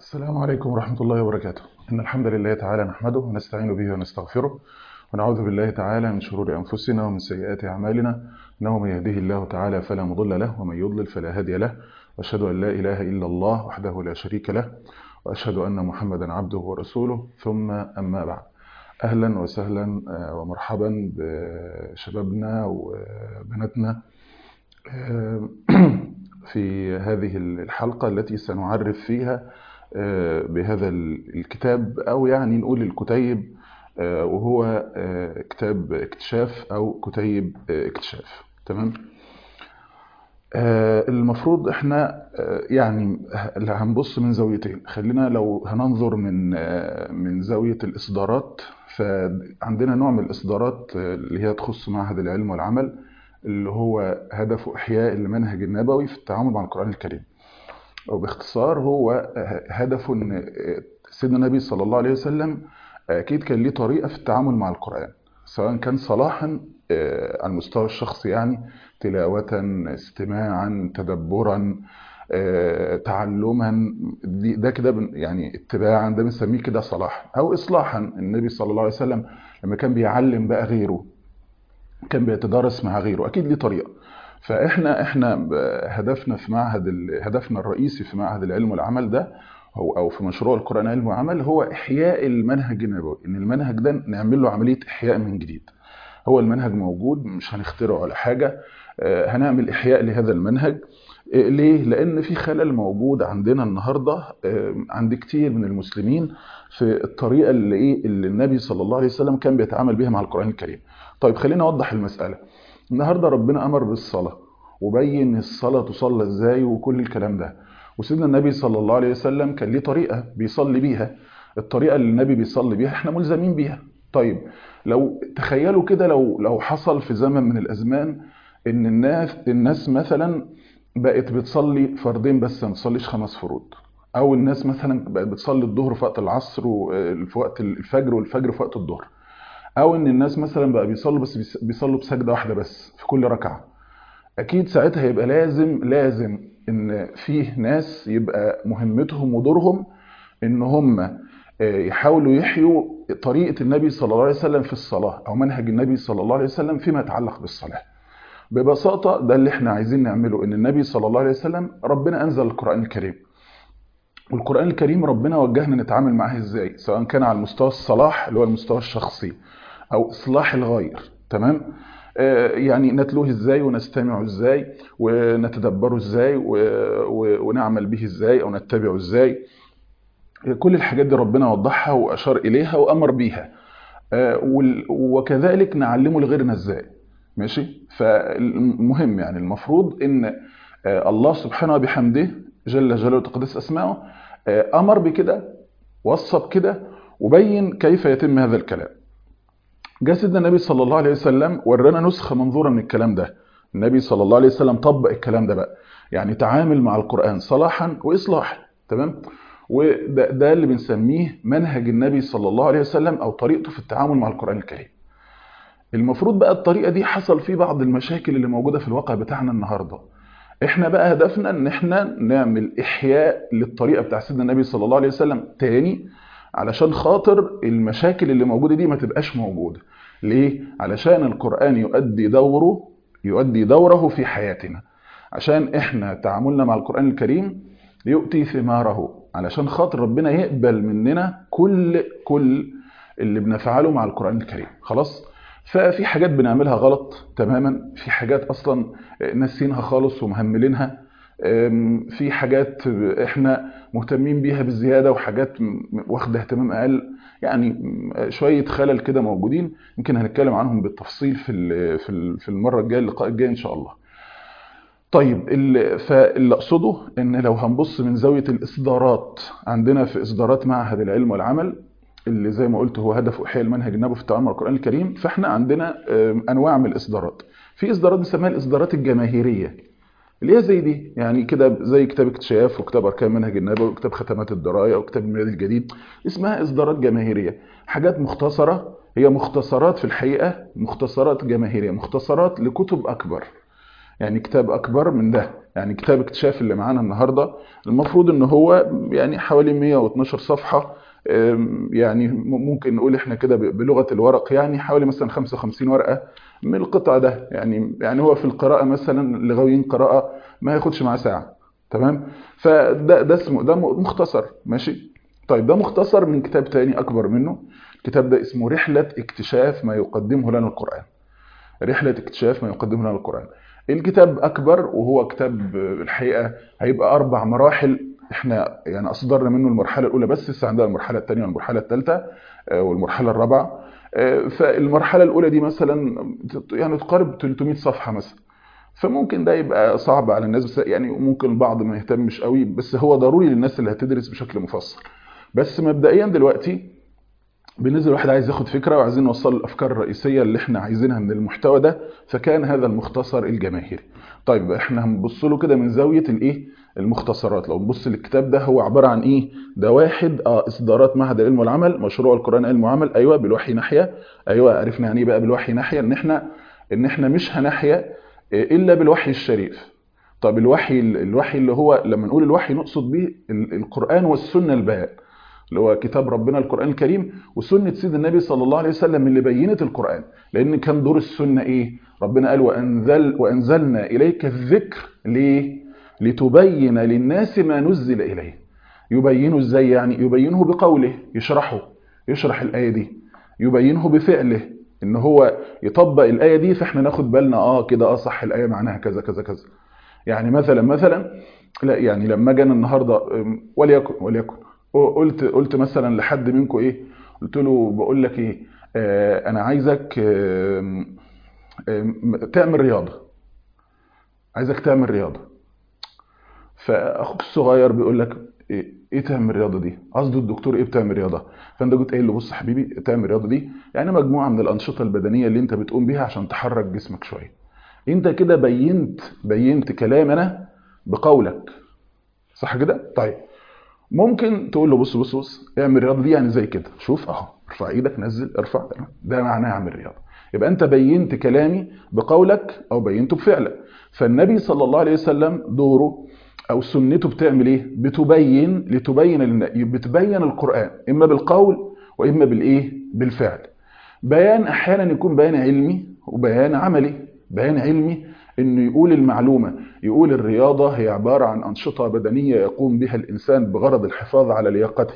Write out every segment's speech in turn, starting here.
السلام عليكم ورحمة الله وبركاته إن الحمد لله تعالى نحمده ونستعين به ونستغفره ونعوذ بالله تعالى من شرور أنفسنا ومن سيئات أعمالنا إنه من يهده الله تعالى فلا مضل له ومن يضلل فلا هادي له وأشهد أن لا إله إلا الله وحده لا شريك له وأشهد أن محمدا عبده ورسوله ثم أما بعد أهلا وسهلا ومرحبا بشبابنا وبناتنا في هذه الحلقة التي سنعرف فيها بهذا الكتاب أو يعني نقول الكتيب وهو كتاب اكتشاف أو كتيب اكتشاف تمام المفروض احنا يعني هنبص من زاويتين خلينا لو هننظر من من زاوية الإصدارات فعندنا نوع من الإصدارات اللي هي تخص معهد العلم والعمل اللي هو هدفه إحياء المنهج النبوي في التعامل مع القرآن الكريم وباختصار هو هدفه ان سيدنا النبي صلى الله عليه وسلم اكيد كان ليه طريقه في التعامل مع القران سواء كان صلاحا على المستوى الشخصي يعني تلاوه استماعا تدبرا تعلما ده كده يعني اتباعا ده بنسميه كده صلاحا او اصلاحا النبي صلى الله عليه وسلم لما كان بيعلم بقى غيره كان بيتدارس مع غيره اكيد ليه طريقه فاحنا احنا هدفنا في معهد هدفنا الرئيسي في معهد العلم والعمل ده هو او في مشروع القران علم وعمل هو احياء المنهج النبوي ان المنهج ده نعمل له عمليه احياء من جديد هو المنهج موجود مش هنخترعه ولا حاجه هنعمل احياء لهذا المنهج ليه لان في خلل موجود عندنا النهارده عند كتير من المسلمين في الطريقه اللي ايه اللي النبي صلى الله عليه وسلم كان بيتعامل بها مع القران الكريم طيب خلينا اوضح المساله النهارده ربنا امر بالصلاه وبين الصلاه تصلى ازاي وكل الكلام ده وسيدنا النبي صلى الله عليه وسلم كان ليه طريقه بيصلي بيها الطريقه اللي النبي بيصلي بيها احنا ملزمين بيها طيب لو تخيلوا كده لو لو حصل في زمن من الازمان ان الناس الناس مثلا بقت بتصلي فردين بس ما بتصليش خمس فروض او الناس مثلا بقت بتصلي الظهر في وقت العصر وفي وقت الفجر والفجر في وقت الظهر او ان الناس مثلا بقى بيصلوا بس بيصلوا بسجده واحده بس في كل ركعه اكيد ساعتها يبقى لازم لازم ان فيه ناس يبقى مهمتهم ودورهم ان هم يحاولوا يحيوا طريقه النبي صلى الله عليه وسلم في الصلاه او منهج النبي صلى الله عليه وسلم فيما يتعلق بالصلاه ببساطه ده اللي احنا عايزين نعمله ان النبي صلى الله عليه وسلم ربنا انزل القران الكريم والقران الكريم ربنا وجهنا نتعامل معاه ازاي سواء كان على المستوى الصلاح اللي هو المستوى الشخصي او اصلاح الغير تمام آه يعني نتلوه ازاي ونستمع ازاي ونتدبره ازاي ونعمل به ازاي او نتبعه ازاي كل الحاجات دي ربنا وضحها واشار اليها وامر بيها آه وكذلك نعلمه لغيرنا ازاي ماشي فالمهم يعني المفروض ان آه الله سبحانه وبحمده جل جلاله وتقدس اسماؤه امر بكده وصى بكده وبين كيف يتم هذا الكلام جاء سيدنا النبي صلى الله عليه وسلم ورانا نسخة منظورة من الكلام ده النبي صلى الله عليه وسلم طبق الكلام ده بقى يعني تعامل مع القرآن صلاحا وإصلاحا تمام وده ده اللي بنسميه منهج النبي صلى الله عليه وسلم أو طريقته في التعامل مع القرآن الكريم المفروض بقى الطريقة دي حصل فيه بعض المشاكل اللي موجودة في الواقع بتاعنا النهاردة احنا بقى هدفنا ان احنا نعمل احياء للطريقة بتاع سيدنا النبي صلى الله عليه وسلم تاني علشان خاطر المشاكل اللي موجودة دي ما تبقاش موجودة ليه؟ علشان القرآن يؤدي دوره يؤدي دوره في حياتنا عشان احنا تعاملنا مع القرآن الكريم يؤتي ثماره علشان خاطر ربنا يقبل مننا كل كل اللي بنفعله مع القرآن الكريم خلاص؟ ففي حاجات بنعملها غلط تماما في حاجات اصلا ناسينها خالص ومهملينها في حاجات احنا مهتمين بيها بالزياده وحاجات واخده اهتمام اقل يعني شويه خلل كده موجودين يمكن هنتكلم عنهم بالتفصيل في في المره الجايه اللقاء الجاي ان شاء الله طيب فاللي اقصده ان لو هنبص من زاويه الاصدارات عندنا في اصدارات معهد العلم والعمل اللي زي ما قلت هو هدفه احياء المنهج النبوي في التعامل مع القران الكريم فاحنا عندنا انواع من الاصدارات في اصدارات بنسميها الاصدارات الجماهيريه اللي هي زي دي يعني كده زي كتاب اكتشاف وكتاب اركان منهج النبوي وكتاب ختمات الدرايه وكتاب الميلاد الجديد اسمها اصدارات جماهيريه حاجات مختصره هي مختصرات في الحقيقه مختصرات جماهيريه مختصرات لكتب اكبر يعني كتاب اكبر من ده يعني كتاب اكتشاف اللي معانا النهارده المفروض ان هو يعني حوالي 112 صفحه يعني ممكن نقول احنا كده بلغه الورق يعني حوالي مثلا 55 ورقه من القطع ده يعني يعني هو في القراءه مثلا لغويين قراءه ما ياخدش معاه ساعه تمام فده ده اسمه ده مختصر ماشي طيب ده مختصر من كتاب تاني اكبر منه الكتاب ده اسمه رحله اكتشاف ما يقدمه لنا القران رحله اكتشاف ما يقدمه لنا القران الكتاب اكبر وهو كتاب الحقيقه هيبقى اربع مراحل احنا يعني اصدرنا منه المرحله الاولى بس لسه عندنا المرحله الثانيه والمرحله الثالثه والمرحله الرابعه فالمرحله الاولى دي مثلا يعني تقارب 300 صفحه مثلا فممكن ده يبقى صعب على الناس بس يعني ممكن البعض ما يهتمش قوي بس هو ضروري للناس اللي هتدرس بشكل مفصل بس مبدئيا دلوقتي بالنسبه لواحد عايز ياخد فكره وعايزين نوصل الافكار الرئيسيه اللي احنا عايزينها من المحتوى ده فكان هذا المختصر الجماهيري طيب احنا هنبص له كده من زاويه الايه المختصرات لو نبص للكتاب ده هو عباره عن ايه ده واحد اه اصدارات معهد العلم والعمل مشروع القران علم وعمل ايوه بالوحي ناحيه ايوه عرفنا يعني ايه بقى بالوحي ناحيه ان احنا ان احنا مش هنحيا الا بالوحي الشريف طب الوحي الوحي اللي هو لما نقول الوحي نقصد به القران والسنه البيان اللي هو كتاب ربنا القرآن الكريم وسنة سيد النبي صلى الله عليه وسلم اللي بينت القرآن لأن كان دور السنة إيه؟ ربنا قال وأنزل وأنزلنا إليك الذكر ليه؟ لتبين للناس ما نزل إليه يبينه إزاي يعني؟ يبينه بقوله يشرحه يشرح الآية دي يبينه بفعله إن هو يطبق الآية دي فإحنا ناخد بالنا آه كده آه صح الآية معناها كذا كذا كذا يعني مثلا مثلا لا يعني لما جانا النهارده وليكن وليكن قلت قلت مثلا لحد منكم ايه قلت له بقول لك ايه آه انا عايزك آه آه تعمل رياضه عايزك تعمل رياضه فاخوك الصغير بيقول لك ايه, إيه تعمل الرياضه دي قصده الدكتور ايه بتعمل رياضه فانت قلت قايل له بص حبيبي تعمل الرياضه دي يعني مجموعه من الانشطه البدنيه اللي انت بتقوم بيها عشان تحرك جسمك شويه انت كده بينت بينت كلام انا بقولك صح كده طيب ممكن تقول له بص بص بص اعمل الرياضه دي يعني زي كده شوف اهو ارفع ايدك نزل ارفع ده معناه اعمل رياضه يبقى انت بينت كلامي بقولك او بينته بفعلك فالنبي صلى الله عليه وسلم دوره او سنته بتعمل ايه بتبين لتبين للنبي بتبين القران اما بالقول واما بالايه بالفعل بيان احيانا يكون بيان علمي وبيان عملي بيان علمي انه يقول المعلومه يقول الرياضه هي عباره عن انشطه بدنيه يقوم بها الانسان بغرض الحفاظ على لياقته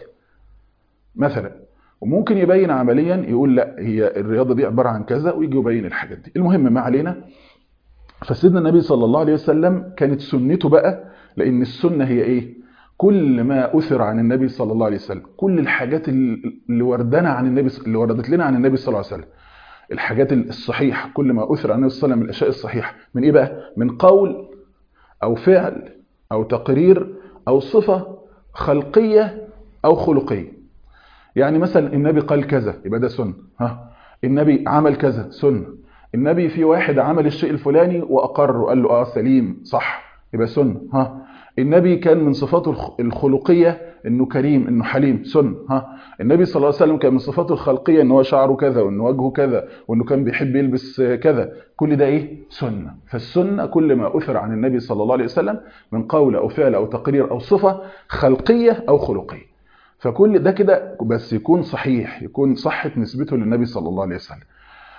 مثلا وممكن يبين عمليا يقول لا هي الرياضه دي عباره عن كذا ويجي يبين الحاجات دي المهم ما علينا فسيدنا النبي صلى الله عليه وسلم كانت سنته بقى لان السنه هي ايه كل ما اثر عن النبي صلى الله عليه وسلم كل الحاجات اللي وردنا عن النبي اللي وردت لنا عن النبي صلى الله عليه وسلم الحاجات الصحيحة كل ما أثر عن النبي صلى الله عليه وسلم من الأشياء الصحيحة من إيه بقى؟ من قول أو فعل أو تقرير أو صفة خلقية أو خلقية يعني مثلا النبي قال كذا يبقى ده سنة ها النبي عمل كذا سنة النبي في واحد عمل الشيء الفلاني وأقر وقال له آه سليم صح يبقى سنة ها النبي كان من صفاته الخلقية انه كريم انه حليم سن ها النبي صلى الله عليه وسلم كان من صفاته الخلقيه ان هو شعره كذا وان وجهه كذا وانه كان بيحب يلبس كذا كل ده ايه سنه فالسنه كل ما اثر عن النبي صلى الله عليه وسلم من قول او فعل او تقرير او صفه خلقيه او خلقيه فكل ده كده بس يكون صحيح يكون صحه نسبته للنبي صلى الله عليه وسلم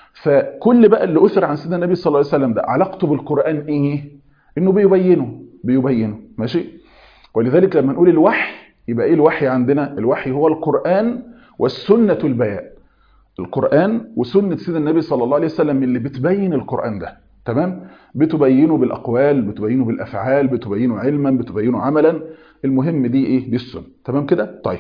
فكل بقى اللي اثر عن سيدنا النبي صلى الله عليه وسلم ده علاقته بالقران ايه انه بيبينه بيبينه ماشي ولذلك لما نقول الوحي يبقى ايه الوحي عندنا الوحي هو القرآن والسنة البيان القرآن وسنة سيدنا النبي صلى الله عليه وسلم اللي بتبين القرآن ده تمام بتبينه بالأقوال بتبينه بالأفعال بتبينه علما بتبينه عملا المهم دي ايه دي السنة تمام كده طيب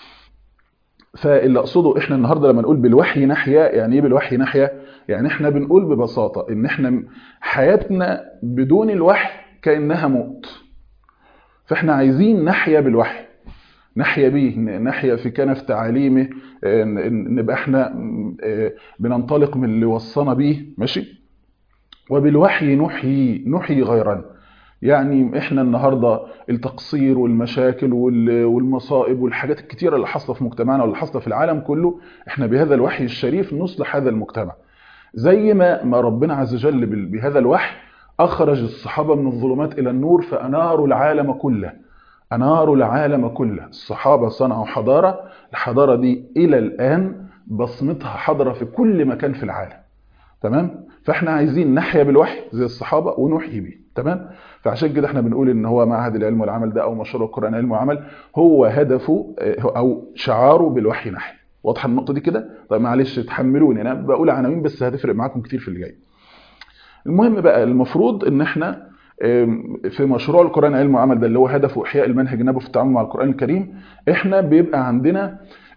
فاللي اقصده احنا النهارده لما نقول بالوحي ناحيه يعني ايه بالوحي ناحيه يعني احنا بنقول ببساطه ان احنا حياتنا بدون الوحي كانها موت فاحنا عايزين نحيا بالوحي نحيا بيه نحيا في كنف تعاليمه نبقى احنا بننطلق من اللي وصانا بيه ماشي وبالوحي نحيي نحيي غيرنا يعني احنا النهارده التقصير والمشاكل والمصائب والحاجات الكتيره اللي حاصله في مجتمعنا واللي حاصله في العالم كله احنا بهذا الوحي الشريف نصلح هذا المجتمع زي ما ما ربنا عز وجل بهذا الوحي أخرج الصحابة من الظلمات إلى النور فأناروا العالم كله أناروا العالم كله الصحابة صنعوا حضارة الحضارة دي إلى الآن بصمتها حضرة في كل مكان في العالم تمام فاحنا عايزين نحيا بالوحي زي الصحابة ونحيي بيه تمام فعشان كده احنا بنقول ان هو معهد العلم والعمل ده او مشروع القرآن علم وعمل هو هدفه او شعاره بالوحي نحيا واضحه النقطه دي كده طيب معلش تحملوني انا بقول عناوين بس هتفرق معاكم كتير في اللي جاي المهم بقى المفروض ان احنا في مشروع القرآن علم وعمل ده اللي هو هدفه إحياء المنهج النبوي في التعامل مع القرآن الكريم احنا بيبقى عندنا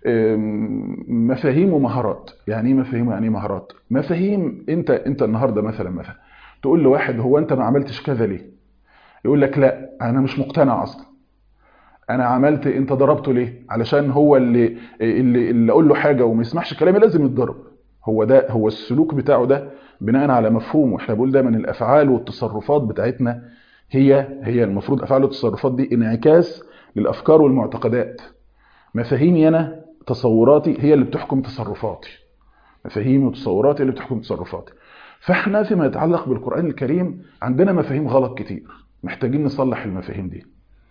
مفاهيم ومهارات يعني ايه مفاهيم يعني ايه مهارات مفاهيم انت انت النهارده مثلا مثلا تقول لواحد هو انت ما عملتش كذا ليه يقول لك لا انا مش مقتنع اصلا انا عملت انت ضربته ليه علشان هو اللي اللي, اللي اقول له حاجه وما يسمعش كلامي لازم يتضرب هو ده هو السلوك بتاعه ده بناء على مفهوم واحنا بنقول دايما الافعال والتصرفات بتاعتنا هي هي المفروض افعال والتصرفات دي انعكاس للافكار والمعتقدات مفاهيمي انا تصوراتي هي اللي بتحكم تصرفاتي مفاهيمي وتصوراتي اللي بتحكم تصرفاتي فاحنا فيما يتعلق بالقران الكريم عندنا مفاهيم غلط كتير محتاجين نصلح المفاهيم دي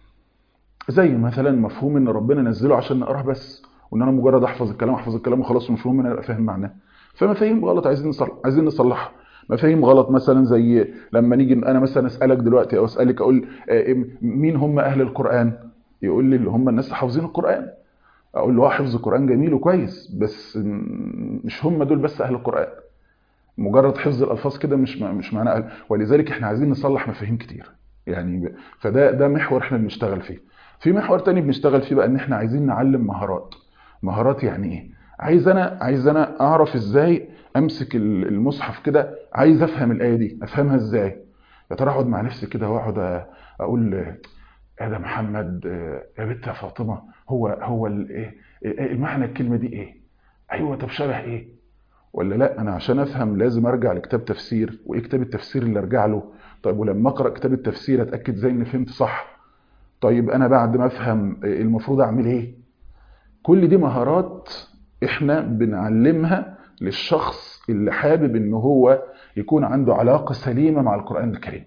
زي مثلا مفهوم ان ربنا نزله عشان نقراه بس وان انا مجرد احفظ الكلام احفظ الكلام وخلاص مش مهم ان انا ابقى فاهم معناه فمفاهيم غلط عايزين نصلح عايزين نصلحها مفاهيم غلط مثلا زي لما نيجي انا مثلا اسالك دلوقتي او اسالك اقول مين هم اهل القران يقول لي اللي هم الناس حافظين القران اقول له حفظ القران جميل وكويس بس مش هم دول بس اهل القران مجرد حفظ الالفاظ كده مش مش معناه أهل. ولذلك احنا عايزين نصلح مفاهيم كتير يعني فده ده محور احنا بنشتغل فيه في محور تاني بنشتغل فيه بقى ان احنا عايزين نعلم مهارات مهارات يعني ايه عايز انا عايز انا اعرف ازاي امسك المصحف كده عايز افهم الايه دي افهمها ازاي يا ترى اقعد مع نفسي كده واقعد اقول يا ده محمد يا بنت يا فاطمه هو هو الايه المعنى الكلمه دي ايه ايوه طب شبه ايه ولا لا انا عشان افهم لازم ارجع لكتاب تفسير وايه كتاب التفسير اللي ارجع له طيب ولما اقرا كتاب التفسير اتاكد زي اني فهمت صح طيب انا بعد ما افهم المفروض اعمل ايه كل دي مهارات احنا بنعلمها للشخص اللي حابب ان هو يكون عنده علاقة سليمة مع القرآن الكريم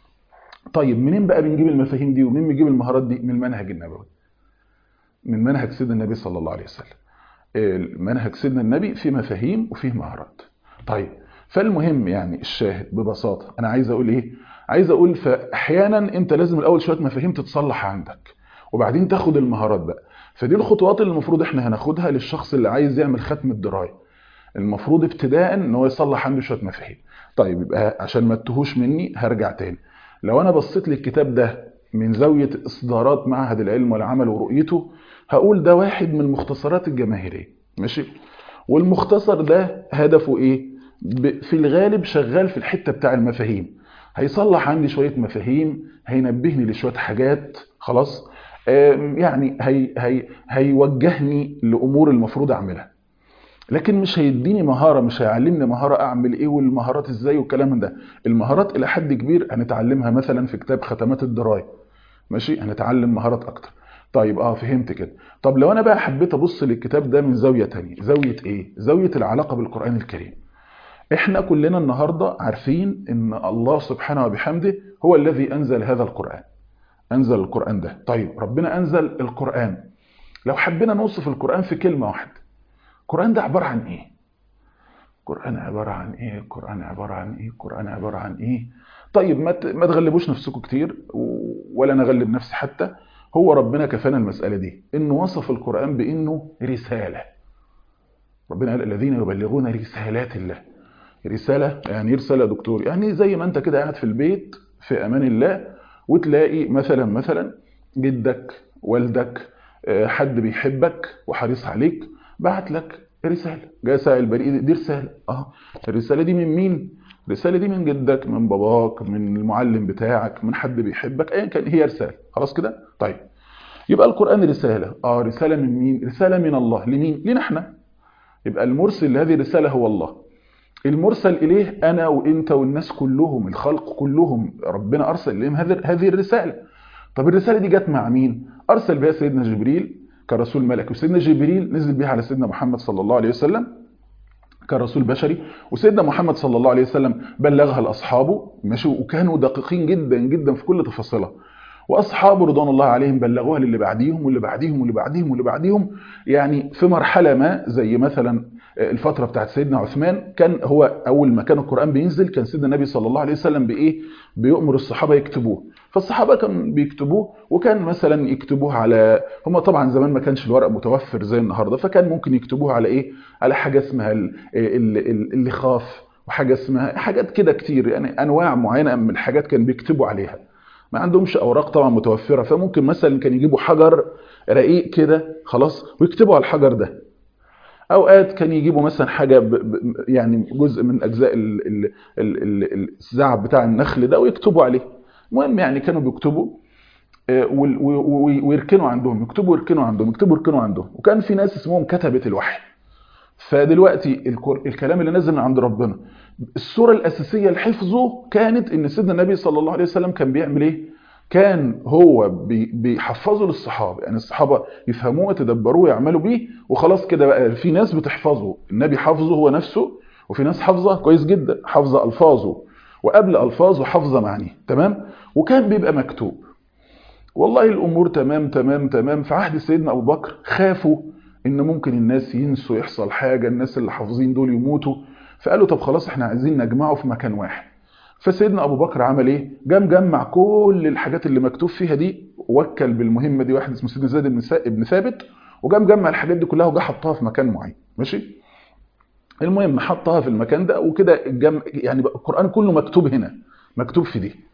طيب منين بقى بنجيب المفاهيم دي ومنين بنجيب المهارات دي من المنهج النبوي من منهج سيدنا النبي صلى الله عليه وسلم منهج سيدنا النبي فيه مفاهيم وفيه مهارات طيب فالمهم يعني الشاهد ببساطة انا عايز اقول ايه عايز اقول فاحيانا انت لازم الاول شوية مفاهيم تتصلح عندك وبعدين تاخد المهارات بقى فدي الخطوات اللي المفروض احنا هناخدها للشخص اللي عايز يعمل ختم الدرايه المفروض ابتداء ان هو يصلح عنده شويه مفاهيم طيب يبقى عشان ما تتوهوش مني هرجع تاني لو انا بصيت للكتاب ده من زاويه اصدارات معهد العلم والعمل ورؤيته هقول ده واحد من المختصرات الجماهيريه ماشي والمختصر ده هدفه ايه في الغالب شغال في الحته بتاع المفاهيم هيصلح عندي شويه مفاهيم هينبهني لشويه حاجات خلاص يعني هي هي هيوجهني لامور المفروض اعملها لكن مش هيديني مهاره مش هيعلمني مهاره اعمل ايه والمهارات ازاي والكلام من ده المهارات الى حد كبير هنتعلمها مثلا في كتاب ختمات الدرايه ماشي هنتعلم مهارات اكتر طيب اه فهمت كده طب لو انا بقى حبيت ابص للكتاب ده من زاويه تانية زاويه ايه زاويه العلاقه بالقران الكريم احنا كلنا النهارده عارفين ان الله سبحانه وبحمده هو الذي انزل هذا القران انزل القران ده طيب ربنا انزل القران لو حبينا نوصف القران في كلمه واحده القران ده عباره عن ايه القران عباره عن ايه القران عباره عن ايه القران عباره عن ايه طيب ما ما تغلبوش نفسكم كتير ولا نغلب نفسي حتى هو ربنا كفانا المساله دي انه وصف القران بانه رساله ربنا قال الذين يبلغون رسالات الله رساله يعني ايه رساله يا دكتور يعني زي ما انت كده قاعد في البيت في امان الله وتلاقي مثلا مثلا جدك والدك حد بيحبك وحريص عليك بعت لك رسالة جاء سائل بريء دي رسالة اه الرسالة دي من مين الرسالة دي من جدك من باباك من المعلم بتاعك من حد بيحبك ايا كان هي رسالة خلاص كده طيب يبقى القرآن رسالة اه رسالة من مين رسالة من الله لمين لنا احنا يبقى المرسل لهذه الرسالة هو الله المرسل إليه أنا وإنت والناس كلهم الخلق كلهم ربنا أرسل إليهم هذه الرسالة طب الرسالة دي جت مع مين أرسل بها سيدنا جبريل كرسول ملك وسيدنا جبريل نزل بها على سيدنا محمد صلى الله عليه وسلم كان رسول بشري وسيدنا محمد صلى الله عليه وسلم بلغها لاصحابه ماشي وكانوا دقيقين جدا جدا في كل تفاصيلها واصحابه رضوان الله عليهم بلغوها للي بعديهم واللي بعديهم واللي بعديهم واللي بعديهم يعني في مرحله ما زي مثلا الفتره بتاعت سيدنا عثمان كان هو اول ما كان القران بينزل كان سيدنا النبي صلى الله عليه وسلم بايه بيؤمر الصحابه يكتبوه فالصحابه كانوا بيكتبوه وكان مثلا يكتبوه على هم طبعا زمان ما كانش الورق متوفر زي النهارده فكان ممكن يكتبوه على ايه على حاجه اسمها اللخاف وحاجه اسمها حاجات كده كتير يعني انواع معينه من الحاجات كان بيكتبوا عليها ما عندهمش اوراق طبعا متوفره فممكن مثلا كان يجيبوا حجر رقيق كده خلاص ويكتبوا على الحجر ده اوقات كان يجيبوا مثلا حاجه ب... ب... يعني جزء من اجزاء ال... ال... ال... ال... الزعب بتاع النخل ده ويكتبوا عليه المهم يعني كانوا بيكتبوا ويركنوا عندهم يكتبوا ويركنوا عندهم يكتبوا ويركنوا عندهم وكان في ناس اسمهم كتبه الوحي فدلوقتي الكلام اللي نزل من عند ربنا الصوره الاساسيه لحفظه كانت ان سيدنا النبي صلى الله عليه وسلم كان بيعمل ايه كان هو بيحفظه للصحابه يعني الصحابه يفهموه ويتدبروه ويعملوا بيه وخلاص كده بقى في ناس بتحفظه النبي حافظه هو نفسه وفي ناس حافظه كويس جدا حافظه الفاظه وقبل الفاظه حافظه معانيه تمام وكان بيبقى مكتوب والله الامور تمام تمام تمام في عهد سيدنا ابو بكر خافوا ان ممكن الناس ينسوا يحصل حاجه الناس اللي حافظين دول يموتوا فقالوا طب خلاص احنا عايزين نجمعه في مكان واحد فسيدنا ابو بكر عمل ايه جام جمع كل الحاجات اللي مكتوب فيها دي وكل بالمهمه دي واحد اسمه سيدنا زيد بن بن ثابت وجام جمع الحاجات دي كلها وجا حطها في مكان معين ماشي المهم حطها في المكان ده وكده الجمع يعني القران كله مكتوب هنا مكتوب في دي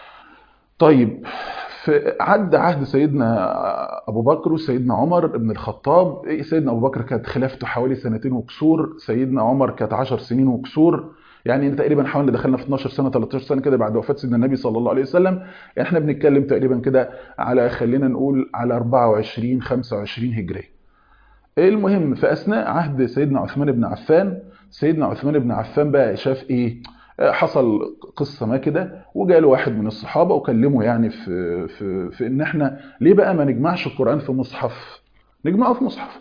طيب في عد عهد سيدنا ابو بكر وسيدنا عمر بن الخطاب سيدنا ابو بكر كانت خلافته حوالي سنتين وكسور سيدنا عمر كانت 10 سنين وكسور يعني تقريبا حوالي دخلنا في 12 سنه 13 سنه كده بعد وفاه سيدنا النبي صلى الله عليه وسلم يعني احنا بنتكلم تقريبا كده على خلينا نقول على 24 25 هجريه المهم في اثناء عهد سيدنا عثمان بن عفان سيدنا عثمان بن عفان بقى شاف ايه حصل قصه ما كده وجاله واحد من الصحابه وكلمه يعني في في في ان احنا ليه بقى ما نجمعش القران في مصحف نجمعه في مصحف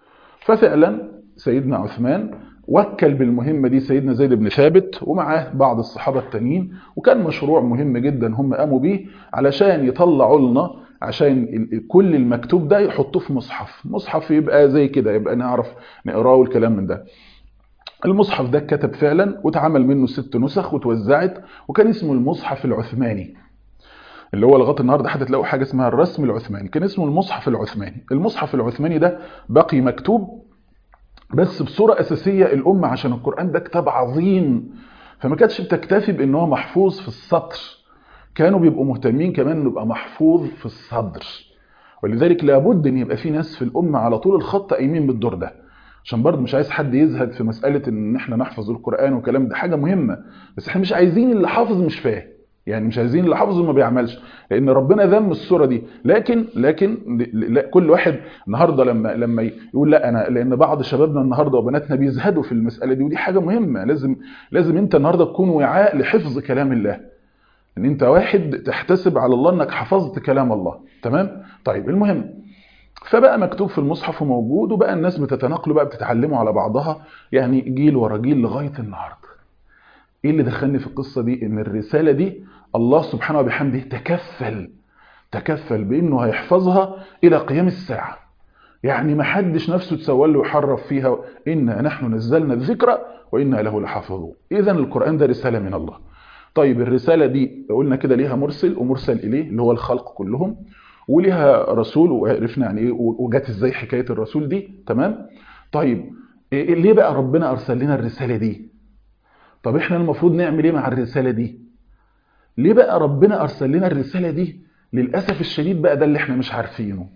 ففعلا سيدنا عثمان وكل بالمهمة دي سيدنا زيد بن ثابت ومعاه بعض الصحابة التانيين وكان مشروع مهم جدا هم قاموا بيه علشان يطلعوا لنا عشان كل المكتوب ده يحطوه في مصحف مصحف يبقى زي كده يبقى نعرف نقراه والكلام من ده المصحف ده اتكتب فعلا واتعمل منه ست نسخ وتوزعت وكان اسمه المصحف العثماني اللي هو لغايه النهارده حتى تلاقوا حاجه اسمها الرسم العثماني كان اسمه المصحف العثماني المصحف العثماني ده بقي مكتوب بس بصوره اساسيه الامه عشان القران ده كتاب عظيم فما كانتش بتكتفي بان هو محفوظ في السطر كانوا بيبقوا مهتمين كمان انه يبقى محفوظ في الصدر ولذلك لابد ان يبقى في ناس في الامه على طول الخط قايمين بالدور ده عشان برضه مش عايز حد يزهد في مساله ان احنا نحفظ القران والكلام ده حاجه مهمه بس احنا مش عايزين اللي حافظ مش فاهم يعني مش عايزين اللي حافظ وما بيعملش لان ربنا ذم الصوره دي لكن لكن لا كل واحد النهارده لما لما يقول لا انا لان بعض شبابنا النهارده وبناتنا بيزهدوا في المساله دي ودي حاجه مهمه لازم لازم انت النهارده تكون وعاء لحفظ كلام الله ان انت واحد تحتسب على الله انك حفظت كلام الله تمام طيب المهم فبقى مكتوب في المصحف وموجود وبقى الناس بتتناقلوا بقى بتتعلموا على بعضها يعني جيل ورا جيل لغايه النهارده ايه اللي دخلني في القصه دي ان الرساله دي الله سبحانه وبحمده تكفل تكفل بانه هيحفظها الى قيام الساعه يعني ما حدش نفسه تسول له ويحرف فيها انا نحن نزلنا الذكر وانا له لحافظون اذا القران ده رساله من الله طيب الرساله دي قلنا كده ليها مرسل ومرسل اليه اللي هو الخلق كلهم وليها رسول وعرفنا يعني ايه وجت ازاي حكايه الرسول دي تمام طيب إيه ليه بقى ربنا ارسل لنا الرساله دي طب احنا المفروض نعمل ايه مع الرساله دي ليه بقى ربنا ارسل لنا الرساله دي للاسف الشديد بقى ده اللي احنا مش عارفينه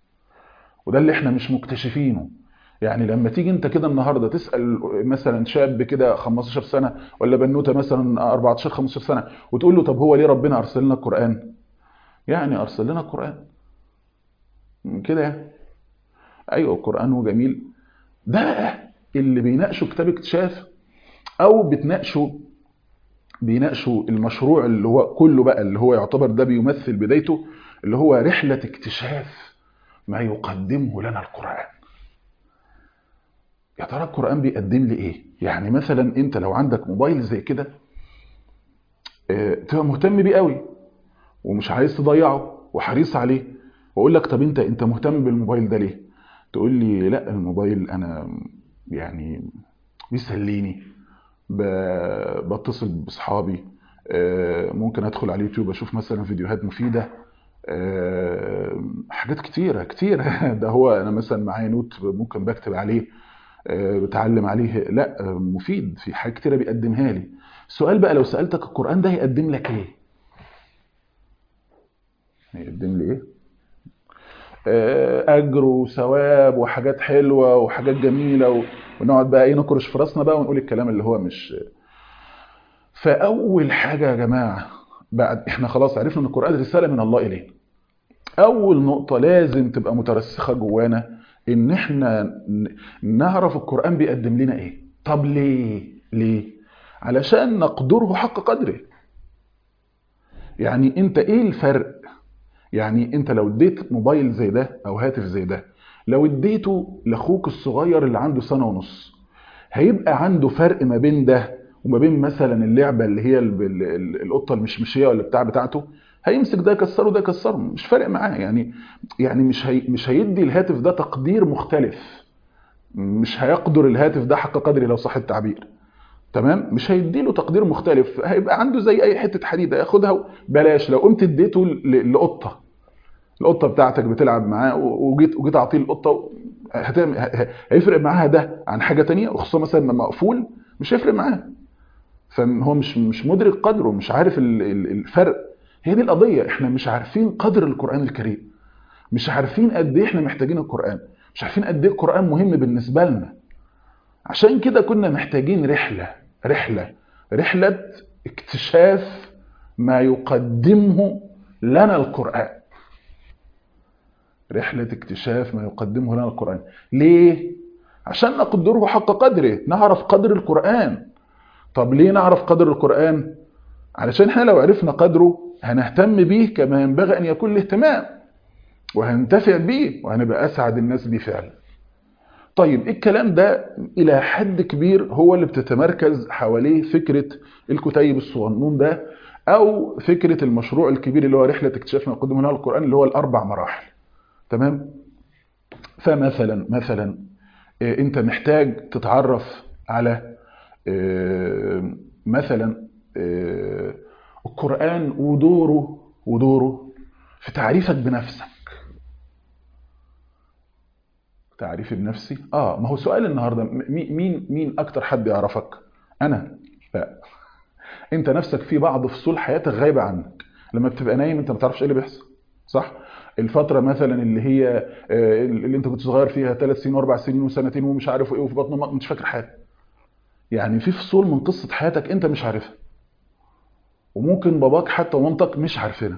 وده اللي احنا مش مكتشفينه يعني لما تيجي انت كده النهارده تسال مثلا شاب كده 15 سنه ولا بنوته مثلا 14 15 سنه وتقول له طب هو ليه ربنا ارسل لنا القران يعني ارسل لنا القران كده يعني ايوه القران هو جميل ده بقى اللي بيناقشوا كتاب اكتشاف او بتناقشوا بيناقشوا المشروع اللي هو كله بقى اللي هو يعتبر ده بيمثل بدايته اللي هو رحله اكتشاف ما يقدمه لنا القران يا ترى القرآن بيقدم لي ايه يعني مثلا انت لو عندك موبايل زي كده اه تبقى مهتم بيه قوي ومش عايز تضيعه وحريص عليه واقول لك طب انت انت مهتم بالموبايل ده ليه تقول لي لا الموبايل انا يعني بيسليني بتصل باصحابي ممكن ادخل على اليوتيوب اشوف مثلا فيديوهات مفيده حاجات كتيره كتيره ده هو انا مثلا معايا نوت ممكن بكتب عليه بتعلم عليه لا مفيد في حاجات كتيره بيقدمها لي السؤال بقى لو سالتك القران ده هيقدم لك ايه هيقدم لي ايه اجر وثواب وحاجات حلوه وحاجات جميله ونقعد بقى ايه نكرش في راسنا بقى ونقول الكلام اللي هو مش فاول حاجه يا جماعه بعد احنا خلاص عرفنا ان القران رساله من الله الينا اول نقطه لازم تبقى مترسخه جوانا ان احنا نعرف القران بيقدم لنا ايه طب ليه ليه علشان نقدره حق قدره يعني انت ايه الفرق يعني انت لو اديت موبايل زي ده او هاتف زي ده لو اديته لاخوك الصغير اللي عنده سنه ونص هيبقى عنده فرق ما بين ده وما بين مثلا اللعبه اللي هي القطه المشمشيه ولا بتاع بتاعته هيمسك ده يكسره ده يكسره مش فارق معاه يعني يعني مش هي مش هيدي الهاتف ده تقدير مختلف مش هيقدر الهاتف ده حق قدره لو صح التعبير تمام مش هيدي له تقدير مختلف هيبقى عنده زي اي حته حديد ياخدها بلاش لو قمت اديته لقطه القطه بتاعتك بتلعب معاه وجيت وجيت اعطيه القطه هتعمل هيفرق معاها ده عن حاجه تانية وخصوصا مثلا لما مقفول مش هيفرق معاه فهو مش مش مدرك قدره مش عارف الفرق هي دي القضيه احنا مش عارفين قدر القران الكريم مش عارفين قد ايه احنا محتاجين القران مش عارفين قد ايه القران مهم بالنسبه لنا عشان كده كنا محتاجين رحله رحله رحله اكتشاف ما يقدمه لنا القران رحلة اكتشاف ما يقدمه لنا القرآن ليه؟ عشان نقدره حق قدره نعرف قدر القرآن طب ليه نعرف قدر القرآن؟ علشان احنا لو عرفنا قدره هنهتم بيه كما ينبغي أن يكون الاهتمام وهنتفع بيه وهنبقى أسعد الناس بيه فعلا طيب الكلام ده إلى حد كبير هو اللي بتتمركز حواليه فكرة الكتيب الصغنون ده أو فكرة المشروع الكبير اللي هو رحلة اكتشاف ما يقدمه لنا القرآن اللي هو الأربع مراحل تمام فمثلا مثلا انت محتاج تتعرف على مثلا القرآن ودوره ودوره في تعريفك بنفسك تعريفي بنفسي اه ما هو سؤال النهارده مين مين اكتر حد يعرفك انا لا انت نفسك في بعض فصول حياتك غايبه عنك لما بتبقى نايم انت ما تعرفش ايه اللي بيحصل صح الفتره مثلا اللي هي اللي انت كنت صغير فيها ثلاث سنين واربع سنين وسنتين ومش عارف ايه وفي بطن امك مش فاكر حاجه يعني في فصول من قصه حياتك انت مش عارفها وممكن باباك حتى ومامتك مش عارفينها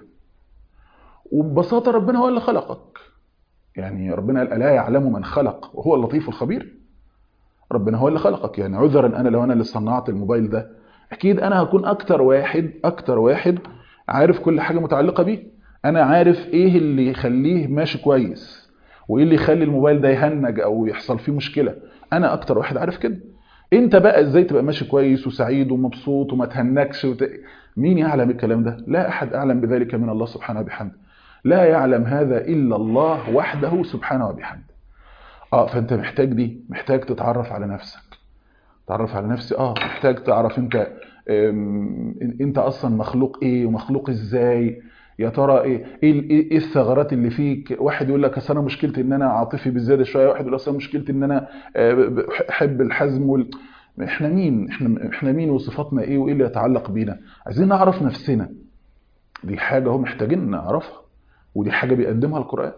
وببساطه ربنا هو اللي خلقك يعني ربنا قال الا يعلم من خلق وهو اللطيف الخبير ربنا هو اللي خلقك يعني عذرا انا لو انا اللي صنعت الموبايل ده اكيد انا هكون اكتر واحد اكتر واحد عارف كل حاجه متعلقه بيه انا عارف ايه اللي يخليه ماشي كويس وايه اللي يخلي الموبايل ده يهنج او يحصل فيه مشكله انا اكتر واحد عارف كده انت بقى ازاي تبقى ماشي كويس وسعيد ومبسوط وما تهنكش وت... مين يعلم الكلام ده لا احد اعلم بذلك من الله سبحانه وبحمده لا يعلم هذا الا الله وحده سبحانه وبحمده اه فانت محتاج دي محتاج تتعرف على نفسك تعرف على نفسي اه محتاج تعرف انت انت اصلا مخلوق ايه ومخلوق ازاي يا ترى ايه ايه, إيه الثغرات اللي فيك واحد يقول لك اصل انا مشكلتي ان انا عاطفي بالزياده شويه واحد يقول اصل مشكلتي ان انا احب الحزم وال... احنا مين احنا احنا مين وصفاتنا ايه وايه اللي يتعلق بينا عايزين نعرف نفسنا دي حاجه هم محتاجين نعرفها ودي حاجه بيقدمها القران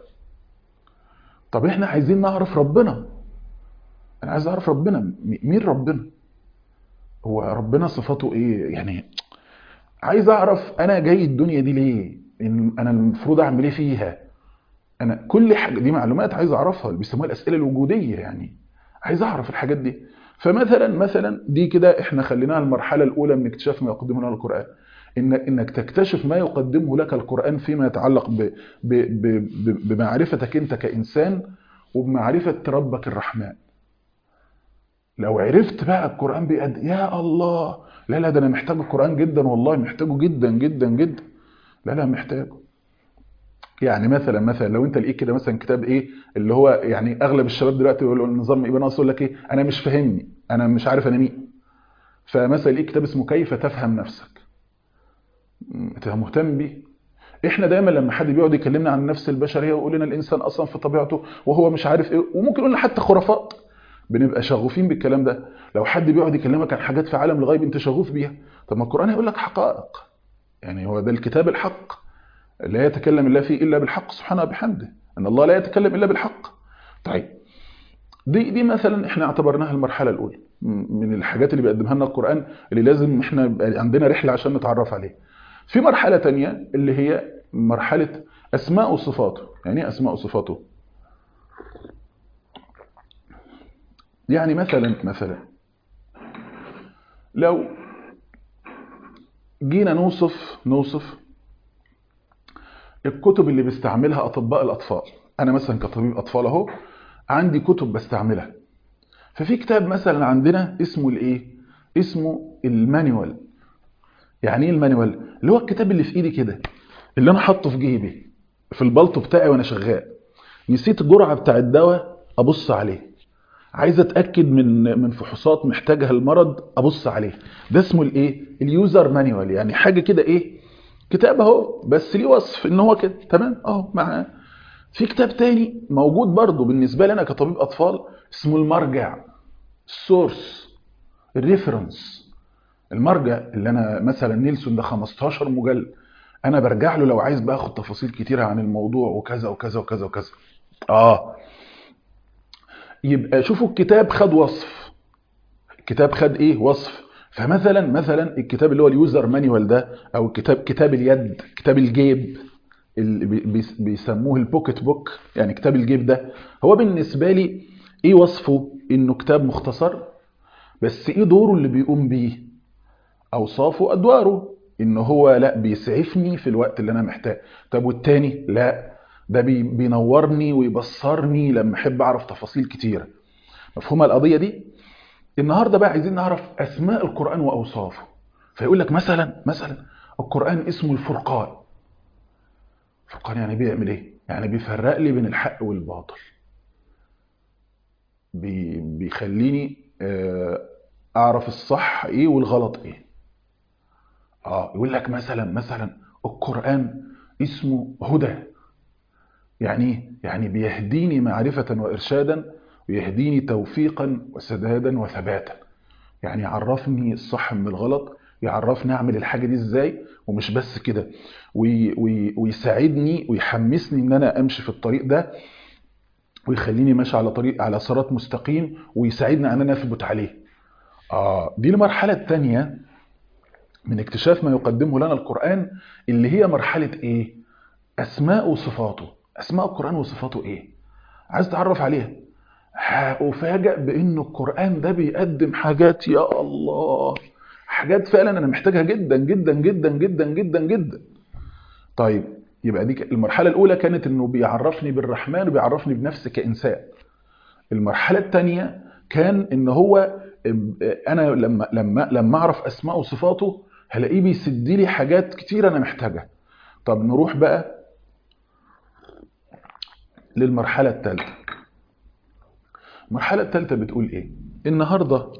طب احنا عايزين نعرف ربنا انا عايز اعرف ربنا مين ربنا هو ربنا صفاته ايه يعني عايز اعرف انا جاي الدنيا دي ليه إن انا المفروض اعمل ايه فيها انا كل حاجه دي معلومات عايز اعرفها اللي بيسموها الاسئله الوجوديه يعني عايز اعرف الحاجات دي فمثلا مثلا دي كده احنا خليناها المرحله الاولى من اكتشاف ما يقدمه لنا القران إن انك تكتشف ما يقدمه لك القران فيما يتعلق ب ب ب بمعرفتك انت كانسان وبمعرفه ربك الرحمن لو عرفت بقى القرآن بيقد يا الله لا لا ده انا محتاج القرآن جدا والله محتاجه جدا جدا جدا لا لا محتاجه يعني مثلا مثلا لو انت لقيت كده مثلا كتاب ايه اللي هو يعني اغلب الشباب دلوقتي بيقولوا النظام ايه ناقص يقول لك ايه انا مش فاهمني انا مش عارف انا مين فمثلا لقيت كتاب اسمه كيف تفهم نفسك انت مهتم بيه احنا دايما لما حد بيقعد يكلمنا عن النفس البشريه ويقول لنا الانسان اصلا في طبيعته وهو مش عارف ايه وممكن يقول لنا حتى خرافات بنبقى شغوفين بالكلام ده لو حد بيقعد يكلمك عن حاجات في عالم الغيب انت شغوف بيها طب ما القران هيقول لك حقائق يعني هو ده الكتاب الحق لا يتكلم الله فيه الا بالحق سبحانه وبحمده ان الله لا يتكلم الا بالحق طيب دي دي مثلا احنا اعتبرناها المرحله الاولى من الحاجات اللي بيقدمها لنا القران اللي لازم احنا يبقى عندنا رحله عشان نتعرف عليه في مرحله تانية اللي هي مرحله اسماء وصفاته يعني ايه اسماء وصفاته يعني مثلا مثلا لو جينا نوصف نوصف الكتب اللي بيستعملها اطباء الاطفال انا مثلا كطبيب اطفال اهو عندي كتب بستعملها ففي كتاب مثلا عندنا اسمه الايه اسمه المانيوال يعني ايه المانيوال اللي هو الكتاب اللي في ايدي كده اللي انا حاطه في جيبي في البلطو بتاعي وانا شغال نسيت الجرعه بتاع الدواء ابص عليه عايز اتاكد من من فحوصات محتاجها المرض ابص عليه ده اسمه الايه اليوزر مانيوال يعني حاجه كده ايه كتاب اهو بس ليه وصف ان هو كده تمام اهو معاه في كتاب تاني موجود برضه بالنسبه لي انا كطبيب اطفال اسمه المرجع السورس الريفرنس المرجع اللي انا مثلا نيلسون ده 15 مجلد انا برجع له لو عايز باخد تفاصيل كتيره عن الموضوع وكذا وكذا وكذا وكذا اه يبقى شوفوا الكتاب خد وصف الكتاب خد ايه وصف فمثلا مثلا الكتاب اللي هو اليوزر مانيوال ده او الكتاب كتاب اليد كتاب الجيب اللي بيسموه البوكيت بوك يعني كتاب الجيب ده هو بالنسبه لي ايه وصفه انه كتاب مختصر بس ايه دوره اللي بيقوم بيه اوصافه ادواره ان هو لا بيسعفني في الوقت اللي انا محتاج طب والتاني لا ده بينورني ويبصرني لما احب اعرف تفاصيل كتيره مفهومه القضيه دي النهارده بقى عايزين نعرف اسماء القران واوصافه فيقول لك مثلا مثلا القران اسمه الفرقان الفرقان يعني بيعمل ايه يعني بيفرق لي بين الحق والباطل بي بيخليني اعرف الصح ايه والغلط ايه اه يقول لك مثلا مثلا القران اسمه هدى يعني ايه يعني بيهديني معرفه وارشادا ويهديني توفيقا وسدادا وثباتا يعني يعرفني الصح من الغلط يعرفني اعمل الحاجه دي ازاي ومش بس كده وي وي ويساعدني ويحمسني ان انا امشي في الطريق ده ويخليني ماشي على طريق على صراط مستقيم ويساعدني ان انا اثبت عليه اه دي المرحله الثانيه من اكتشاف ما يقدمه لنا القران اللي هي مرحله ايه اسماء وصفاته اسماء القران وصفاته ايه عايز تعرف عليها هأفاجأ بأن القرآن ده بيقدم حاجات يا الله حاجات فعلا أنا محتاجها جدا جدا جدا جدا جدا جدا طيب يبقى دي المرحلة الأولى كانت أنه بيعرفني بالرحمن وبيعرفني بنفسي كإنسان المرحلة الثانية كان أن هو أنا لما لما لما أعرف أسماء وصفاته هلاقيه بيسد لي حاجات كتير أنا محتاجها طب نروح بقى للمرحلة الثالثة المرحلة الثالثة بتقول ايه النهاردة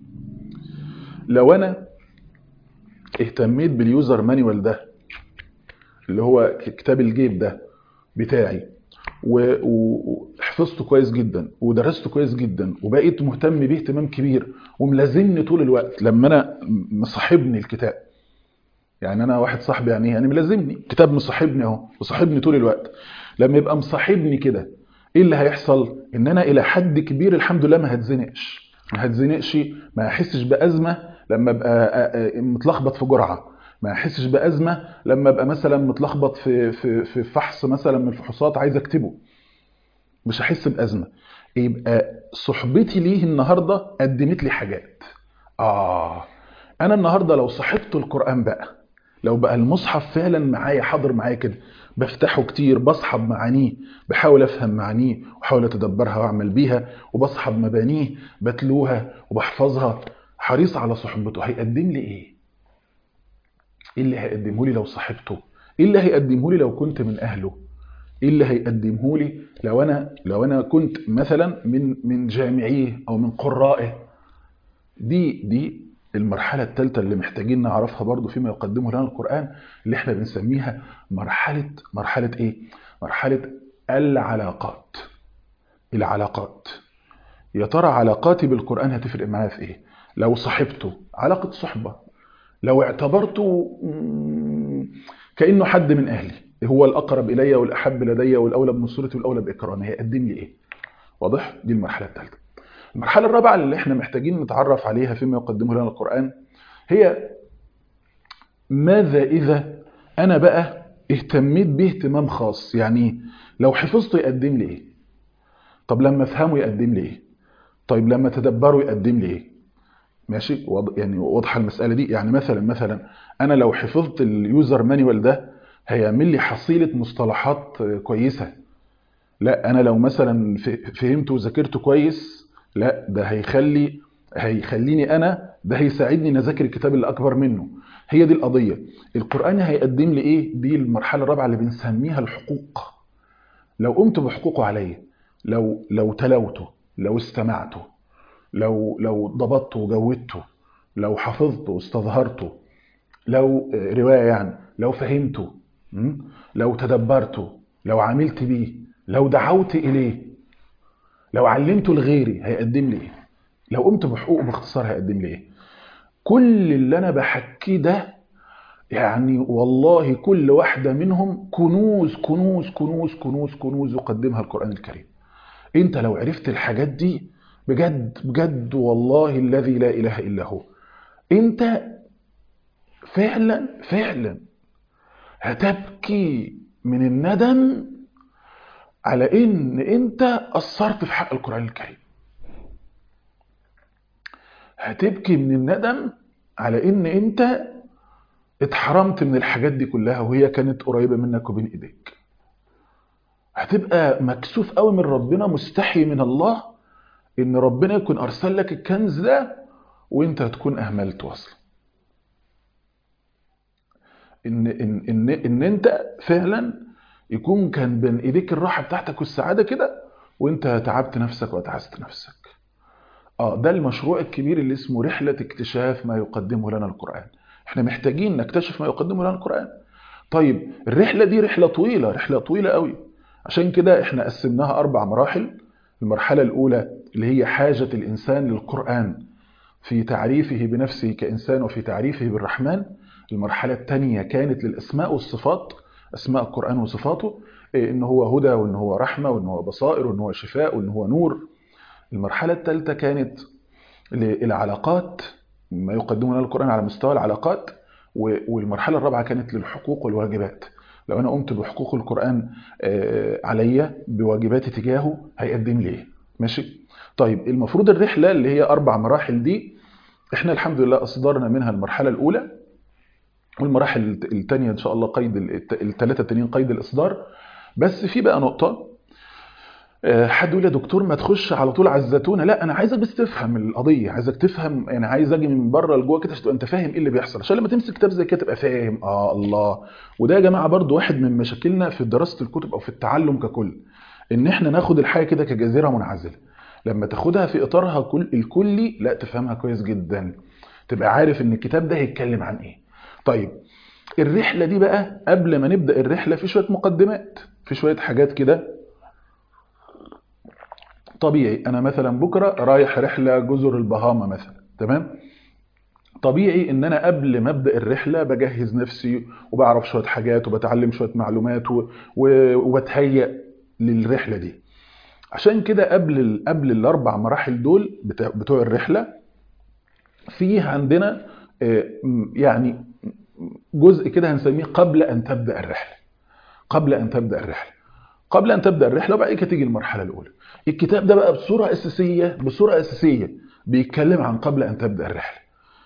لو انا اهتميت باليوزر مانيوال ده اللي هو كتاب الجيب ده بتاعي وحفظته كويس جدا ودرسته كويس جدا وبقيت مهتم بيه اهتمام كبير وملازمني طول الوقت لما انا مصاحبني الكتاب يعني انا واحد صاحبي يعني يعني ملازمني كتاب مصاحبني اهو مصاحبني طول الوقت لما يبقى مصاحبني كده ايه اللي هيحصل ان انا الى حد كبير الحمد لله ما هتزنقش ما هتزنقش ما احسش بازمه لما ابقى متلخبط في جرعه ما احسش بازمه لما ابقى مثلا متلخبط في في في فحص مثلا من الفحوصات عايز اكتبه مش هحس بازمه يبقى صحبتي ليه النهارده قدمت لي حاجات اه انا النهارده لو صاحبت القران بقى لو بقى المصحف فعلا معايا حاضر معايا كده بفتحه كتير بصحب معانيه بحاول افهم معانيه واحاول اتدبرها واعمل بيها وبصحب مبانيه بتلوها وبحفظها حريص على صحبته هيقدم لي ايه ايه اللي هيقدمه لي لو صاحبته ايه اللي هيقدمه لي لو كنت من اهله ايه اللي هيقدمه لي لو انا لو انا كنت مثلا من من جامعيه او من قرائه دي دي المرحلة الثالثة اللي محتاجين نعرفها برضو فيما يقدمه لنا القرآن اللي احنا بنسميها مرحلة مرحلة ايه؟ مرحلة العلاقات العلاقات يا ترى علاقاتي بالقرآن هتفرق معايا في ايه؟ لو صاحبته علاقة صحبة لو اعتبرته كأنه حد من أهلي هو الأقرب إلي والأحب لدي والأولى بنصرتي والأولى بإكرامي هيقدم لي إيه؟ واضح؟ دي المرحلة الثالثة. المرحلة الرابعة اللي احنا محتاجين نتعرف عليها فيما يقدمه لنا القرآن هي ماذا إذا أنا بقى اهتميت به اهتمام خاص يعني لو حفظته يقدم لي إيه؟ طب لما أفهمه يقدم لي إيه؟ طيب لما تدبره يقدم لي إيه؟ ماشي يعني واضحه المساله دي يعني مثلا مثلا انا لو حفظت اليوزر مانيوال ده هيعمل لي حصيله مصطلحات كويسه لا انا لو مثلا فهمته وذاكرته كويس لا ده هيخلي هيخليني انا ده هيساعدني ان اذاكر الكتاب اللي اكبر منه هي دي القضيه القران هيقدم لي ايه دي المرحله الرابعه اللي بنسميها الحقوق لو قمت بحقوقه عليا لو لو تلوته لو استمعته لو لو ضبطته وجودته لو حفظته واستظهرته لو روايه يعني لو فهمته لو تدبرته لو عملت بيه لو دعوت اليه لو علمته لغيري هيقدم لي ايه لو قمت بحقوقه باختصار هيقدم لي ايه كل اللي انا بحكيه ده يعني والله كل واحده منهم كنوز كنوز كنوز كنوز كنوز يقدمها القران الكريم انت لو عرفت الحاجات دي بجد بجد والله الذي لا اله الا هو انت فعلا فعلا هتبكي من الندم على ان انت قصرت في حق القران الكريم هتبكي من الندم على ان انت اتحرمت من الحاجات دي كلها وهي كانت قريبه منك وبين ايديك هتبقى مكسوف قوي من ربنا مستحي من الله ان ربنا يكون ارسل لك الكنز ده وانت هتكون اهملته اصلا ان ان ان ان انت فعلا يكون كان بين ايديك الراحه بتاعتك والسعاده كده وانت تعبت نفسك وتعست نفسك اه ده المشروع الكبير اللي اسمه رحله اكتشاف ما يقدمه لنا القران احنا محتاجين نكتشف ما يقدمه لنا القران طيب الرحله دي رحله طويله رحله طويله قوي عشان كده احنا قسمناها اربع مراحل المرحله الاولى اللي هي حاجه الانسان للقران في تعريفه بنفسه كانسان وفي تعريفه بالرحمن المرحله الثانيه كانت للاسماء والصفات اسماء القران وصفاته ان هو هدى وان هو رحمه وان هو بصائر وان هو شفاء وان هو نور المرحله الثالثه كانت للعلاقات ما يقدمه لنا القران على مستوى العلاقات والمرحله الرابعه كانت للحقوق والواجبات لو انا قمت بحقوق القران عليا بواجباتي تجاهه هيقدم لي ايه ماشي طيب المفروض الرحله اللي هي اربع مراحل دي احنا الحمد لله اصدرنا منها المرحله الاولى والمراحل الثانيه ان شاء الله قيد الثلاثه التانيين قيد الاصدار بس في بقى نقطه حد يقول يا دكتور ما تخش على طول على الزتونه لا انا عايزك بس تفهم القضيه عايزك تفهم يعني عايز اجي من بره لجوه كده عشان انت فاهم ايه اللي بيحصل عشان لما تمسك كتاب زي كده تبقى فاهم اه الله وده يا جماعه برضو واحد من مشاكلنا في دراسه الكتب او في التعلم ككل ان احنا ناخد الحاجه كده كجزيره منعزله لما تاخدها في اطارها كل الكلي لا تفهمها كويس جدا تبقى عارف ان الكتاب ده هيتكلم عن ايه طيب الرحله دي بقى قبل ما نبدا الرحله في شويه مقدمات في شويه حاجات كده طبيعي انا مثلا بكره رايح رحله جزر البهاما مثلا تمام طبيعي ان انا قبل ما ابدا الرحله بجهز نفسي وبعرف شويه حاجات وبتعلم شويه معلومات و... و... وبتهيأ للرحله دي عشان كده قبل ال... قبل الاربع مراحل دول بتاع... بتوع الرحله في عندنا يعني جزء كده هنسميه قبل ان تبدا الرحله قبل ان تبدا الرحله قبل ان تبدا الرحله وبعد كده تيجي المرحله الاولى الكتاب ده بقى بصوره اساسيه بصوره اساسيه بيتكلم عن قبل ان تبدا الرحله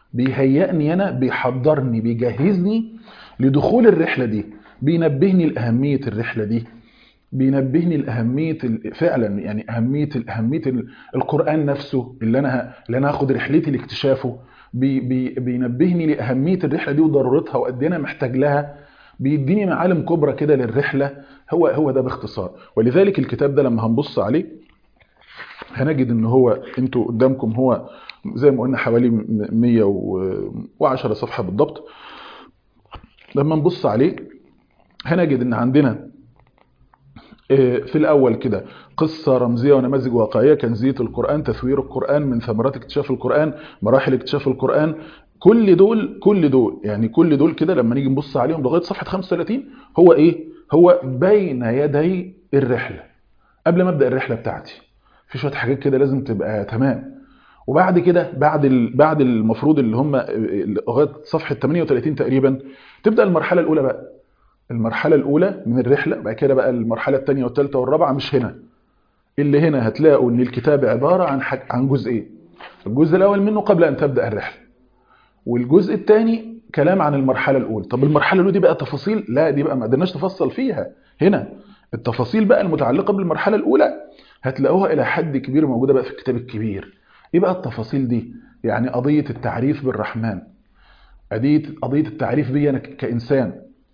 بيهيئني انا بيحضرني بيجهزني لدخول الرحله دي بينبهني لاهميه الرحله دي بينبهني لاهميه ال- فعلا يعني اهميه ال- اهميه ال- القران نفسه اللي انا ه- اللي انا هاخد رحلتي لاكتشافه بي بي بينبهني لاهميه الرحله دي وضرورتها وقد ايه انا محتاج لها بيديني معالم كبرى كده للرحله هو هو ده باختصار ولذلك الكتاب ده لما هنبص عليه هنجد ان هو انتوا قدامكم هو زي ما قلنا حوالي 110 صفحه بالضبط لما نبص عليه هنجد ان عندنا آه، في الأول كده قصة رمزية ونماذج واقعية كنزية القرآن تثوير القرآن من ثمرات اكتشاف القرآن مراحل اكتشاف القرآن كل دول كل دول يعني كل دول كده لما نيجي نبص عليهم لغاية صفحة 35 هو إيه؟ هو بين يدي الرحلة قبل ما أبدأ الرحلة بتاعتي في شوية حاجات كده لازم تبقى تمام وبعد كده بعد ال... بعد المفروض اللي هم لغايه صفحه 38 تقريبا تبدا المرحله الاولى بقى المرحله الاولى من الرحله بعد كده بقى المرحله الثانيه والثالثه والرابعه مش هنا اللي هنا هتلاقوا ان الكتاب عباره عن حاج... عن جزئين الجزء الاول منه قبل ان تبدا الرحله والجزء الثاني كلام عن المرحله الاولى طب المرحله الاولى دي بقى تفاصيل لا دي بقى ما قدرناش نفصل فيها هنا التفاصيل بقى المتعلقه بالمرحله الاولى هتلاقوها الى حد كبير موجوده بقى في الكتاب الكبير ايه بقى التفاصيل دي يعني قضيه التعريف بالرحمن قضيه قضيه التعريف بي انا ك- كانسان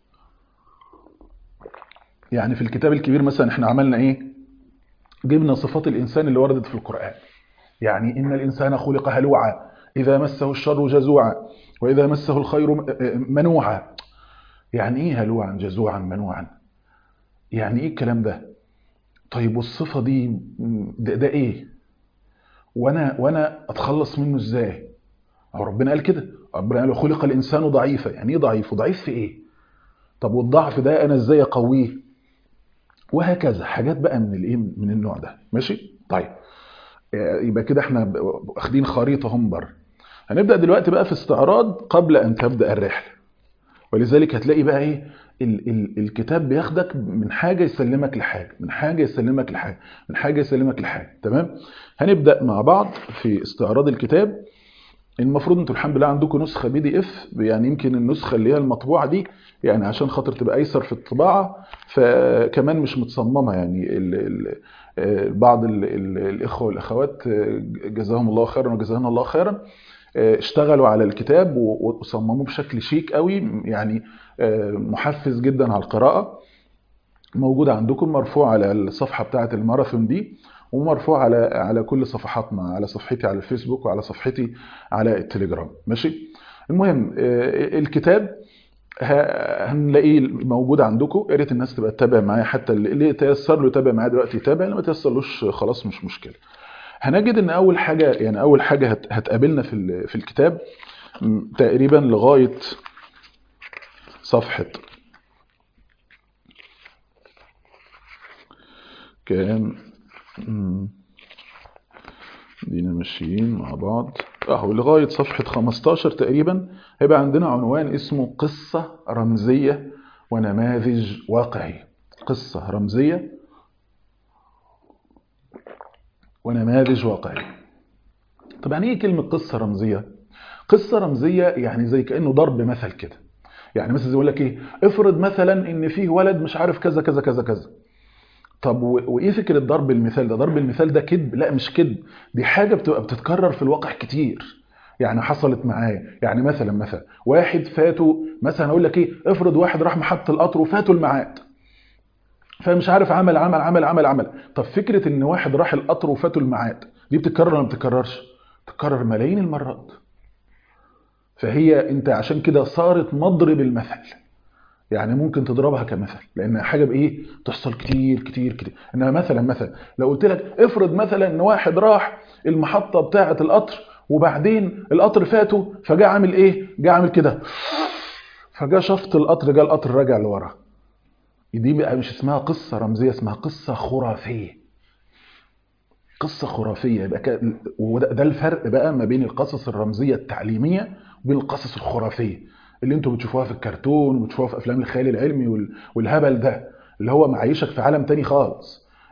يعني في الكتاب الكبير مثلا احنا عملنا ايه جبنا صفات الانسان اللي وردت في القران يعني ان الانسان خلق هلوعا اذا مسه الشر جزوعا واذا مسه الخير م- منوعا يعني ايه هلوعا جزوعا منوعا يعني ايه الكلام ده طيب والصفه دي م، ده, ده ايه وانا وانا اتخلص منه ازاي هو ربنا قال كده ربنا قال خلق الانسان ضعيفا يعني ايه ضعيف وضعيف في ايه طب والضعف ده انا ازاي اقويه وهكذا حاجات بقى من الايه من النوع ده ماشي طيب آه، يبقى كده احنا ب- واخدين خريطه هم بره هنبدا دلوقتي بقى في استعراض قبل ان تبدا الرحله ولذلك هتلاقي بقى ايه ال ال الكتاب بياخدك من حاجه يسلمك لحاجه من حاجه يسلمك لحاجه من حاجه يسلمك لحاجه تمام هنبدا مع بعض في استعراض الكتاب المفروض انتوا الحمد لله عندكم نسخه بي دي اف يعني يمكن النسخه اللي هي المطبوعه دي يعني عشان خاطر تبقى ايسر في الطباعه فكمان مش متصممه يعني ال ال آه، بعض ال ال الاخوه والاخوات آه، جزاهم الله خيرا وجزانا الله خيرا آه، اشتغلوا على الكتاب و- وصمموه بشكل شيك قوي يعني آه، محفز جدا على القراءه موجود عندكم مرفوع على الصفحه بتاعه الماراثون دي ومرفوع على على كل صفحاتنا على صفحتي على الفيسبوك وعلى صفحتي على التليجرام ماشي المهم آه، الكتاب ه- هنلاقيه موجود عندكم يا ريت الناس تبقى تتابع معايا حتى اللي اللي يتيسر له يتابع معايا دلوقتي يتابع اللي ما تيسرلوش خلاص مش مشكله هنجد ان اول حاجه يعني اول حاجه هت- هتقابلنا في ال- في الكتاب م، تقريبا لغايه صفحه كام م، دينا ماشيين مع بعض اهو لغايه صفحه 15 تقريبا هيبقى عندنا عنوان اسمه قصه رمزيه ونماذج واقعيه قصه رمزيه ونماذج واقعيه طب يعني ايه كلمه قصه رمزيه قصه رمزيه يعني زي كانه ضرب مثل كده يعني مثلا زي يقول لك ايه افرض مثلا ان فيه ولد مش عارف كذا كذا كذا كذا طب و- وايه فكره ضرب المثال ده ضرب المثال ده كذب لا مش كذب دي حاجه بتبقى بتتكرر في الواقع كتير يعني حصلت معايا يعني مثلا مثلا واحد فاته مثلا اقول لك ايه افرض واحد راح محط القطر وفاته الميعاد فمش عارف عمل عمل عمل عمل عمل طب فكره ان واحد راح القطر وفاته الميعاد دي بتتكرر ولا ما بتتكررش بتتكرر ملايين المرات فهي انت عشان كده صارت مضرب المثل يعني ممكن تضربها كمثل لان حاجه بايه تحصل كتير كتير كتير انما مثلا مثلا لو قلت لك افرض مثلا ان واحد راح المحطه بتاعه القطر وبعدين القطر فاته فجاء عامل ايه جاء عامل كده فجاء شفط القطر جاء القطر راجع لورا دي بقى مش اسمها قصه رمزيه اسمها قصه خرافيه قصه خرافيه يبقى كده وده ده الفرق بقى ما بين القصص الرمزيه التعليميه وبين القصص الخرافيه اللي انتوا بتشوفوها في الكرتون وبتشوفوها في افلام الخيال العلمي وال- والهبل ده اللي هو معيشك في عالم تاني خالص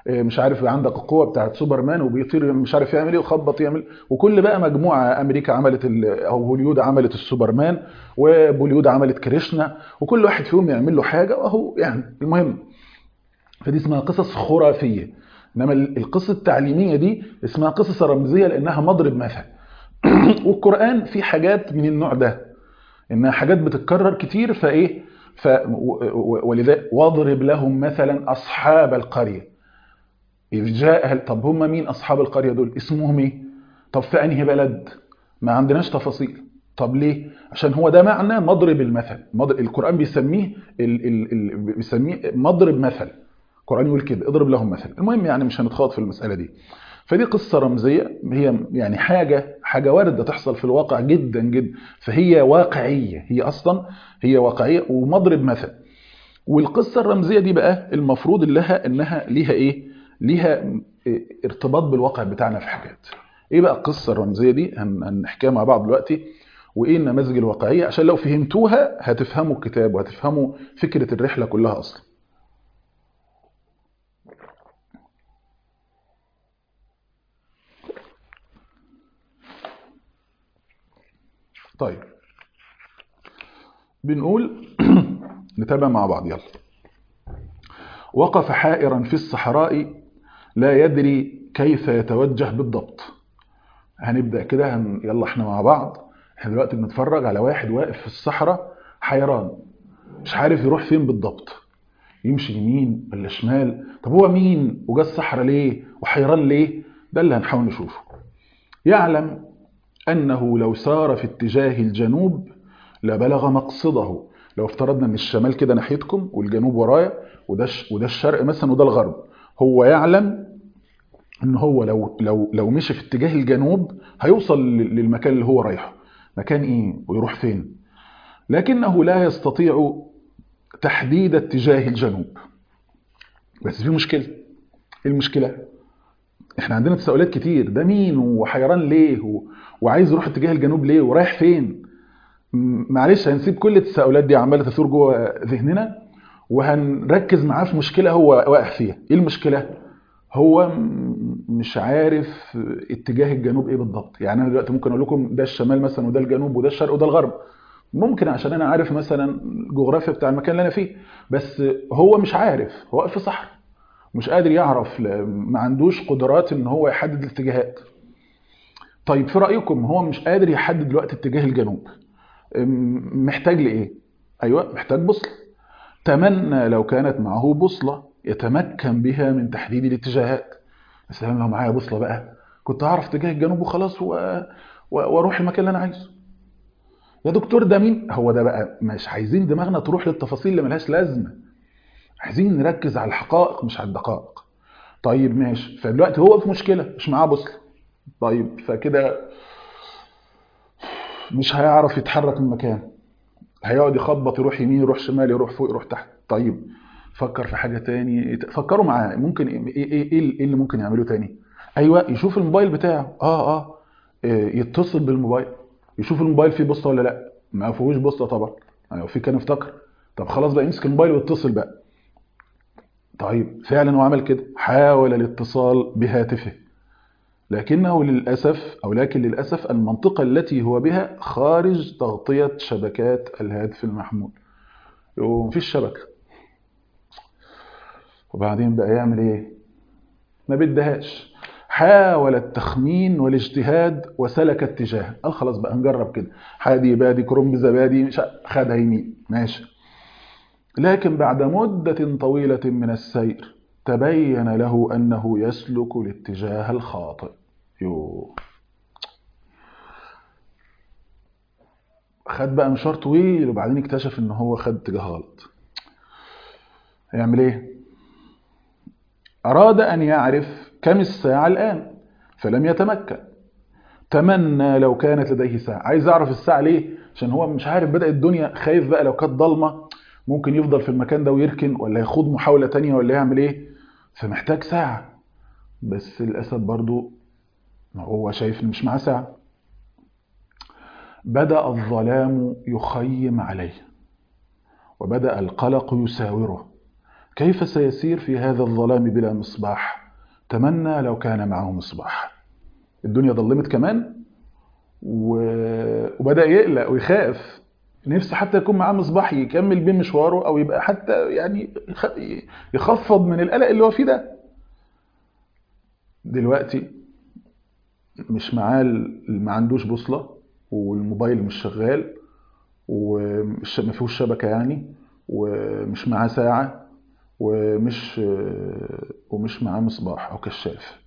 إيه، مش عارف عندك القوه بتاعت سوبرمان وبيطير مش عارف يعمل ايه وخبط يعمل وكل بقى مجموعه امريكا عملت ال- او هوليود عملت السوبرمان وبوليود عملت كريشنا وكل واحد فيهم يعمل له حاجه واهو يعني المهم فدي اسمها قصص خرافيه انما ال- القصه التعليميه دي اسمها قصص رمزيه لانها مضرب مثل والقران فيه حاجات من النوع ده انها حاجات بتتكرر كتير فايه ف و- و- ولذلك واضرب لهم مثلا اصحاب القريه اذ جاء طب هم مين اصحاب القريه دول اسمهم ايه طب في انهي بلد ما عندناش تفاصيل طب ليه عشان هو ده معنى مضرب المثل مضرب القران بيسميه ال... ال... ال... بيسميه مضرب مثل القران يقول كده اضرب لهم مثل المهم يعني مش هنتخاض في المساله دي فدي قصه رمزيه هي يعني حاجه حاجه وارده تحصل في الواقع جدا جدا فهي واقعيه هي اصلا هي واقعيه ومضرب مثل والقصه الرمزيه دي بقى المفروض لها انها ليها ايه ليها ارتباط بالواقع بتاعنا في حاجات ايه بقى القصه الرمزيه دي هن- هنحكيها مع بعض دلوقتي وايه النماذج الواقعيه عشان لو فهمتوها هتفهموا الكتاب وهتفهموا فكره الرحله كلها اصلا طيب بنقول نتابع مع بعض يلا وقف حائرا في الصحراء لا يدري كيف يتوجه بالضبط هنبدأ كده هن... يلا احنا مع بعض احنا دلوقتي بنتفرج على واحد واقف في الصحراء حيران مش عارف يروح فين بالضبط يمشي يمين ولا شمال طب هو مين وجا الصحراء ليه وحيران ليه ده اللي هنحاول نشوفه يعلم أنه لو سار في اتجاه الجنوب لبلغ مقصده لو افترضنا ان الشمال كده ناحيتكم والجنوب ورايا وده ش- وده الشرق مثلا وده الغرب هو يعلم ان هو لو لو لو مشي في اتجاه الجنوب هيوصل لل- للمكان اللي هو رايحه مكان ايه ويروح فين لكنه لا يستطيع تحديد اتجاه الجنوب بس في مشكله ايه المشكله احنا عندنا تساؤلات كتير ده مين وحيران ليه و... وعايز يروح اتجاه الجنوب ليه ورايح فين م- معلش هنسيب كل التساؤلات دي عماله تثور جوه ذهننا وهنركز معاه في مشكله هو واقع فيها ايه المشكله هو م- مش عارف اتجاه الجنوب ايه بالضبط يعني انا دلوقتي ممكن اقول لكم ده الشمال مثلا وده الجنوب وده الشرق وده الغرب ممكن عشان انا عارف مثلا الجغرافيا بتاع المكان اللي انا فيه بس هو مش عارف هو واقف في صحراء مش قادر يعرف ل- ما عندوش قدرات ان هو يحدد الاتجاهات طيب في رايكم هو مش قادر يحدد دلوقتي اتجاه الجنوب أم، محتاج لايه ايوه محتاج بوصله تمنى لو كانت معه بوصله يتمكن بها من تحديد الاتجاهات يا سلام لو معايا بوصله بقى كنت اعرف اتجاه الجنوب وخلاص و... و... واروح المكان اللي انا عايزه يا دكتور ده مين هو ده بقى مش عايزين دماغنا تروح للتفاصيل اللي ملهاش لازمه عايزين نركز على الحقائق مش على الدقائق طيب ماشي فدلوقتي هو في مشكله مش معاه بوصله طيب فكده مش هيعرف يتحرك من مكانه هيقعد يخبط يروح يمين يروح شمال يروح فوق يروح تحت طيب فكر في حاجه تاني فكروا معاه ممكن ايه ايه ايه إيه اللي ممكن يعمله تاني ايوه يشوف الموبايل بتاعه اه اه إيه، يتصل بالموبايل يشوف الموبايل فيه بوصله ولا لا ما فيهوش بوصله طبعا لو في كان افتكر طب خلاص بقى يمسك الموبايل ويتصل بقى طيب فعلا هو عمل كده حاول الاتصال بهاتفه لكنه للأسف أو لكن للأسف المنطقة التي هو بها خارج تغطية شبكات الهاتف المحمول ومفيش شبكة وبعدين بقى يعمل ايه ما بدهاش حاول التخمين والاجتهاد وسلك اتجاه قال خلاص بقى نجرب كده حادي بادي كرنب زبادي مش ع- خدها يمين ماشي لكن بعد مدة طويلة من السير تبين له أنه يسلك الاتجاه الخاطئ يو خد بقى مشوار طويل وبعدين اكتشف ان هو خد اتجاه غلط هيعمل ايه اراد ان يعرف كم الساعة الان فلم يتمكن تمنى لو كانت لديه ساعة عايز اعرف الساعة ليه عشان هو مش عارف بدأ الدنيا خايف بقى لو كانت ضلمة ممكن يفضل في المكان ده ويركن ولا يخوض محاولة تانية ولا يعمل ايه فمحتاج ساعة بس للأسف برضو ما هو شايف ان مش معاه ساعة بدأ الظلام يخيم عليه وبدأ القلق يساوره كيف سيسير في هذا الظلام بلا مصباح تمنى لو كان معه مصباح الدنيا ظلمت كمان و... وبدأ يقلق ويخاف نفسه حتى يكون معاه مصباح يكمل بيه مشواره او يبقى حتى يعني يخفض من القلق اللي هو فيه ده دلوقتي مش معاه ما عندوش بوصله والموبايل مش شغال ومش ما فيهوش شبكه يعني ومش معاه ساعه ومش ومش معاه مصباح او كشاف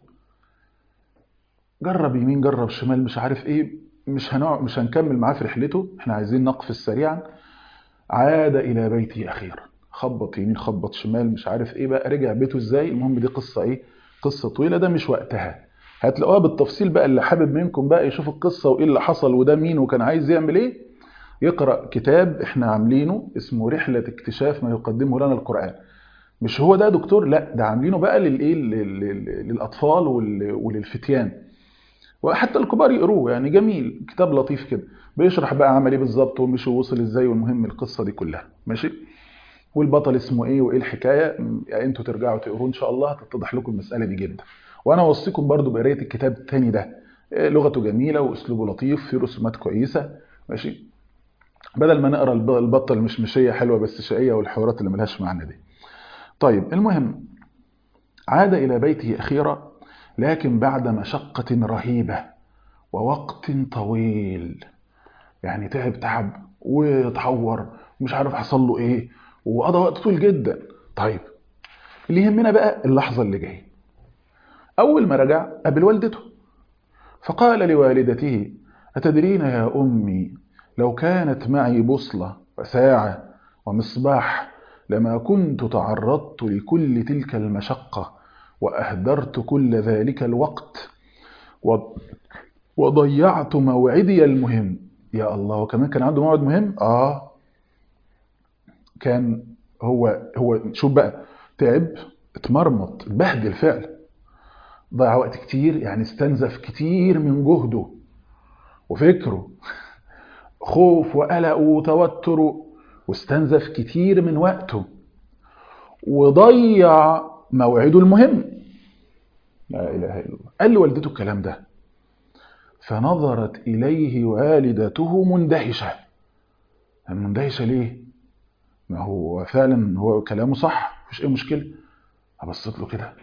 جرب يمين جرب شمال مش عارف ايه مش هنقعد مش هنكمل معاه في رحلته احنا عايزين نقفز سريعا عاد الى بيته اخيرا خبط يمين خبط شمال مش عارف ايه بقى رجع بيته ازاي المهم دي قصه ايه قصه طويله ده مش وقتها هتلاقوها بالتفصيل بقى اللي حابب منكم بقى يشوف القصه وايه اللي حصل وده مين وكان عايز يعمل ايه يقرا كتاب احنا عاملينه اسمه رحله اكتشاف ما يقدمه لنا القران مش هو ده دكتور لا ده عاملينه بقى للايه للاطفال وللفتيان وحتى الكبار يقروه يعني جميل كتاب لطيف كده بيشرح بقى عمل ايه بالظبط ومشي ووصل ازاي والمهم القصه دي كلها ماشي والبطل اسمه ايه وايه الحكايه يعني انتوا ترجعوا تقروه ان شاء الله هتتضح لكم المساله دي جدا وانا اوصيكم برضو بقرايه الكتاب الثاني ده لغته جميله واسلوبه لطيف فيه رسومات كويسه ماشي بدل ما نقرا البطه المشمشيه حلوه بس شقيه والحوارات اللي ملهاش معنى دي طيب المهم عاد الى بيته اخيرا لكن بعد مشقة رهيبة ووقت طويل يعني تعب تعب وتحور ومش عارف حصل له ايه وقضى وقت طويل جدا طيب اللي يهمنا بقى اللحظة اللي جاية أول ما رجع قابل والدته فقال لوالدته أتدرين يا أمي لو كانت معي بوصلة وساعة ومصباح لما كنت تعرضت لكل تلك المشقة وأهدرت كل ذلك الوقت وضيعت موعدي المهم يا الله وكمان كان عنده موعد مهم آه كان هو هو شوف بقى تعب اتمرمط اتبهدل فعلا ضيع وقت كتير يعني استنزف كتير من جهده وفكره خوف وقلق وتوتر واستنزف كتير من وقته وضيع موعده المهم لا إله إلا الله قال لوالدته الكلام ده فنظرت إليه والدته مندهشة مندهشة ليه؟ ما هو فعلا هو كلامه صح مفيش أي مشكلة أبصت له كده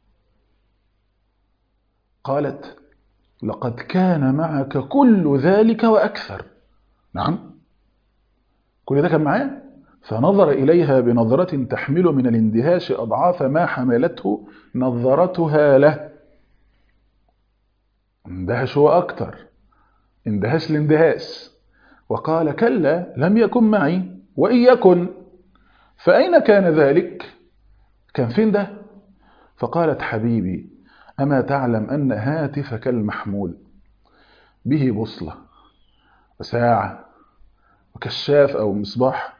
قالت لقد كان معك كل ذلك وأكثر نعم كل ده كان معاه فنظر إليها بنظرة تحمل من الاندهاش أضعاف ما حملته نظرتها له اندهش هو أكتر اندهش الاندهاش وقال كلا لم يكن معي وإن يكن فأين كان ذلك كان فين ده فقالت حبيبي أما تعلم أن هاتفك المحمول به بوصلة وساعة وكشاف أو مصباح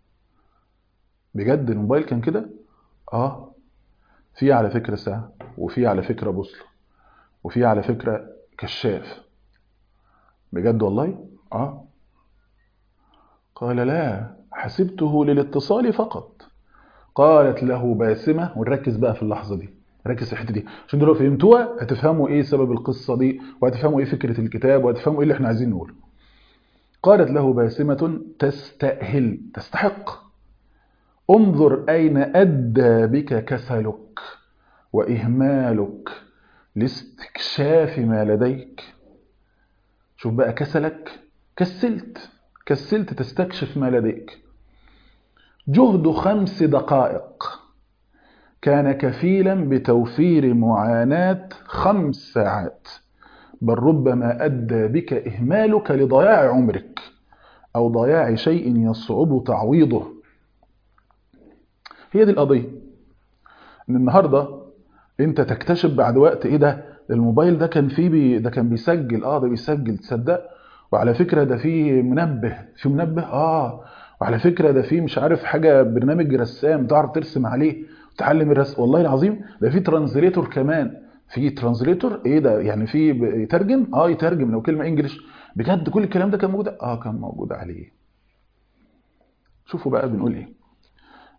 بجد الموبايل كان كده اه في على فكرة ساعة وفي على فكرة بوصلة وفي على فكرة كشاف بجد والله اه قال لا حسبته للاتصال فقط قالت له باسمة ونركز بقى في اللحظة دي ركز في الحته دي عشان دول لو فهمتوها هتفهموا ايه سبب القصة دي وهتفهموا ايه فكرة الكتاب وهتفهموا ايه اللي احنا عايزين نقوله قالت له باسمة تستأهل تستحق انظر أين أدى بك كسلك وإهمالك لاستكشاف ما لديك شوف بقى كسلك كسلت كسلت تستكشف ما لديك جهد خمس دقائق كان كفيلا بتوفير معاناة خمس ساعات بل ربما أدى بك إهمالك لضياع عمرك أو ضياع شيء يصعب تعويضه هي دي القضية ان النهاردة انت تكتشف بعد وقت ايه ده الموبايل ده كان فيه بي ده كان بيسجل اه ده بيسجل تصدق وعلى فكرة ده فيه منبه في منبه اه وعلى فكرة ده فيه مش عارف حاجة برنامج رسام تعرف ترسم عليه وتعلم الرسم والله العظيم ده فيه ترانزليتور كمان في ترانزليتور ايه ده يعني في يترجم اه يترجم لو كلمة انجلش بجد كل الكلام ده كان موجود اه كان موجود عليه شوفوا بقى بنقول ايه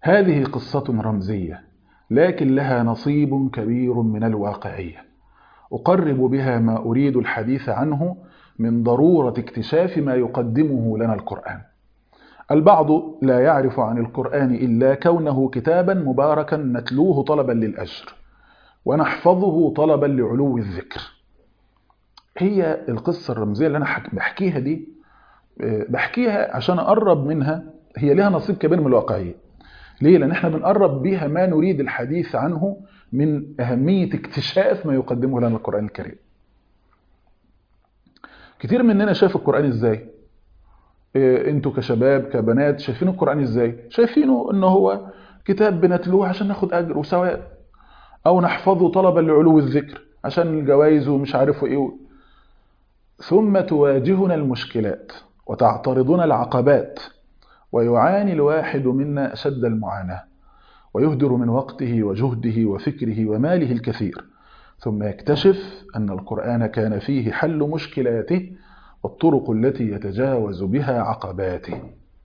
هذه قصة رمزية لكن لها نصيب كبير من الواقعية أقرب بها ما أريد الحديث عنه من ضرورة اكتشاف ما يقدمه لنا القرآن البعض لا يعرف عن القرآن إلا كونه كتابا مباركا نتلوه طلبا للأجر ونحفظه طلبا لعلو الذكر هي القصة الرمزية اللي أنا بحكيها دي بحكيها عشان أقرب منها هي لها نصيب كبير من الواقعية ليه؟ لأن احنا بنقرب بيها ما نريد الحديث عنه من أهمية اكتشاف ما يقدمه لنا القرآن الكريم كتير مننا شاف القرآن ازاي إيه انتوا كشباب كبنات شايفين القرآن ازاي شايفينه ان هو كتاب بنتلوه عشان ناخد اجر وثواب او نحفظه طلبا لعلو الذكر عشان الجوائز ومش عارف ايه ثم تواجهنا المشكلات وتعترضنا العقبات ويعاني الواحد منا أشد المعاناة ويهدر من وقته وجهده وفكره وماله الكثير ثم يكتشف أن القرآن كان فيه حل مشكلاته والطرق التي يتجاوز بها عقباته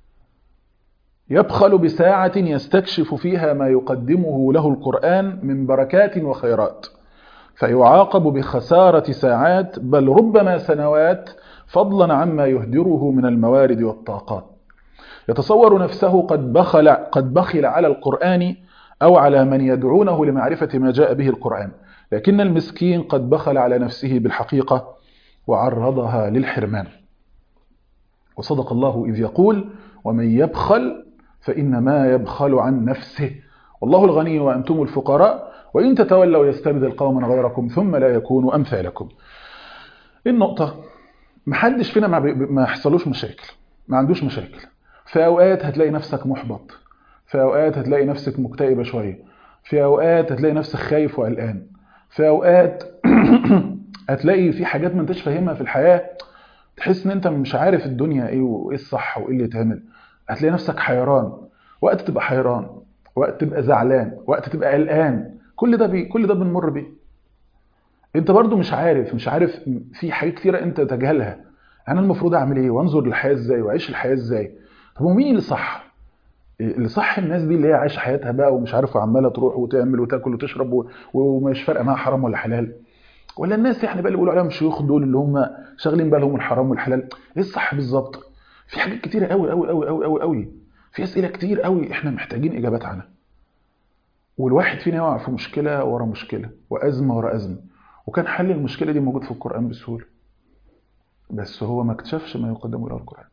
يبخل بساعة يستكشف فيها ما يقدمه له القرآن من بركات وخيرات فيعاقب بخسارة ساعات بل ربما سنوات فضلا عما يهدره من الموارد والطاقات يتصور نفسه قد بخل, قد بخل على القرآن أو على من يدعونه لمعرفة ما جاء به القرآن لكن المسكين قد بخل على نفسه بالحقيقة وعرضها للحرمان وصدق الله إذ يقول ومن يبخل فإنما يبخل عن نفسه والله الغني وأنتم الفقراء وإن تتولوا يستبدل قوما غيركم ثم لا يكونوا أمثالكم النقطة محدش فينا ما يحصلوش مشاكل ما عندوش مشاكل في أوقات هتلاقي نفسك محبط في أوقات هتلاقي نفسك مكتئبة شوية في أوقات هتلاقي نفسك خايف وقلقان في أوقات هتلاقي في حاجات ما انتش فاهمها في الحياة تحس ان انت مش عارف الدنيا ايه وايه الصح وايه اللي يتعمل هتلاقي نفسك حيران وقت تبقى حيران وقت تبقى زعلان وقت تبقى قلقان كل ده بي كل ده بنمر بيه انت برضو مش عارف مش عارف في حاجات كتيره انت تجهلها انا المفروض اعمل ايه وانظر للحياه ازاي واعيش الحياه ازاي طب ومين اللي صح اللي صح الناس دي اللي هي عايشه حياتها بقى ومش عارف وعماله تروح وتعمل وتاكل وتشرب ومش فارقه معاها حرام ولا حلال ولا الناس يعني بقى اللي بيقولوا عليهم الشيوخ دول اللي هم شاغلين بالهم الحرام والحلال ايه الصح بالظبط في حاجات كتيره قوي قوي قوي قوي قوي قوي في اسئله كتير قوي احنا محتاجين اجابات عنها والواحد فينا يقع في مشكله ورا مشكله وازمه ورا ازمه وكان حل المشكله دي موجود في القران بسهوله بس هو ما اكتشفش ما يقدمه له القران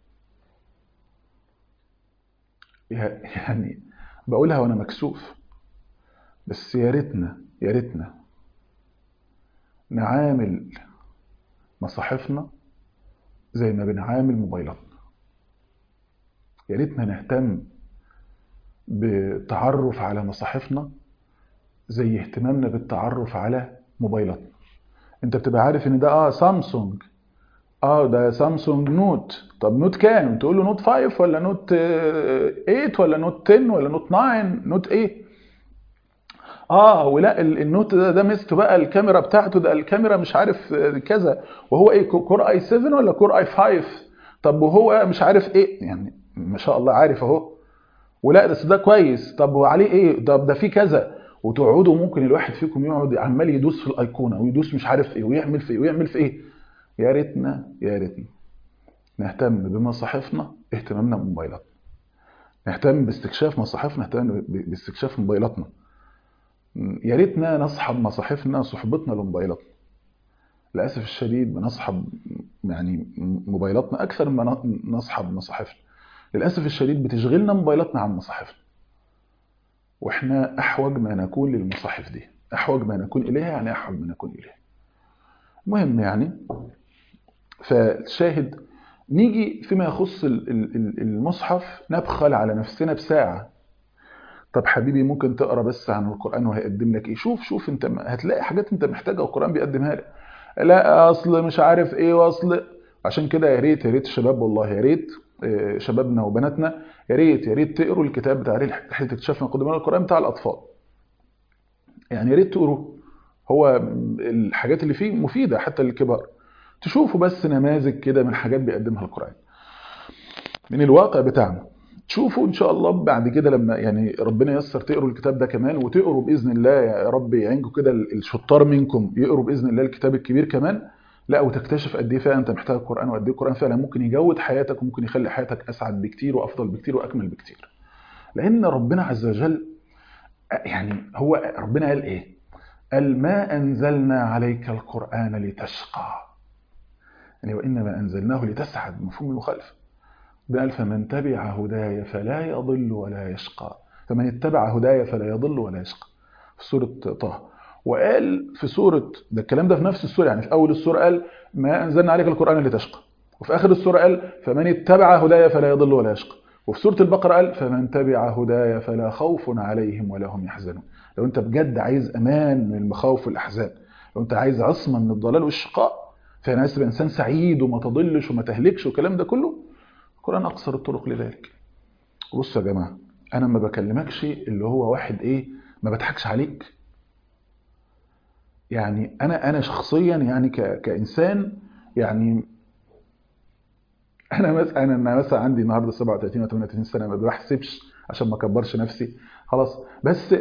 يعني بقولها وانا مكسوف بس يا ريتنا يا ريتنا نعامل مصاحفنا زي ما بنعامل موبايلاتنا يا ريتنا نهتم بالتعرف على مصاحفنا زي اهتمامنا بالتعرف على موبايلاتنا انت بتبقى عارف ان ده اه سامسونج اه ده سامسونج نوت طب نوت كام تقول له نوت 5 ولا نوت 8 ولا نوت 10 ولا نوت 9 نوت ايه اه ولا النوت ده ده ميزته بقى الكاميرا بتاعته ده الكاميرا مش عارف كذا وهو ايه كور اي 7 ولا كور اي 5 طب وهو مش عارف ايه يعني ما شاء الله عارف اهو ولا بس ده كويس طب وعليه ايه طب ده فيه كذا وتقعدوا ممكن الواحد فيكم يقعد عمال يدوس في الايقونه ويدوس مش عارف ايه ويعمل في ايه ويعمل في ايه يا ريتنا يا ريتنا نهتم بمصاحفنا اهتمامنا بموبايلاتنا نهتم باستكشاف مصاحفنا اهتمام باستكشاف موبايلاتنا يا ريتنا نصحب مصاحفنا صحبتنا لموبايلاتنا للاسف الشديد بنصحب يعني موبايلاتنا اكثر ما نصحب مصاحفنا للاسف الشديد بتشغلنا موبايلاتنا عن مصاحفنا واحنا احوج ما نكون للمصاحف دي احوج ما نكون اليها يعني احوج ما نكون اليها المهم يعني فالشاهد نيجي فيما يخص المصحف نبخل على نفسنا بساعة طب حبيبي ممكن تقرا بس عن القرآن وهيقدم لك ايه شوف شوف انت هتلاقي حاجات انت محتاجها القرآن بيقدمها لك لا اصل مش عارف ايه واصل عشان كده يا ريت يا ريت الشباب والله يا ريت شبابنا وبناتنا يا ريت يا ريت تقروا الكتاب بتاع رحله اكتشاف مقدمات القرآن بتاع الاطفال يعني يا ريت تقروا هو الحاجات اللي فيه مفيدة حتى للكبار تشوفوا بس نماذج كده من حاجات بيقدمها القرآن من الواقع بتاعنا تشوفوا ان شاء الله بعد كده لما يعني ربنا ييسر تقروا الكتاب ده كمان وتقروا باذن الله يا رب يعينكم كده الشطار منكم يقروا باذن الله الكتاب الكبير كمان لا وتكتشف قد ايه فعلا انت محتاج القران وقد ايه القران فعلا ممكن يجود حياتك وممكن يخلي حياتك اسعد بكتير وافضل بكتير واكمل بكتير لان ربنا عز وجل يعني هو ربنا قال ايه قال ما انزلنا عليك القران لتشقى يعني وانما انزلناه لتسعد مفهوم المخالفه قال فمن تبع هداي فلا يضل ولا يشقى فمن اتبع هداي فلا يضل ولا يشقى في سورة طه وقال في سورة ده الكلام ده في نفس السورة يعني في أول السورة قال ما أنزلنا عليك القرآن لتشقى وفي آخر السورة قال فمن اتبع هداي فلا يضل ولا يشقى وفي سورة البقرة قال فمن تبع هداي فلا خوف عليهم ولا هم يحزنون لو أنت بجد عايز أمان من المخاوف والأحزان لو أنت عايز عصمة من الضلال والشقاء فأنا عايز تبقى إنسان سعيد وما تضلش وما تهلكش والكلام ده كله القرآن أقصر الطرق لذلك بصوا يا جماعة أنا ما بكلمكش اللي هو واحد إيه ما بضحكش عليك يعني أنا أنا شخصيا يعني ك... كإنسان يعني أنا مثلا أنا مثلا عندي النهارده 37 و 38 سنة ما بحسبش عشان ما أكبرش نفسي خلاص بس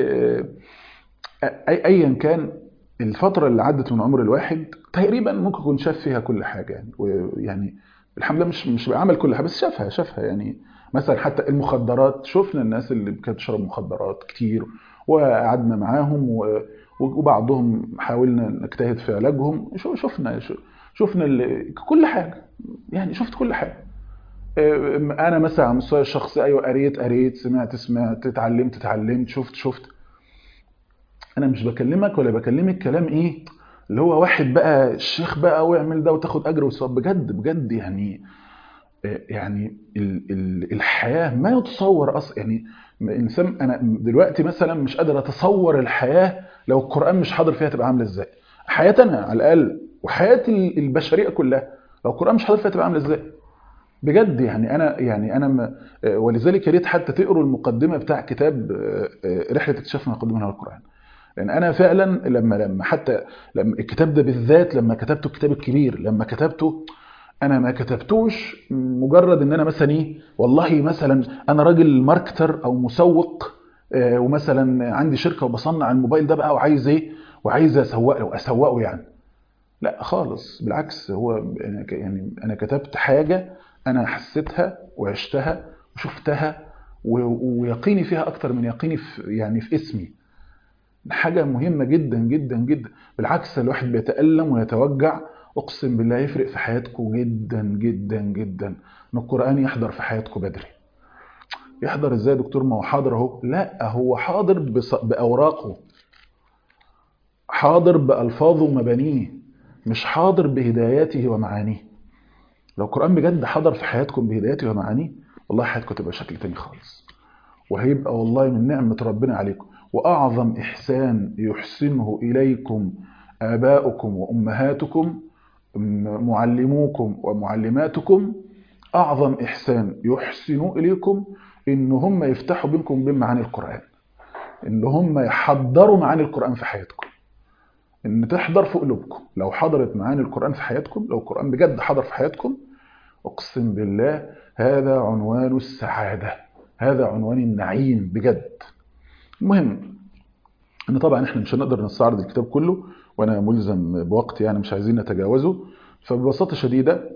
أيا كان الفترة اللي عدت من عمر الواحد تقريبا ممكن يكون شاف فيها كل حاجة يعني ويعني الحمد لله مش مش بعمل كل حاجه بس شافها شافها يعني مثلا حتى المخدرات شفنا الناس اللي كانت تشرب مخدرات كتير وقعدنا معاهم وبعضهم حاولنا نجتهد في علاجهم شفنا شفنا كل حاجه يعني شفت كل حاجه انا مثلا على المستوى الشخصي ايوه قريت قريت سمعت سمعت اتعلمت اتعلمت شفت شفت انا مش بكلمك ولا بكلمك كلام ايه اللي هو واحد بقى الشيخ بقى واعمل ده وتاخد اجر وثواب بجد بجد يعني يعني الحياه ما يتصور اصلا يعني انسان انا دلوقتي مثلا مش قادر اتصور الحياه لو القران مش حاضر فيها تبقى عامله ازاي حياتنا على الاقل وحياه البشريه كلها لو القران مش حاضر فيها تبقى عامله ازاي بجد يعني انا يعني انا ولذلك يا ريت حتى تقروا المقدمه بتاع كتاب رحله اكتشاف ما يقدمه لنا القران لان انا فعلا لما لما حتى لما الكتاب ده بالذات لما كتبته الكتاب الكبير لما كتبته انا ما كتبتوش مجرد ان انا مثلا ايه والله مثلا انا راجل ماركتر او مسوق ومثلا عندي شركه وبصنع الموبايل ده بقى وعايز ايه وعايز اسوقه اسوقه يعني لا خالص بالعكس هو يعني انا كتبت حاجه انا حسيتها وعشتها وشفتها ويقيني فيها اكتر من يقيني في يعني في اسمي حاجة مهمة جدا جدا جدا بالعكس الواحد بيتألم ويتوجع أقسم بالله يفرق في حياتكم جدا جدا جدا إن القرآن يحضر في حياتكم بدري يحضر ازاي يا دكتور ما هو حاضر اهو لا هو حاضر بص... بأوراقه حاضر بألفاظه ومبانيه مش حاضر بهداياته ومعانيه لو القرآن بجد حضر في حياتكم بهداياته ومعانيه والله حياتكم تبقى شكل تاني خالص وهيبقى والله من نعمة ربنا عليكم وأعظم إحسان يحسنه إليكم آباؤكم وأمهاتكم معلموكم ومعلماتكم أعظم إحسان يحسنوا إليكم إن هم يفتحوا بينكم وبين معاني القرآن إن هم يحضروا معاني القرآن في حياتكم إن تحضر في قلوبكم لو حضرت معاني القرآن في حياتكم لو القرآن بجد حضر في حياتكم أقسم بالله هذا عنوان السعادة هذا عنوان النعيم بجد المهم ان طبعا احنا مش هنقدر نستعرض الكتاب كله وانا ملزم بوقت يعني مش عايزين نتجاوزه فببساطه شديده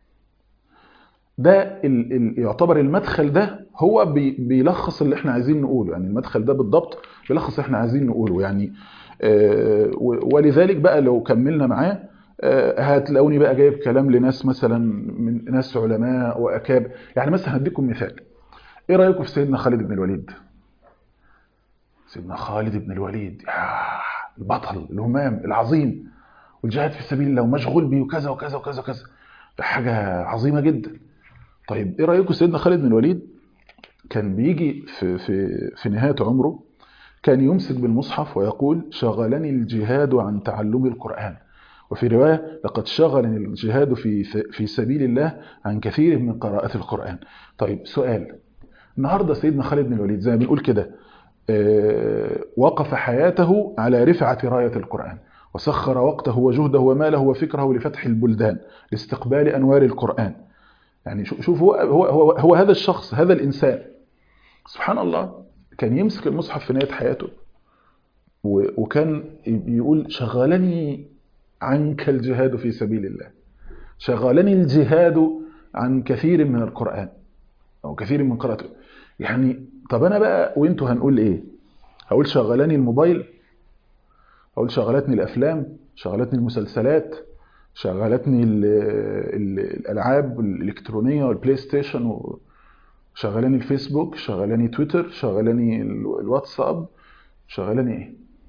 ده ال ال يعتبر المدخل ده هو بي بيلخص اللي احنا عايزين نقوله يعني المدخل ده بالضبط بيلخص اللي احنا عايزين نقوله يعني آه ولذلك بقى لو كملنا معاه آه هتلاقوني بقى جايب كلام لناس مثلا من ناس علماء واكابر يعني مثلا هديكم مثال ايه رايكم في سيدنا خالد بن الوليد سيدنا خالد بن الوليد البطل الهمام العظيم والجهاد في سبيل الله ومشغول بيه وكذا وكذا وكذا وكذا ده حاجة عظيمة جدا طيب ايه رأيكم سيدنا خالد بن الوليد كان بيجي في, في, في نهاية عمره كان يمسك بالمصحف ويقول شغلني الجهاد عن تعلم القرآن وفي رواية لقد شغلني الجهاد في, في سبيل الله عن كثير من قراءة القرآن طيب سؤال النهاردة سيدنا خالد بن الوليد زي ما بنقول كده وقف حياته على رفعة راية القرآن وسخر وقته وجهده وماله وفكره لفتح البلدان لاستقبال أنوار القرآن يعني شوف هو هو هو, هو هذا الشخص هذا الانسان سبحان الله كان يمسك المصحف في نهايه حياته وكان يقول شغلني عنك الجهاد في سبيل الله شغلني الجهاد عن كثير من القرآن أو كثير من قراءته يعني طب أنا بقى وإنتوا هنقول إيه هقول شغلاني الموبايل هقول شغلتني الأفلام شغلتني المسلسلات شغلتني ال ال الألعاب الإلكترونية والبلاي ستيشن شغلاني الفيسبوك شغلاني تويتر شغلاني الواتساب شغلاني إيه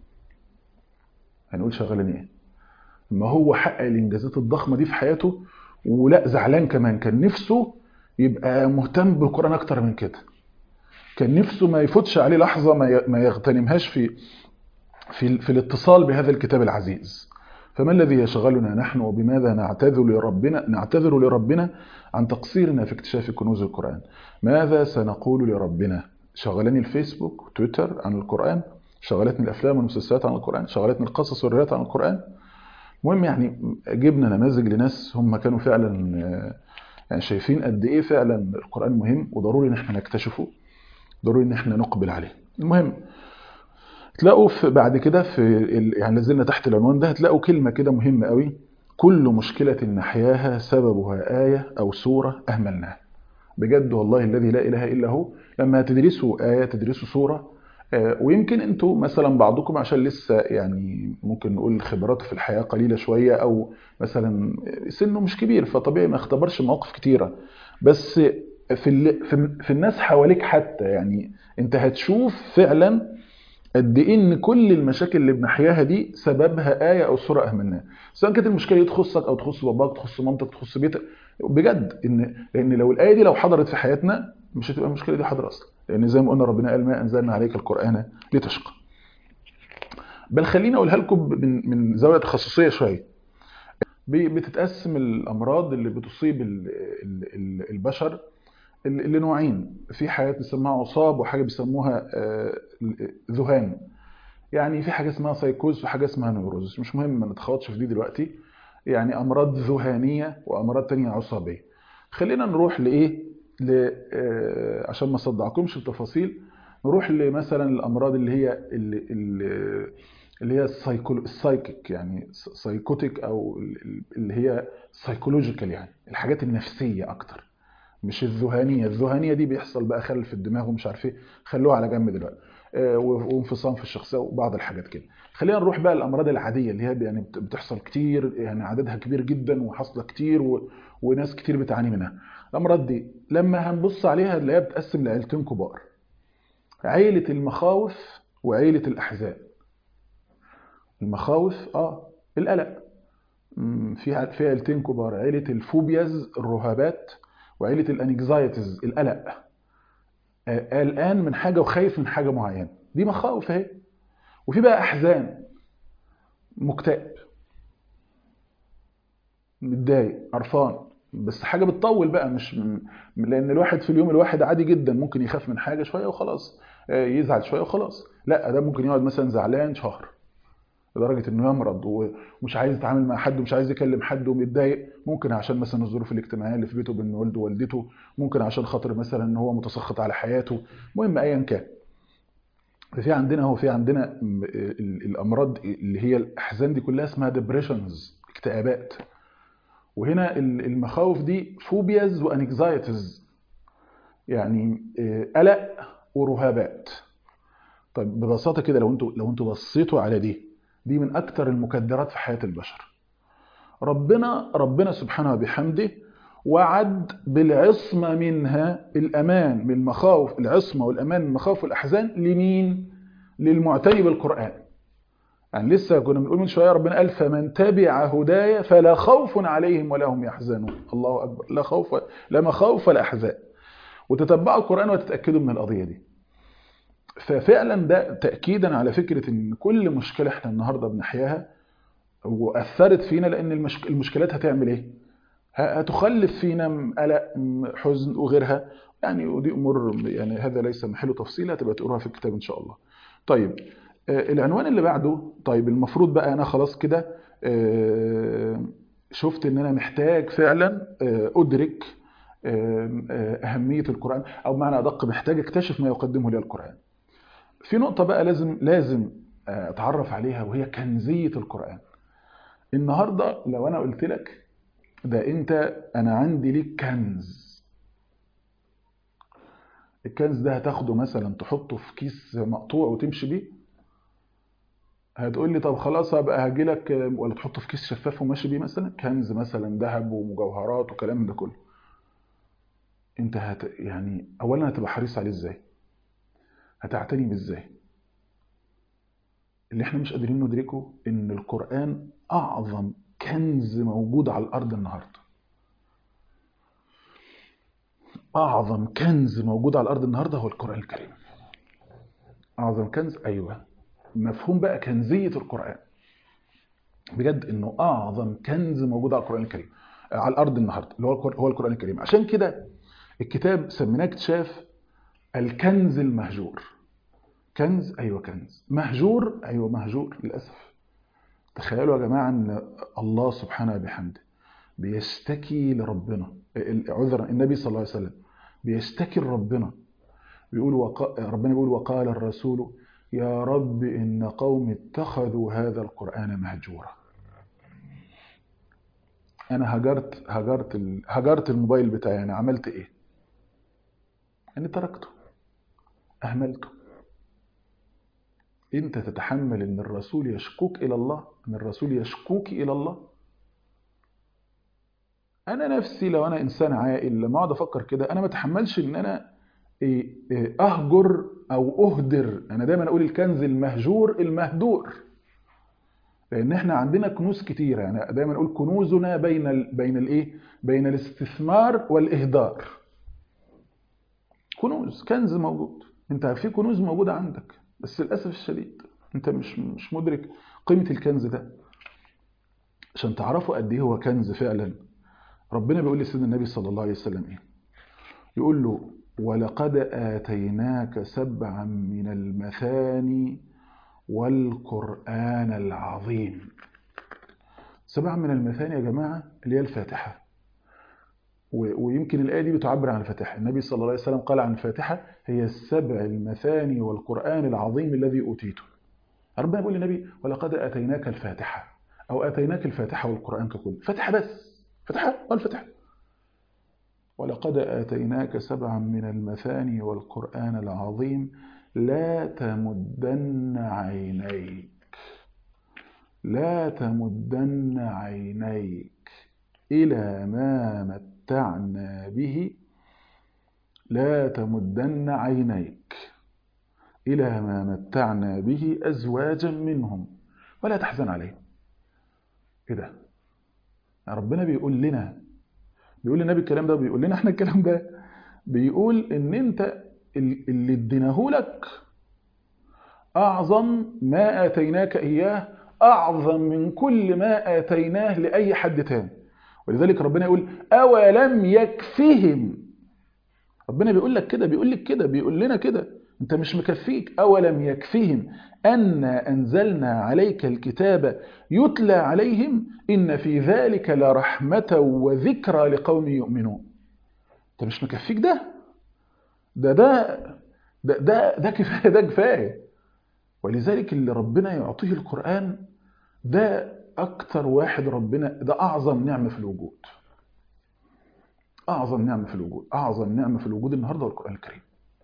هنقول شغلاني إيه ما هو حقق الإنجازات الضخمة دي في حياته ولا زعلان كمان كان نفسه يبقى مهتم بالقرآن أكتر من كده كان نفسه ما يفوتش عليه لحظة ما يغتنمهاش في في في الاتصال بهذا الكتاب العزيز فما الذي يشغلنا نحن وبماذا نعتذر لربنا نعتذر لربنا عن تقصيرنا في اكتشاف كنوز القرآن ماذا سنقول لربنا شغلني الفيسبوك وتويتر عن القرآن شغلتني الأفلام والمسلسلات عن القرآن شغلتني القصص والروايات عن القرآن المهم يعني جبنا نماذج لناس هم كانوا فعلا يعني شايفين قد ايه فعلا القرآن مهم وضروري ان احنا نكتشفه ضروري ان احنا نقبل عليه المهم تلاقوا في بعد كده في يعني نزلنا تحت العنوان ده هتلاقوا كلمة كده مهمة قوي كل مشكلة نحياها سببها آية أو سورة أهملناها بجد والله الذي لا إله إلا هو لما تدرسوا آية تدرسوا سورة ويمكن انتوا مثلا بعضكم عشان لسه يعني ممكن نقول خبراته في الحياة قليلة شوية او مثلا سنه مش كبير فطبيعي ما اختبرش مواقف كتيرة بس في, في الناس حواليك حتى يعني انت هتشوف فعلا قد ايه ان كل المشاكل اللي بنحياها دي سببها آية او سورة اهملناها سواء كانت المشكلة دي تخصك او تخص باباك تخص مامتك تخص بيتك بجد ان لان لو الآية دي لو حضرت في حياتنا مش هتبقى المشكلة دي حاضرة اصلا لان زي ما قلنا ربنا قال ما انزلنا عليك القرآن لتشقى بل خليني اقولها لكم من من زاويه تخصصيه شويه بتتقسم الامراض اللي بتصيب البشر لنوعين في حاجات بيسموها عصاب وحاجه بيسموها ذهان يعني في حاجه اسمها سايكوز وحاجه اسمها نيوروز مش مهم ما نتخوضش في دي دلوقتي يعني امراض ذهانيه وامراض تانية عصابيه خلينا نروح لايه ل عشان ما اصدعكمش بتفاصيل نروح لمثلا الامراض اللي هي اللي, اللي هي السايكول السايكيك يعني سايكوتيك او اللي هي سايكولوجيكال يعني الحاجات النفسيه اكتر مش الذهانيه الذهانيه دي بيحصل بقى خلل في الدماغ ومش عارف ايه خلوها على جنب دلوقتي وانفصام في الشخصيه وبعض الحاجات كده خلينا نروح بقى الامراض العاديه اللي هي يعني بتحصل كتير يعني عددها كبير جدا وحاصله كتير و... وناس كتير بتعاني منها الامراض دي لما هنبص عليها نلاقيها بتقسم لعيلتين كبار عيله المخاوف وعيله الاحزان المخاوف اه القلق في في عيلتين كبار عيله الفوبياز الرهابات وعيله الانكزايتيز القلق قلقان من حاجه وخايف من حاجه معينه دي مخاوف اهي وفي بقى احزان مكتئب متضايق قرفان بس حاجه بتطول بقى مش لان الواحد في اليوم الواحد عادي جدا ممكن يخاف من حاجه شويه وخلاص يزعل شويه وخلاص لا ده ممكن يقعد مثلا زعلان شهر لدرجه انه يمرض ومش عايز يتعامل مع حد ومش عايز يكلم حد ومتضايق ممكن عشان مثلا الظروف الاجتماعيه اللي في بيته بين والده ووالدته ممكن عشان خاطر مثلا ان هو متسخط على حياته المهم ايا كان في عندنا هو في عندنا الامراض اللي هي الاحزان دي كلها اسمها ديبريشنز اكتئابات وهنا المخاوف دي فوبياز وانكزايتيز يعني قلق ورهابات طيب ببساطه كده لو انتوا لو انتوا بصيتوا على دي دي من اكتر المكدرات في حياه البشر ربنا ربنا سبحانه وبحمده وعد بالعصمة منها الأمان من المخاوف العصمة والأمان من المخاوف والأحزان لمين؟ للمعتني بالقرآن يعني لسه كنا بنقول من شوية ربنا قال فمن تبع هدايا فلا خوف عليهم ولا هم يحزنون الله أكبر لا خوف لا مخاوف ولا أحزان وتتبعوا القرآن وتتأكدوا من القضية دي ففعلا ده تأكيدا على فكرة ان كل مشكلة احنا النهاردة بنحياها وأثرت فينا لأن المشكلات هتعمل ايه؟ هتخلف فينا قلق حزن وغيرها يعني ودي امور يعني هذا ليس محل تفصيل هتبقى تقروها في الكتاب ان شاء الله طيب العنوان اللي بعده طيب المفروض بقى انا خلاص كده شفت ان انا محتاج فعلا ادرك أهمية القرآن أو بمعنى أدق محتاج اكتشف ما يقدمه لي القرآن في نقطة بقى لازم لازم أتعرف عليها وهي كنزية القرآن النهاردة لو أنا قلت لك ده أنت أنا عندي ليك كنز الكنز ده هتاخده مثلا تحطه في كيس مقطوع وتمشي بيه هتقول لي طب خلاص هبقى هاجي لك ولا تحطه في كيس شفاف وماشي بيه مثلا كنز مثلا ذهب ومجوهرات وكلام من ده كله انت هت يعني اولا هتبقى حريص عليه ازاي هتعتني بيه ازاي اللي احنا مش قادرين ندركه ان القرآن اعظم كنز موجود على الارض النهارده اعظم كنز موجود على الارض النهارده هو القرآن الكريم اعظم كنز ايوه مفهوم بقى كنزية القرآن بجد انه اعظم كنز موجود على القرآن الكريم على الارض النهارده اللي هو هو القرآن الكريم عشان كده الكتاب سميناه اكتشاف الكنز المهجور كنز ايوه كنز مهجور ايوه مهجور للاسف تخيلوا يا جماعه ان الله سبحانه بحمده بيشتكي لربنا عذرا النبي صلى الله عليه وسلم بيشتكي لربنا بيقول وق... ربنا بيقول وقال الرسول يا رب إن قوم اتخذوا هذا القرآن مهجورا أنا هجرت هجرت ال... هجرت الموبايل بتاعي أنا عملت إيه؟ أنا تركته أهملته أنت تتحمل أن الرسول يشكوك إلى الله أن الرسول يشكوك إلى الله أنا نفسي لو أنا إنسان عاقل لما أقعد أفكر كده أنا ما أتحملش أن أنا أهجر أو أهدر أنا دايما أقول الكنز المهجور المهدور لأن إحنا عندنا كنوز كتيرة يعني دايما أقول كنوزنا بين ال بين الإيه؟ بين الاستثمار والإهدار كنوز كنز موجود أنت في كنوز موجودة عندك بس للأسف الشديد أنت مش مش مدرك قيمة الكنز ده عشان تعرفوا قد إيه هو كنز فعلا ربنا بيقول لسيدنا النبي صلى الله عليه وسلم إيه؟ يقول له ولقد آتيناك سبعا من المثاني والقرآن العظيم سبعا من المثاني يا جماعة اللي هي الفاتحة ويمكن الآية دي بتعبر عن الفاتحة النبي صلى الله عليه وسلم قال عن الفاتحة هي السبع المثاني والقرآن العظيم الذي أوتيته ربنا يقول للنبي ولقد آتيناك الفاتحة أو آتيناك الفاتحة والقرآن ككل فاتحة بس فاتحة والفتحة ولقد آتيناك سبعا من المثاني والقرآن العظيم لا تمدن عينيك لا تمدن عينيك إلى ما متعنا به لا تمدن عينيك إلى ما متعنا به أزواجا منهم ولا تحزن عليهم إيه ده ربنا بيقول لنا بيقول للنبي الكلام ده وبيقول لنا احنا الكلام ده بيقول ان انت اللي اديناه لك اعظم ما اتيناك اياه اعظم من كل ما اتيناه لاي حد تاني ولذلك ربنا يقول اولم يكفهم ربنا بيقول لك كده بيقول لك كده بيقول لنا كده انت مش مكفيك اولم يكفهم ان انزلنا عليك الكتاب يتلى عليهم ان في ذلك لرحمه وذكرى لقوم يؤمنون انت مش مكفيك ده ده ده ده ده, ده كفايه ده كفايه ولذلك اللي ربنا يعطيه القران ده اكتر واحد ربنا ده اعظم نعمه في الوجود اعظم نعمه في الوجود اعظم نعمه في الوجود النهارده هو القران الكريم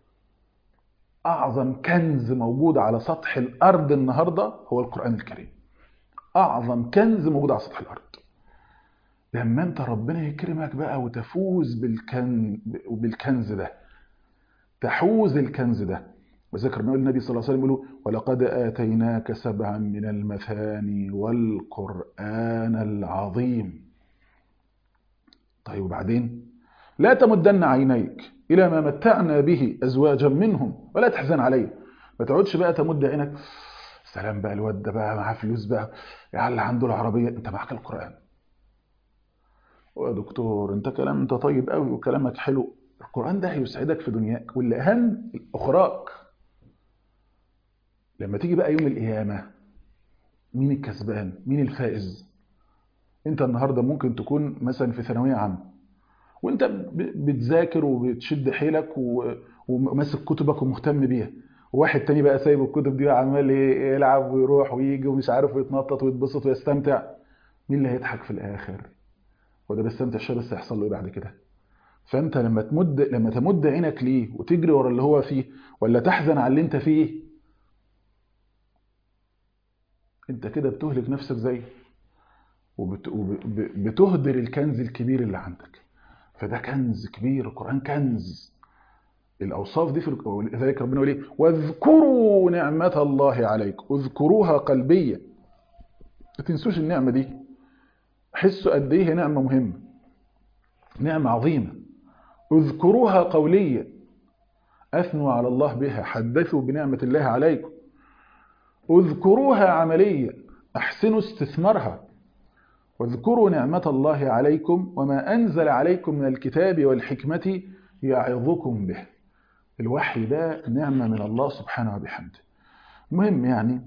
أعظم كنز موجود على سطح الأرض النهاردة هو القرآن الكريم أعظم كنز موجود على سطح الأرض لما أنت ربنا يكرمك بقى وتفوز بالكن... بالكنز ده تحوز الكنز ده وذكر ربنا النبي صلى الله عليه وسلم يقول ولقد آتيناك سبعا من المثاني والقرآن العظيم طيب وبعدين لا تمدن عينيك إلى ما متعنا به أزواجا منهم ولا تحزن عليه ما تقعدش بقى تمد عينك سلام بقى الواد ده بقى معاه فلوس بقى يا اللي عنده العربية انت معاك القرآن يا دكتور انت كلام انت طيب قوي وكلامك حلو القرآن ده هيسعدك في دنياك واللي أهم أخراك لما تيجي بقى يوم القيامة مين الكسبان مين الفائز انت النهاردة ممكن تكون مثلا في ثانوية عامة وانت ب- بتذاكر وبتشد حيلك و- وماسك كتبك ومهتم بيها وواحد تاني بقى سايب الكتب دي وعمال ي- يلعب ويروح ويجي ومش عارف ويتنطط ويتبسط ويستمتع مين اللي هيضحك في الاخر وده بيستمتع شويه بس هيحصل له ايه بعد كده فانت لما تمد لما تمد عينك ليه وتجري ورا اللي هو فيه ولا تحزن على اللي انت فيه انت كده بتهلك نفسك زيه وبت... وب- بتهدر الكنز الكبير اللي عندك فده كنز كبير القرآن كنز الأوصاف دي في الق- ولذلك ربنا يقول ايه واذكروا نعمة الله عليكم اذكروها قلبية ما تنسوش النعمة دي حسوا قد ايه هي نعمة مهمة نعمة عظيمة اذكروها قوليا أثنوا على الله بها حدثوا بنعمة الله عليكم اذكروها عمليا احسنوا استثمارها واذكروا نعمة الله عليكم وما أنزل عليكم من الكتاب والحكمة يعظكم به الوحي ده نعمة من الله سبحانه وبحمده المهم يعني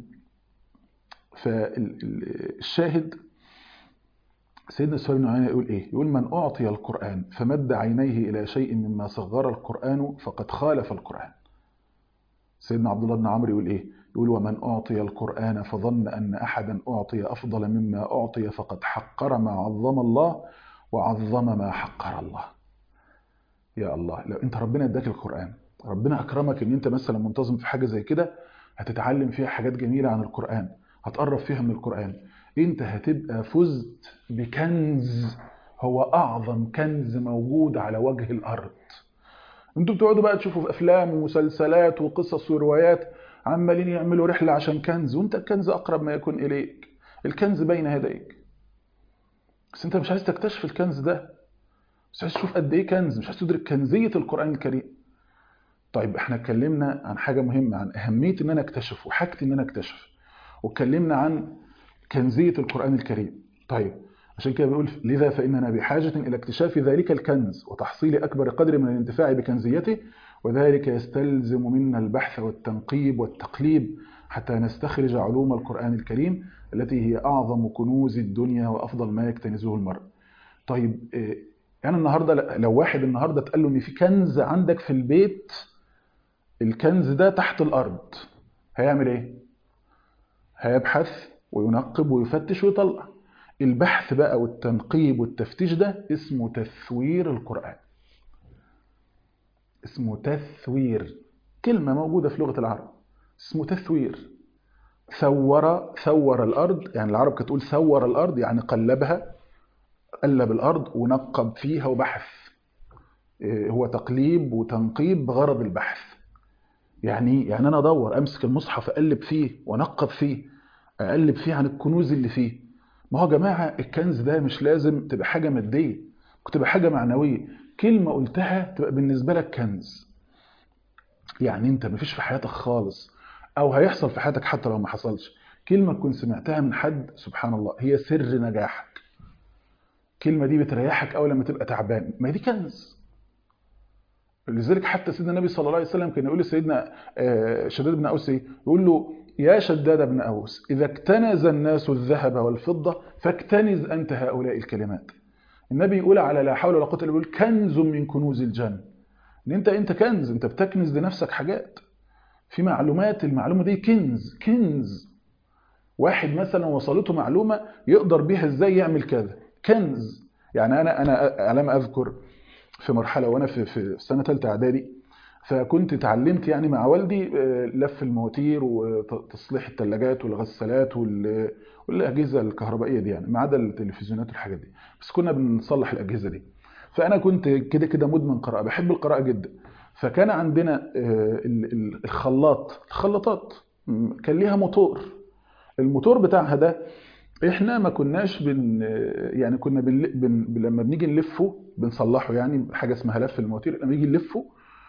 فالشاهد سيدنا سفيان بن عيينة يقول ايه يقول من أعطي القرآن فمد عينيه إلى شيء مما صغر القرآن فقد خالف القرآن سيدنا عبد الله بن عمرو يقول ايه يقول ومن أعطي القرآن فظن أن أحدا أعطي أفضل مما أعطي فقد حقر ما عظم الله وعظم ما حقر الله يا الله لو انت ربنا اداك القرآن ربنا أكرمك ان انت مثلا منتظم في حاجة زي كده هتتعلم فيها حاجات جميلة عن القرآن هتقرب فيها من القرآن انت هتبقى فزت بكنز هو أعظم كنز موجود على وجه الأرض انتوا بتقعدوا بقى تشوفوا في أفلام ومسلسلات وقصص وروايات عمالين يعملوا رحلة عشان كنز وانت الكنز أقرب ما يكون إليك الكنز بين يديك بس انت مش عايز تكتشف الكنز ده مش عايز تشوف قد ايه كنز مش عايز تدرك كنزية القرآن الكريم طيب احنا اتكلمنا عن حاجة مهمة عن أهمية ان انا اكتشف وحاجتي ان انا اكتشف واتكلمنا عن كنزية القرآن الكريم طيب عشان كده بيقول لذا فإننا بحاجة إلى اكتشاف ذلك الكنز وتحصيل أكبر قدر من الانتفاع بكنزيته وذلك يستلزم منا البحث والتنقيب والتقليب حتى نستخرج علوم القرآن الكريم التي هي أعظم كنوز الدنيا وأفضل ما يكتنزه المرء طيب إيه، يعني النهاردة لو واحد النهاردة تقال له إن في كنز عندك في البيت الكنز ده تحت الأرض هيعمل إيه؟ هيبحث وينقب ويفتش ويطلع البحث بقى والتنقيب والتفتيش ده اسمه تثوير القرآن اسمه تثوير كلمة موجودة في لغة العرب اسمه تثوير ثور ثور الأرض يعني العرب كانت تقول ثور الأرض يعني قلبها قلب الأرض ونقب فيها وبحث إيه هو تقليب وتنقيب بغرض البحث يعني يعني أنا أدور أمسك المصحف أقلب فيه ونقب فيه أقلب فيه عن الكنوز اللي فيه ما هو يا جماعة الكنز ده مش لازم تبقى حاجة مادية ممكن تبقى حاجة معنوية كلمة قلتها تبقى بالنسبة لك كنز يعني انت مفيش في حياتك خالص او هيحصل في حياتك حتى لو ما حصلش كلمة تكون سمعتها من حد سبحان الله هي سر نجاحك الكلمة دي بتريحك اول لما تبقى تعبان ما دي كنز لذلك حتى سيدنا النبي صلى الله عليه وسلم كان يقول لسيدنا آه، شداد بن اوس ايه يقول له يا شداد بن اوس اذا اكتنز الناس الذهب والفضة فاكتنز انت هؤلاء الكلمات النبي يقول على لا حول ولا قوه الا بالله كنز من كنوز الجنه ان انت انت كنز انت بتكنز لنفسك حاجات في معلومات المعلومه دي كنز كنز واحد مثلا وصلته معلومه يقدر بيها ازاي يعمل كذا كنز يعني انا انا على ما اذكر في مرحله وانا في في سنه ثالثه اعدادي فكنت اتعلمت يعني مع والدي آه، لف المواتير وتصليح الثلاجات والغسالات وال- والاجهزه الكهربائيه دي يعني ما عدا التلفزيونات والحاجات دي بس كنا بنصلح الاجهزه دي فانا كنت كده كده مدمن قراءه بحب القراءه جدا فكان عندنا آه، ال- ال- الخلاط الخلاطات م، كان ليها موتور الموتور بتاعها ده احنا ما كناش بن يعني كنا بن... بن... لما بنيجي نلفه بنصلحه يعني حاجه اسمها لف المواتير لما نيجي نلفه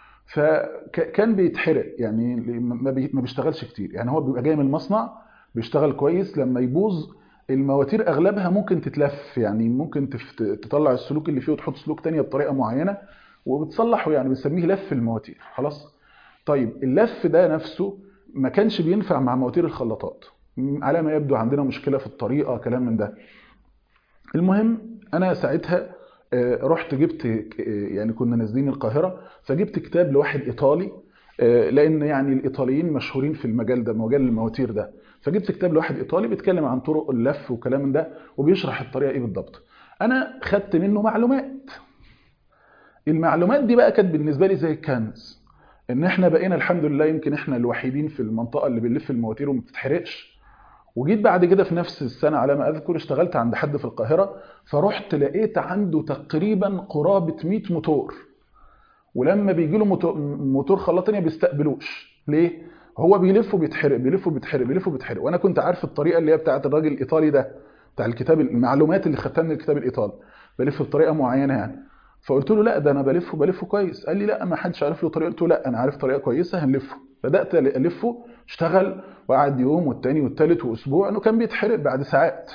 فكان بيتحرق يعني ما بي- ما بيشتغلش كتير يعني هو بيبقى جاي من المصنع بيشتغل كويس لما يبوظ المواتير اغلبها ممكن تتلف يعني ممكن تفت... تطلع السلوك اللي فيه وتحط سلوك تانية بطريقه معينه وبتصلحه يعني بنسميه لف المواتير خلاص طيب اللف ده نفسه ما كانش بينفع مع مواتير الخلاطات م- على ما يبدو عندنا مشكله في الطريقه كلام من ده المهم انا ساعتها آه، رحت جبت آه، يعني كنا نازلين القاهره فجبت كتاب لواحد ايطالي آه، لان يعني الايطاليين مشهورين في المجال ده مجال المواتير ده فجبت كتاب لواحد ايطالي بيتكلم عن طرق اللف وكلام من ده وبيشرح الطريقه ايه بالضبط انا خدت منه معلومات المعلومات دي بقى كانت بالنسبه لي زي الكنز ان احنا بقينا الحمد لله يمكن احنا الوحيدين في المنطقه اللي بنلف المواتير وما بتتحرقش وجيت بعد كده في نفس السنه على ما اذكر اشتغلت عند حد في القاهره فرحت لقيت عنده تقريبا قرابه 100 موتور ولما بيجي له موتور, موتور خلاط تانية بيستقبلوش ليه هو بيلف وبيتحرق بيلف وبيتحرق بيلف وبيتحرق وانا كنت عارف الطريقه اللي هي بتاعت الراجل الايطالي ده بتاع الكتاب المعلومات اللي خدتها من الكتاب الايطالي بلف بطريقه معينه يعني فقلت له لا ده انا بلف وبلف كويس قال لي لا ما حدش عارف له طريقه قلت له لا انا عارف طريقه كويسه هنلفه بدات الفه اشتغل وقعد يوم والتاني والتالت واسبوع انه كان بيتحرق بعد ساعات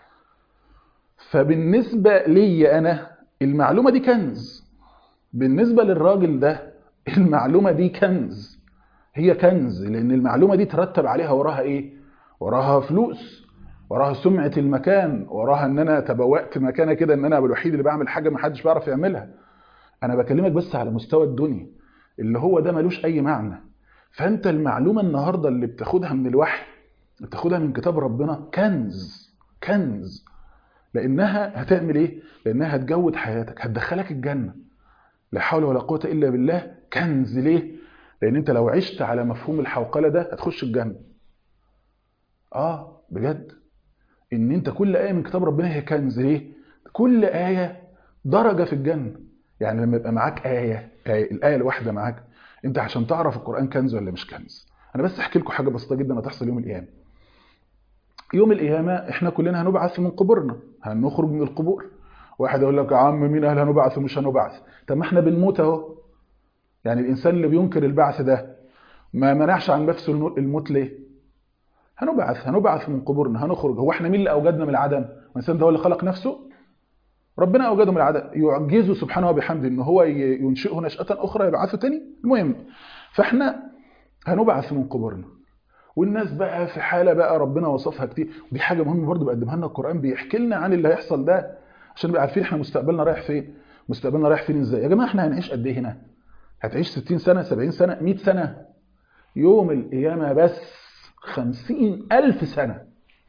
فبالنسبه لي انا المعلومه دي كنز بالنسبه للراجل ده المعلومه دي كنز هي كنز لان المعلومه دي ترتب عليها وراها ايه وراها فلوس وراها سمعه المكان وراها ان انا تبوأت مكانه كده ان انا الوحيد اللي بعمل حاجه ما حدش بيعرف يعملها انا بكلمك بس على مستوى الدنيا اللي هو ده ملوش اي معنى فانت المعلومه النهارده اللي بتاخدها من الوحي بتاخدها من كتاب ربنا كنز كنز لانها هتعمل ايه لانها هتجود حياتك هتدخلك الجنه لا حول ولا قوه الا بالله كنز ليه لان انت لو عشت على مفهوم الحوقله ده هتخش الجنه اه بجد ان انت كل ايه من كتاب ربنا هي كنز ليه كل ايه درجه في الجنه يعني لما يبقى معاك ايه, آية الايه الواحده معاك انت عشان تعرف القران كنز ولا مش كنز انا بس احكي لكم حاجه بسيطه جدا هتحصل يوم القيامه يوم القيامه احنا كلنا هنبعث من قبورنا هنخرج من القبور واحد يقول لك يا عم مين قال هنبعث ومش هنبعث طب ما احنا بنموت اهو يعني الانسان اللي بينكر البعث ده ما منعش عن نفسه الموت ليه هنبعث هنبعث من قبورنا هنخرج هو احنا مين اللي اوجدنا من العدم الانسان ده هو اللي خلق نفسه ربنا اوجده من العدم يعجزه سبحانه وبحمده ان هو ينشئه نشأة اخرى يبعثه تاني المهم فاحنا هنبعث من قبورنا والناس بقى في حالة بقى ربنا وصفها كتير ودي حاجة مهمة برضه بيقدمها لنا القرآن بيحكي لنا عن اللي هيحصل ده عشان نبقى عارفين احنا مستقبلنا رايح فين مستقبلنا رايح فين ازاي يا جماعة احنا هنعيش قد ايه هنا هتعيش 60 سنة 70 سنة 100 سنة يوم القيامة بس 50 ألف سنة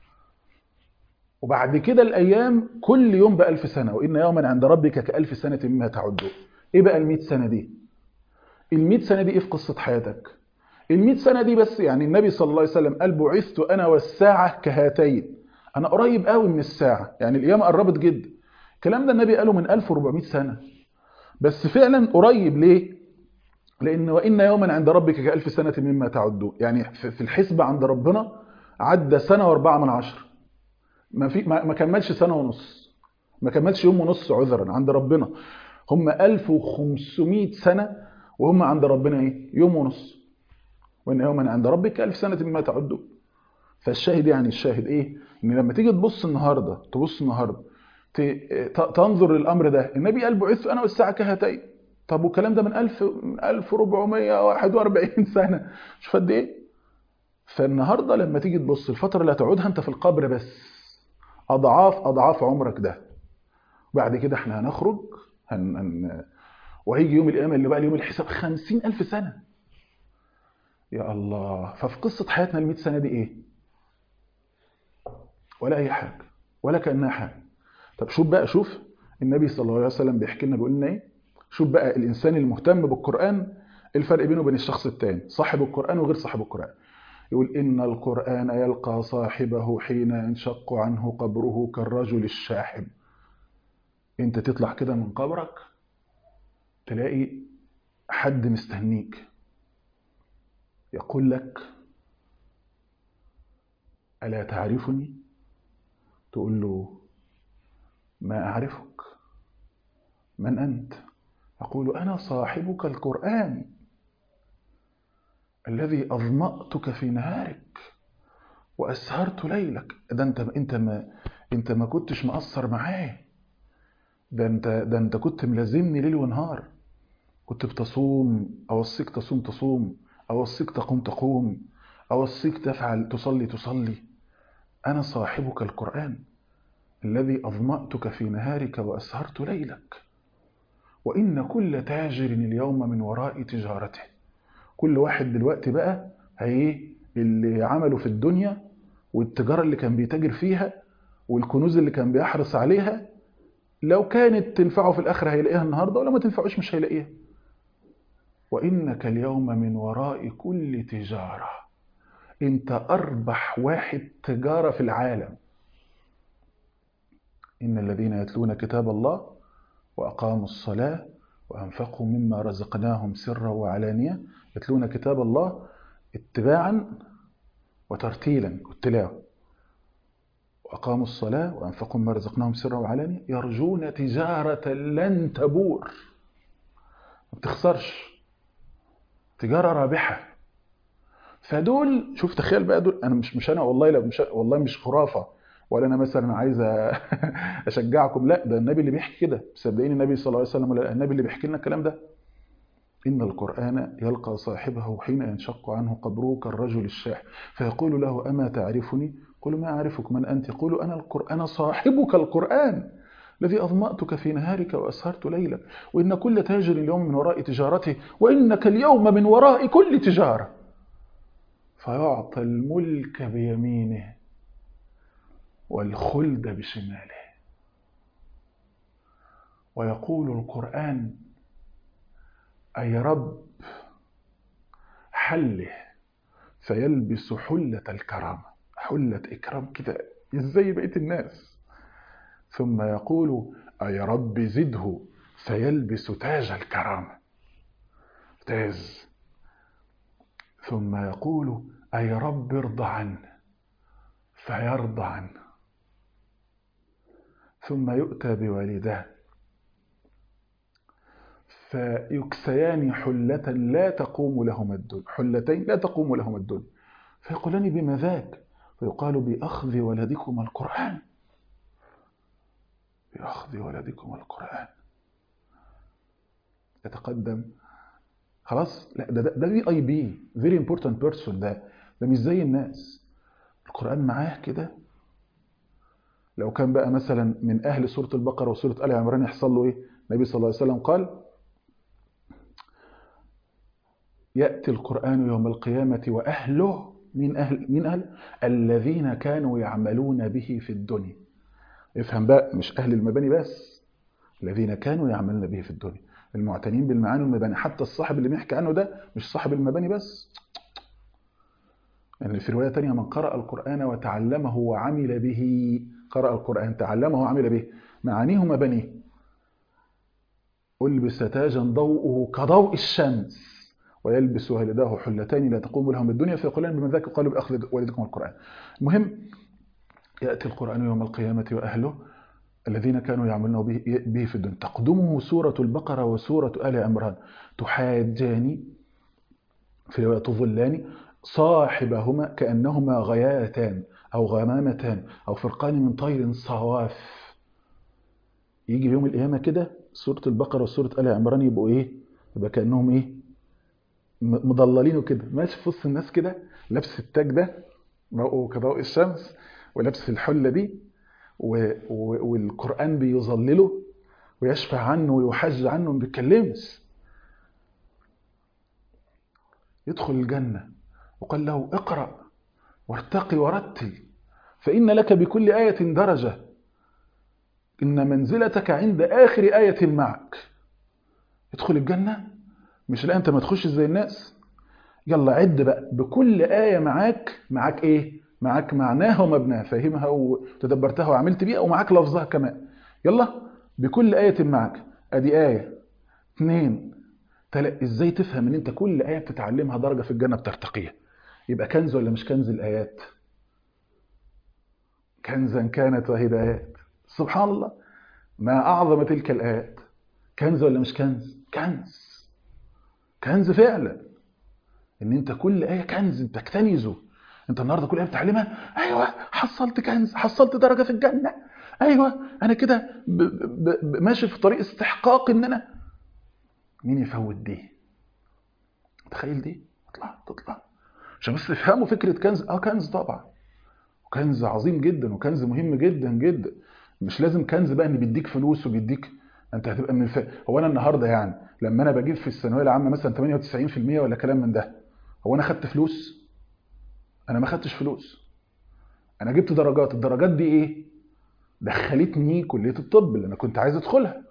وبعد كده الأيام كل يوم بألف سنة وإن يوما عند ربك كألف سنة مما تعدون إيه بقى المئة سنة دي المئة سنة دي إيه في قصة حياتك المئة سنة دي بس يعني النبي صلى الله عليه وسلم قال بعثت أنا والساعة كهاتين أنا قريب قوي من الساعة يعني القيامة قربت جدا الكلام ده النبي قاله من 1400 سنة بس فعلا قريب ليه لأن وإن يوما عند ربك كألف سنة مما تعدون يعني في الحسبة عند ربنا عدى سنة واربعة من عشر ما, في ما كملش سنة ونص ما كملش يوم ونص عذرا عند ربنا هم 1500 سنة وهم عند ربنا ايه يوم ونص وإن يوما عند ربك ألف سنة مما تعدون فالشاهد يعني الشاهد ايه ان لما تيجي تبص النهاردة تبص النهاردة تنظر للأمر ده النبي قال بعثت أنا والساعة كهاتين طب والكلام ده من 1000 من 1441 سنه شوف قد ايه فالنهارده لما تيجي تبص الفتره اللي هتقعدها انت في القبر بس اضعاف اضعاف عمرك ده وبعد كده احنا هنخرج هن... هن... وهيجي يوم القيامه اللي بقى يوم الحساب 50000 سنه يا الله ففي قصه حياتنا ال 100 سنه دي ايه ولا اي حاجه ولا كانها حاجه طب شوف بقى شوف النبي صلى الله عليه وسلم بيحكي لنا بيقول لنا ايه شوف بقى الإنسان المهتم بالقرآن الفرق بينه وبين الشخص التاني صاحب القرآن وغير صاحب القرآن يقول إن القرآن يلقى صاحبه حين ينشق عنه قبره كالرجل الشاحب انت تطلع كده من قبرك تلاقي حد مستنيك يقول لك ألا تعرفني تقول له ما أعرفك من أنت أقول أنا صاحبك القرآن الذي أظمأتك في نهارك وأسهرت ليلك ده أنت أنت ما أنت ما كنتش مقصر معايا ده أنت ده أنت كنت ملازمني ليل ونهار كنت بتصوم أوصيك تصوم تصوم أوصيك تقوم تقوم أوصيك تفعل تصلي تصلي أنا صاحبك القرآن الذي أظمأتك في نهارك وأسهرت ليلك وإن كل تاجر اليوم من وراء تجارته كل واحد دلوقتي بقى هي اللي عمله في الدنيا والتجارة اللي كان بيتاجر فيها والكنوز اللي كان بيحرص عليها لو كانت تنفعه في الآخرة هيلاقيها النهاردة ولو ما تنفعوش مش هيلاقيها وإنك اليوم من وراء كل تجارة انت أربح واحد تجارة في العالم إن الذين يتلون كتاب الله وأقاموا الصلاة وأنفقوا مما رزقناهم سرا وعلانية يتلون كتاب الله اتباعا وترتيلا والتلاوة وأقاموا الصلاة وأنفقوا مما رزقناهم سرا وعلانية يرجون تجارة لن تبور ما بتخسرش تجارة رابحة فدول شوف تخيل بقى دول انا مش مش انا والله لا مش والله مش خرافه ولا انا مثلا عايز اشجعكم لا ده النبي اللي بيحكي كده صدقيني النبي صلى الله عليه وسلم ولا النبي اللي بيحكي لنا الكلام ده إن القرآن يلقى صاحبه حين ينشق عنه قبره كالرجل الشاح فيقول له أما تعرفني قل ما أعرفك من أنت قل أنا القرآن صاحبك القرآن الذي أظمأتك في نهارك وأسهرت ليلك وإن كل تاجر اليوم من وراء تجارته وإنك اليوم من وراء كل تجارة فيعطى الملك بيمينه والخلد بشماله ويقول القرآن أي رب حله فيلبس حلة الكرامة حلة إكرام كده إزاي بقية الناس ثم يقول أي رب زده فيلبس تاج الكرامة تاج ثم يقول أي رب ارضى عنه فيرضى عنه ثم يؤتى بوالداه فيكسيان حلة لا تقوم لهما الدنيا حلتين لا تقوم لهما الدنيا فيقولان بما ذاك فيقال بأخذ ولدكما القرآن بأخذ ولدكما القرآن يتقدم خلاص لا ده ده في اي بي فيري امبورتنت بيرسون ده ده مش زي الناس القرآن معاه كده لو كان بقى مثلا من أهل سورة البقرة وسورة آل عمران يحصل له إيه؟ النبي صلى الله عليه وسلم قال يأتي القرآن يوم القيامة وأهله من أهل من أهل الذين كانوا يعملون به في الدنيا افهم بقى مش أهل المباني بس الذين كانوا يعملون به في الدنيا المعتنين بالمعاني والمباني حتى الصاحب اللي بيحكي عنه ده مش صاحب المباني بس يعني في رواية تانية من قرأ القرآن وتعلمه وعمل به قرأ القرآن تعلمه وعمل به معانيه مبانيه ألبس تاجا ضوءه كضوء الشمس ويلبس والداه حلتين لا تقوم لهم الدنيا فيقولان بمن ذاك قالوا بأخذ والدكم القرآن المهم يأتي القرآن يوم القيامة وأهله الذين كانوا يعملون به, به في الدنيا تقدمه سورة البقرة وسورة آل عمران تحاجان في رواية تظلان صاحبهما كأنهما غياتان أو غمامتان أو فرقان من طير صواف يجي يوم القيامة كده سورة البقرة وسورة آل عمران يبقوا إيه يبقى كأنهم إيه مضللين كده ماشي في وسط الناس كده لابس التاج ده ضوءه كضوء الشمس ولابس الحلة دي و... و... والقرآن بيظلله ويشفع عنه ويحج عنه ما بيتكلمش يدخل الجنة وقال له اقرأ وارتقي ورتل فإن لك بكل آية درجة إن منزلتك عند آخر آية معك يدخل الجنة مش لا أنت ما تخش زي الناس يلا عد بقى بكل آية معاك معاك إيه معاك معناها ومبناها فاهمها وتدبرتها وعملت بيها ومعاك لفظها كمان يلا بكل آية معاك أدي آية اثنين تلا ازاي تفهم ان انت كل آية بتتعلمها درجة في الجنة بترتقيها يبقى كنز ولا مش كنز الآيات كنزا كانت وهدايات سبحان الله ما أعظم تلك الآيات كنز ولا مش كنز كنز كنز فعلا ان انت كل آية كنز بتكتنزه انت النهارده كل آية بتعلمها ايوه حصلت كنز حصلت درجة في الجنة ايوه انا كده ماشي في طريق استحقاق ان انا مين يفوت دي تخيل دي اطلع تطلع عشان بس تفهموا فكرة كنز اه كنز طبعا وكنز عظيم جدا وكنز مهم جدا جدا مش لازم كنز بقى ان بيديك فلوس وبيديك انت هتبقى من الف... هو انا النهارده يعني لما انا بجيب في الثانويه العامه مثلا 98% ولا كلام من ده هو انا خدت فلوس انا ما خدتش فلوس انا جبت درجات الدرجات دي ايه دخلتني كليه الطب اللي انا كنت عايز ادخلها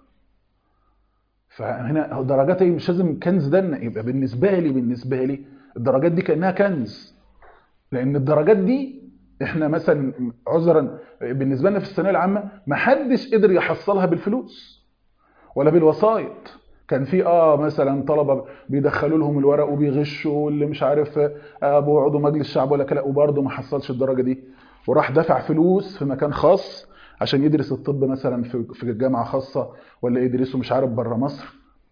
فهنا درجات ايه مش لازم الكنز ده يبقى بالنسبه لي بالنسبه لي الدرجات دي كانها كنز لان الدرجات دي احنا مثلا عذرا بالنسبه لنا في الثانويه العامه ما حدش قدر يحصلها بالفلوس ولا بالوسائط كان في اه مثلا طلبه بيدخلوا لهم الورق وبيغشوا واللي مش عارف ابو عضو مجلس الشعب ولا كلا وبرضه ما حصلش الدرجه دي وراح دفع فلوس في مكان خاص عشان يدرس الطب مثلا في في جامعه خاصه ولا يدرسه مش عارف بره مصر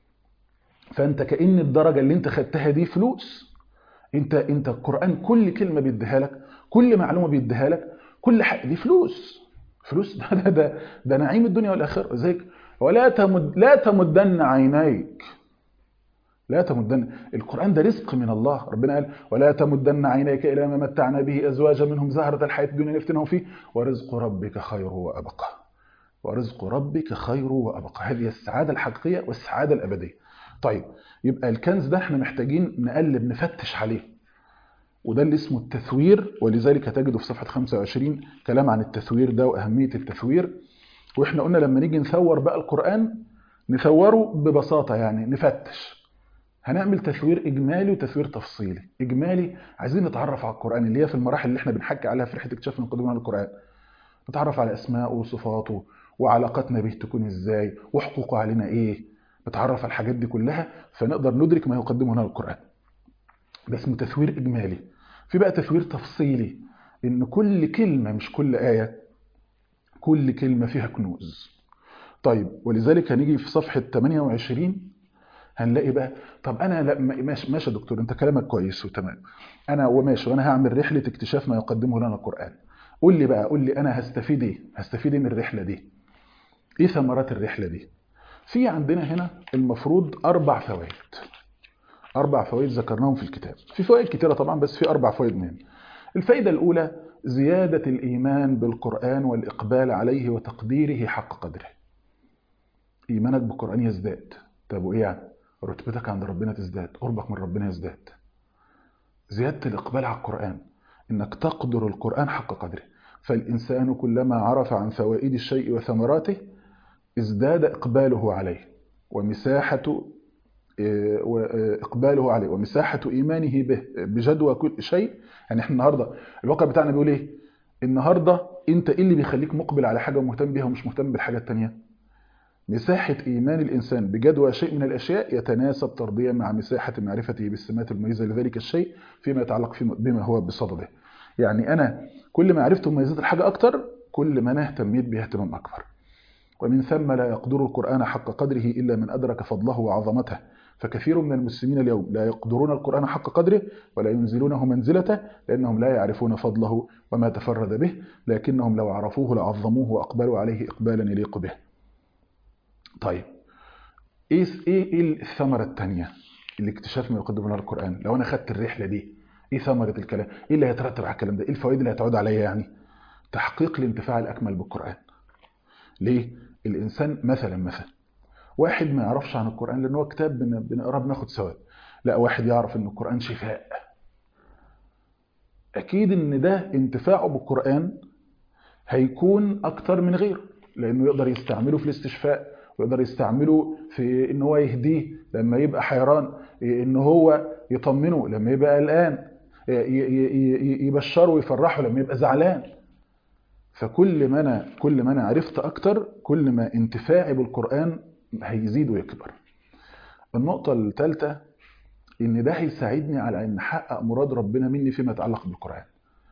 فانت كان الدرجه اللي انت خدتها دي فلوس انت انت القران كل كلمه بيديها لك كل معلومه بيديها لك كل حاجه دي فلوس فلوس ده ده ده, ده نعيم الدنيا والاخره زيك ولا تمد لا تمدن عينيك لا تمدن القرآن ده رزق من الله ربنا قال ولا تمدن عينيك إلى ما متعنا به أزواجا منهم زهرة الحياة الدنيا نفتنهم فيه ورزق ربك خير وأبقى ورزق ربك خير وأبقى هذه السعادة الحقيقية والسعادة الأبدية طيب يبقى الكنز ده احنا محتاجين نقلب نفتش عليه وده اللي اسمه التثوير ولذلك تجده في صفحة 25 كلام عن التثوير ده وأهمية التثوير واحنا قلنا لما نيجي نثور بقى القرآن نثوره ببساطة يعني نفتش هنعمل تثوير إجمالي وتثوير تفصيلي إجمالي عايزين نتعرف على القرآن اللي هي في المراحل اللي احنا بنحكي عليها في رحلة اكتشاف المقدمة للقرآن نتعرف على أسماءه وصفاته وعلاقتنا به تكون إزاي وحقوقه علينا إيه نتعرف على الحاجات دي كلها فنقدر ندرك ما يقدمه لنا القرآن ده اسمه تثوير إجمالي في بقى تثوير تفصيلي إن كل كلمة مش كل آية كل كلمة فيها كنوز طيب ولذلك هنيجي في صفحة 28 هنلاقي بقى طب انا لا ماشي ماشي يا دكتور انت كلامك كويس وتمام انا وماشي وانا هعمل رحله اكتشاف ما يقدمه لنا القران قول لي بقى قول لي انا هستفيد ايه هستفيد ايه من الرحله دي ايه ثمرات الرحله دي في عندنا هنا المفروض اربع فوائد اربع فوائد ذكرناهم في الكتاب في فوائد كتيره طبعا بس في اربع فوائد مهمه الفائده الاولى زياده الايمان بالقران والاقبال عليه وتقديره حق قدره ايمانك بالقران يزداد طب وايه يعني رتبتك عند ربنا تزداد قربك من ربنا يزداد زيادة الإقبال على القرآن إنك تقدر القرآن حق قدره فالإنسان كلما عرف عن فوائد الشيء وثمراته ازداد إقباله عليه ومساحة إقباله عليه ومساحة إيمانه به بجدوى كل شيء يعني إحنا النهاردة الواقع بتاعنا بيقول إيه النهاردة أنت إيه اللي بيخليك مقبل على حاجة ومهتم بيها ومش مهتم بالحاجة التانية مساحة إيمان الإنسان بجدوى شيء من الأشياء يتناسب طرديا مع مساحة معرفته بالسمات المميزة لذلك الشيء فيما يتعلق بما هو بصدده يعني أنا كل ما عرفت مميزات الحاجة أكتر كل ما أنا اهتميت بها اهتمام أكبر ومن ثم لا يقدر القرآن حق قدره إلا من أدرك فضله وعظمته فكثير من المسلمين اليوم لا يقدرون القرآن حق قدره ولا ينزلونه منزلته لأنهم لا يعرفون فضله وما تفرد به لكنهم لو عرفوه لعظموه وأقبلوا عليه إقبالا يليق به طيب ايه ايه الثمره الثانيه اللي اكتشاف ما يقدم لنا القران لو انا خدت الرحله دي ايه ثمره الكلام ايه اللي هيترتب على الكلام ده ايه الفوائد اللي هتعود عليا يعني تحقيق الانتفاع الاكمل بالقران ليه الانسان مثلا مثلا واحد ما يعرفش عن القران لان هو كتاب بنقراه بناخد ثواب لا واحد يعرف ان القران شفاء اكيد ان ده انتفاعه بالقران هيكون اكتر من غيره لانه يقدر يستعمله في الاستشفاء ويقدر يستعمله في ان هو يهديه لما يبقى حيران ان هو يطمنه لما يبقى قلقان يبشره ويفرحه لما يبقى زعلان فكل ما انا كل ما انا عرفت اكتر كل ما انتفاعي بالقران هيزيد ويكبر النقطه الثالثه ان ده هيساعدني على ان احقق مراد ربنا مني فيما يتعلق بالقران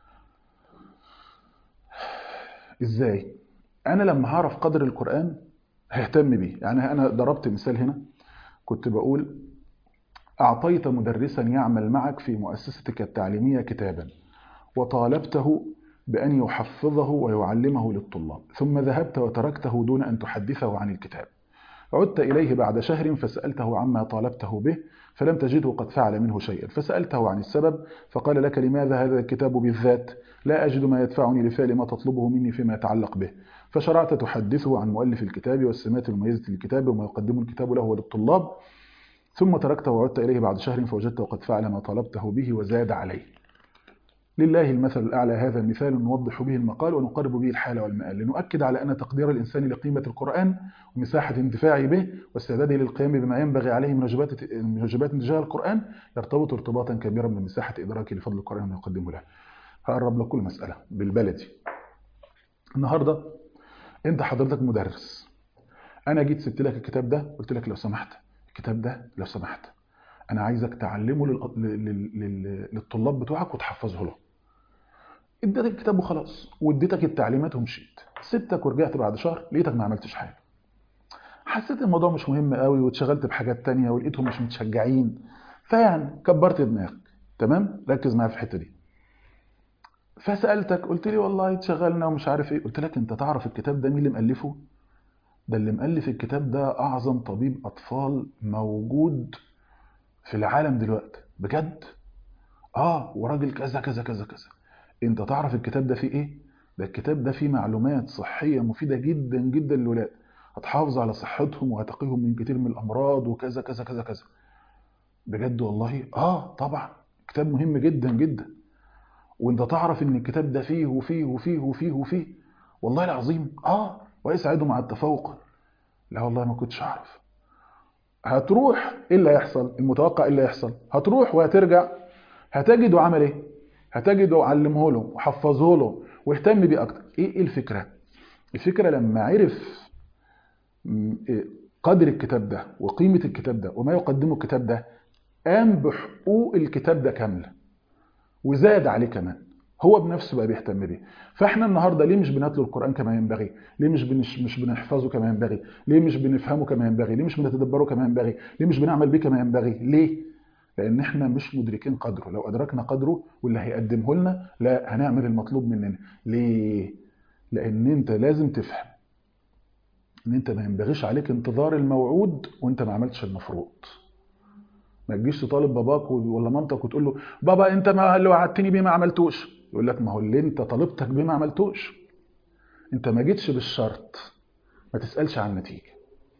ازاي انا لما هعرف قدر القران ههتم بيه يعني أنا ضربت مثال هنا كنت بقول أعطيت مدرسا يعمل معك في مؤسستك التعليمية كتابا وطالبته بأن يحفظه ويعلمه للطلاب ثم ذهبت وتركته دون أن تحدثه عن الكتاب عدت إليه بعد شهر فسألته عما طالبته به فلم تجده قد فعل منه شيئا فسألته عن السبب فقال لك لماذا هذا الكتاب بالذات لا أجد ما يدفعني لفعل ما تطلبه مني فيما يتعلق به فشرعت تحدثه عن مؤلف الكتاب والسمات المميزة للكتاب وما يقدم الكتاب له وللطلاب ثم تركته وعدت إليه بعد شهر فوجدته قد فعل ما طلبته به وزاد عليه لله المثل الأعلى هذا مثال نوضح به المقال ونقرب به الحال والمآل لنؤكد على أن تقدير الإنسان لقيمة القرآن ومساحة انتفاعه به واستعداده للقيام بما ينبغي عليه من واجبات من واجبات تجاه القرآن يرتبط ارتباطا كبيرا بمساحة إدراكه لفضل القرآن وما يقدمه له هقرب لك كل مسألة بالبلدي النهاردة أنت حضرتك مدرس أنا جيت سبت لك الكتاب ده قلت لك لو سمحت الكتاب ده لو سمحت أنا عايزك تعلمه للأ- لل- لل- للطلاب بتوعك وتحفظه له اديتك الكتاب وخلاص واديتك التعليمات ومشيت سبتك ورجعت بعد شهر لقيتك ما عملتش حاجه حسيت الموضوع مش مهم قوي واتشغلت بحاجات تانية ولقيتهم مش متشجعين فيعني كبرت دماغك تمام ركز معايا في الحته دي فسالتك قلت لي والله اتشغلنا ومش عارف ايه قلت لك انت تعرف الكتاب ده مين اللي مؤلفه ده اللي مؤلف الكتاب ده اعظم طبيب اطفال موجود في العالم دلوقتي بجد اه وراجل كذا كذا كذا كذا انت تعرف الكتاب ده فيه ايه ده الكتاب ده فيه معلومات صحية مفيدة جدا جدا للولاد هتحافظ على صحتهم وهتقيهم من كتير من الامراض وكذا كذا كذا كذا بجد والله اه طبعا كتاب مهم جدا جدا وانت تعرف ان الكتاب ده فيه وفيه وفيه وفيه وفيه والله العظيم اه ويسعدهم على التفوق لا والله ما كنتش اعرف هتروح ايه اللي هيحصل المتوقع ايه اللي هيحصل هتروح وهترجع هتجده عمل ايه هتجده علمه له وحفظه له واهتم بيه اكتر ايه ايه الفكره الفكره لما عرف م- إيه قدر الكتاب ده وقيمه الكتاب ده وما يقدمه الكتاب ده قام بحقوق الكتاب ده كامله وزاد عليه كمان هو بنفسه بقى بيهتم بيه فاحنا النهارده ليه مش بنتلو القران كما ينبغي ليه مش بنش مش بنحفظه كما ينبغي ليه مش بنفهمه كما ينبغي ليه مش بنتدبره كما ينبغي ليه مش بنعمل بيه كما ينبغي ليه لان احنا مش مدركين قدره لو ادركنا قدره واللي هيقدمه لنا لا هنعمل المطلوب مننا ليه لان انت لازم تفهم ان انت ما ينبغيش عليك انتظار الموعود وانت ما عملتش المفروض ما تجيش تطالب باباك ولا مامتك وتقول له بابا انت ما اللي وعدتني بيه ما عملتوش يقول لك ما هو اللي انت طالبتك بيه ما عملتوش انت ما جيتش بالشرط ما تسالش عن النتيجه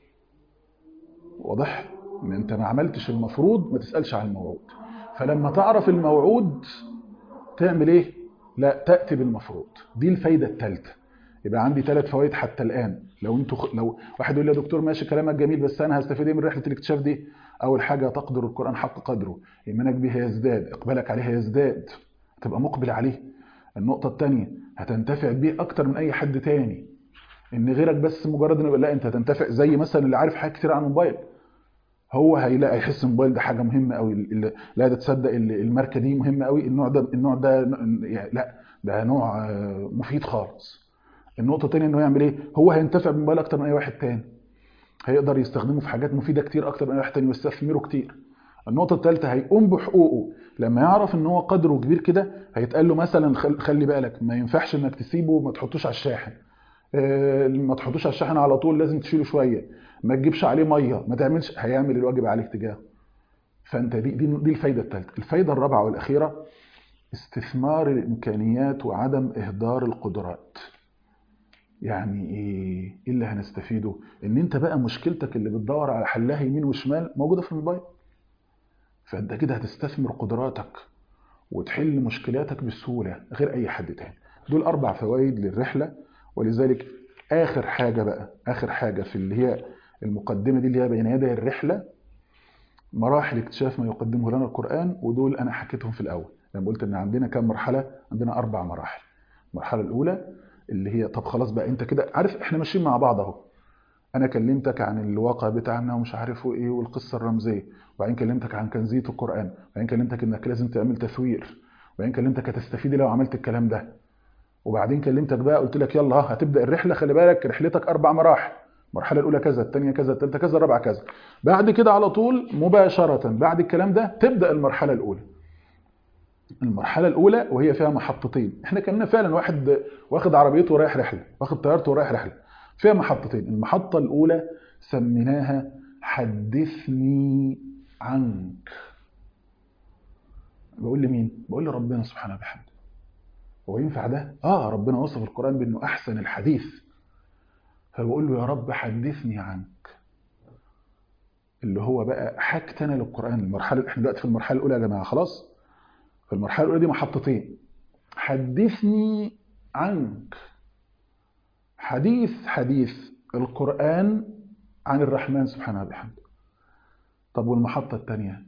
واضح ان انت ما عملتش المفروض ما تسالش عن الموعود فلما تعرف الموعود تعمل ايه لا تاتي بالمفروض دي الفايده الثالثه يبقى عندي ثلاث فوائد حتى الان لو انتوا خ... لو واحد يقول لي يا دكتور ماشي كلامك جميل بس انا هستفيد ايه من رحله الاكتشاف دي اول حاجه تقدر القران حق قدره ايمانك به يزداد اقبالك عليه يزداد هتبقى مقبل عليه النقطه الثانيه هتنتفع بيه اكتر من اي حد تاني ان غيرك بس مجرد انه لا انت هتنتفع زي مثلا اللي عارف حاجات كتير عن الموبايل هو هيلاقي يحس الموبايل ده حاجه مهمه قوي ال- لا ده تصدق ال- الماركه دي مهمه قوي النوع ده النوع ده ن- يعني لا ده نوع آه، مفيد خالص النقطه الثانيه انه يعمل ايه هو هينتفع بالموبايل اكتر من اي واحد تاني هيقدر يستخدمه في حاجات مفيده كتير اكتر من اي واحد تاني ويستثمره كتير النقطه الثالثه هيقوم بحقوقه لما يعرف ان هو قدره كبير كده هيتقال له مثلا خل- خلي بالك ما ينفعش انك تسيبه وما تحطوش على الشاحن آه، ما تحطوش على الشاحن على طول لازم تشيله شويه ما تجيبش عليه ميه ما تعملش هيعمل الواجب عليك تجاهه فانت دي دي, دي الفايده الثالثه الفايده الرابعه والاخيره استثمار الامكانيات وعدم اهدار القدرات يعني ايه ايه اللي هنستفيده ان انت بقى مشكلتك اللي بتدور على حلها يمين وشمال موجوده في الموبايل فانت كده هتستثمر قدراتك وتحل مشكلاتك بسهوله غير اي حد تاني دول اربع فوائد للرحله ولذلك اخر حاجه بقى اخر حاجه في اللي هي المقدمه دي اللي هي بين يدي الرحله مراحل اكتشاف ما يقدمه لنا القران ودول انا حكيتهم في الاول لما قلت ان عندنا كام مرحله عندنا اربع مراحل المرحله الاولى اللي هي طب خلاص بقى انت كده عارف احنا ماشيين مع بعض اهو انا كلمتك عن الواقع بتاعنا ومش عارف ايه والقصه الرمزيه وبعدين كلمتك عن كنزيه القران وبعدين كلمتك انك لازم تعمل تثوير وبعدين كلمتك هتستفيد لو عملت الكلام ده وبعدين كلمتك بقى قلت لك يلا ها هتبدا الرحله خلي بالك رحلتك اربع مراحل المرحله الاولى كذا الثانيه كذا الثالثه كذا الرابعه كذا بعد كده على طول مباشره بعد الكلام ده تبدا المرحله الاولى المرحله الاولى وهي فيها محطتين احنا كنا فعلا واحد واخد عربيته ورايح رحله واخد طيارته ورايح رحله فيها محطتين المحطه الاولى سميناها حدثني عنك بقول لمين بقول لربنا سبحانه وبحمده هو ينفع ده اه ربنا وصف القران بانه احسن الحديث فبقول له يا رب حدثني عنك اللي هو بقى حاجتي انا للقران المرحله احنا دلوقتي في المرحله الاولى يا جماعه خلاص في المرحله الاولى دي محطتين حدثني عنك حديث حديث القران عن الرحمن سبحانه وبحمده طب والمحطه الثانيه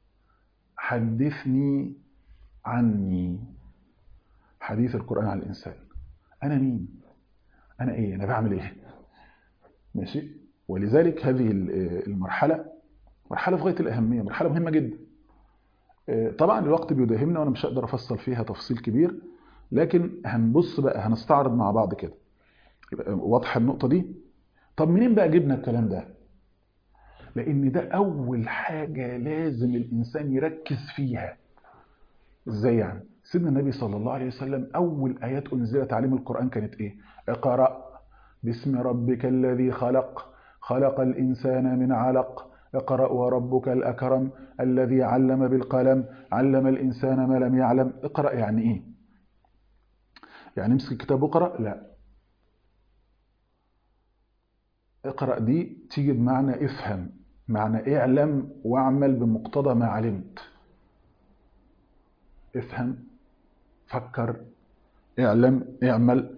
حدثني عني حديث القران عن الانسان انا مين انا ايه انا بعمل ايه ماشي ولذلك هذه المرحله مرحله في غايه الاهميه مرحله مهمه جدا طبعا الوقت بيداهمنا وانا مش هقدر افصل فيها تفصيل كبير لكن هنبص بقى هنستعرض مع بعض كده واضحه النقطه دي طب منين بقى جبنا الكلام ده لان ده اول حاجه لازم الانسان يركز فيها ازاي يعني سيدنا النبي صلى الله عليه وسلم اول ايات انزلت عليه من القران كانت ايه اقرا باسم ربك الذي خلق خلق الانسان من علق اقرا وربك الاكرم الذي علم بالقلم علم الانسان ما لم يعلم اقرا يعني ايه يعني امسك الكتاب واقرا لا اقرا دي تيجي بمعنى افهم معنى اعلم واعمل بمقتضى ما علمت افهم فكر اعلم اعمل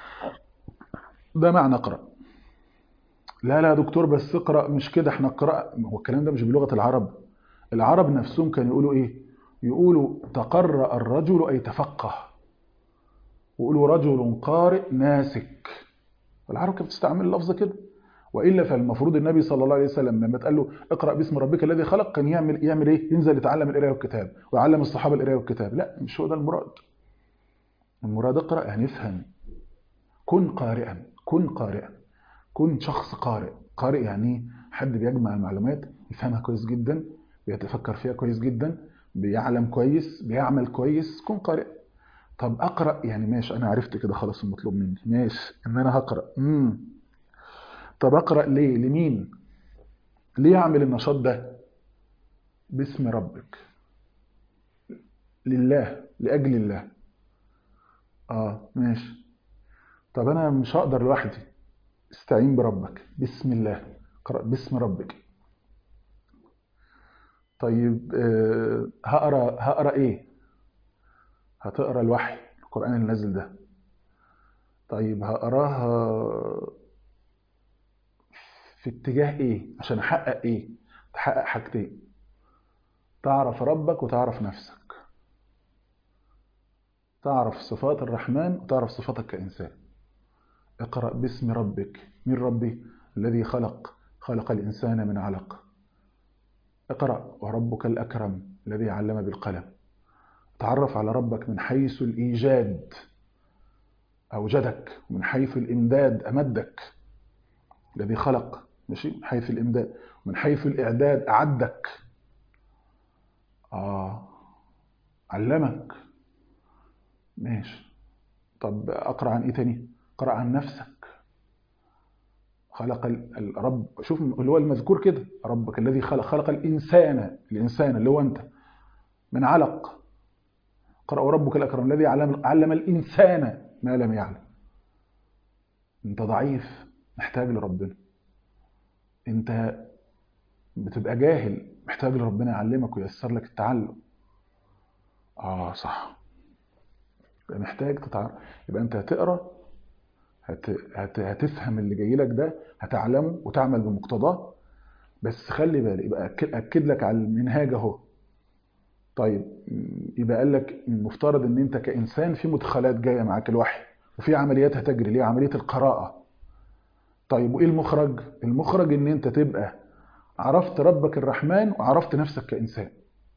ده معنى اقرا لا لا يا دكتور بس اقرا مش كده احنا اقرا هو الكلام ده مش بلغه العرب العرب نفسهم كانوا يقولوا ايه يقولوا تقرأ الرجل اي تفقه ويقولوا رجل قارئ ناسك العرب كانت بتستعمل اللفظ كده والا فالمفروض النبي صلى الله عليه وسلم لما اتقال له اقرا باسم ربك الذي خلق كان يعمل يعمل ايه ينزل يتعلم القراءه والكتاب ويعلم الصحابه القراءه والكتاب لا مش هو ده المراد المراد اقرا يعني افهم كن قارئا كن قارئا كن شخص قارئ قارئ يعني حد بيجمع المعلومات يفهمها كويس جدا بيتفكر فيها كويس جدا بيعلم كويس بيعمل كويس كن قارئ طب اقرا يعني ماشي انا عرفت كده خلاص المطلوب مني ماشي ان انا هقرا امم طب اقرا ليه لمين ليه اعمل النشاط ده باسم ربك لله لاجل الله اه ماشي طب انا مش هقدر لوحدي استعين بربك بسم الله اقرا باسم ربك طيب آه هقرا هقرا ايه هتقرا الوحي القران اللي نازل ده طيب هقراها في اتجاه ايه عشان احقق ايه تحقق حاجتين تعرف ربك وتعرف نفسك تعرف صفات الرحمن وتعرف صفاتك كإنسان اقرأ باسم ربك من ربي الذي خلق خلق الإنسان من علق اقرأ وربك الأكرم الذي علم بالقلم تعرف على ربك من حيث الإيجاد أوجدك ومن حيث الإمداد أمدك الذي خلق ماشي من حيث الإمداد ومن حيث الإعداد أعدك آه علمك ماشي طب أقرأ عن إيه تاني اقرأ عن نفسك خلق الرب شوف اللي هو المذكور كده ربك الذي خلق خلق الإنسان الإنسان اللي هو أنت من علق اقرأ وربك الأكرم الذي علم, علم الإنسان ما لم يعلم أنت ضعيف محتاج لربنا أنت بتبقى جاهل محتاج لربنا يعلمك وييسر لك التعلم آه صح يبقى محتاج تتعرف يبقى أنت هتقرأ هت... هت... هتفهم اللي جاي لك ده هتعلمه وتعمل بمقتضاه بس خلي بالك يبقى أكد, أكد لك على المنهاج اهو طيب يبقى قال لك المفترض ان انت كانسان في مدخلات جايه معاك الوحي وفي عمليات هتجري اللي هي عمليه القراءه طيب وايه المخرج المخرج ان انت تبقى عرفت ربك الرحمن وعرفت نفسك كانسان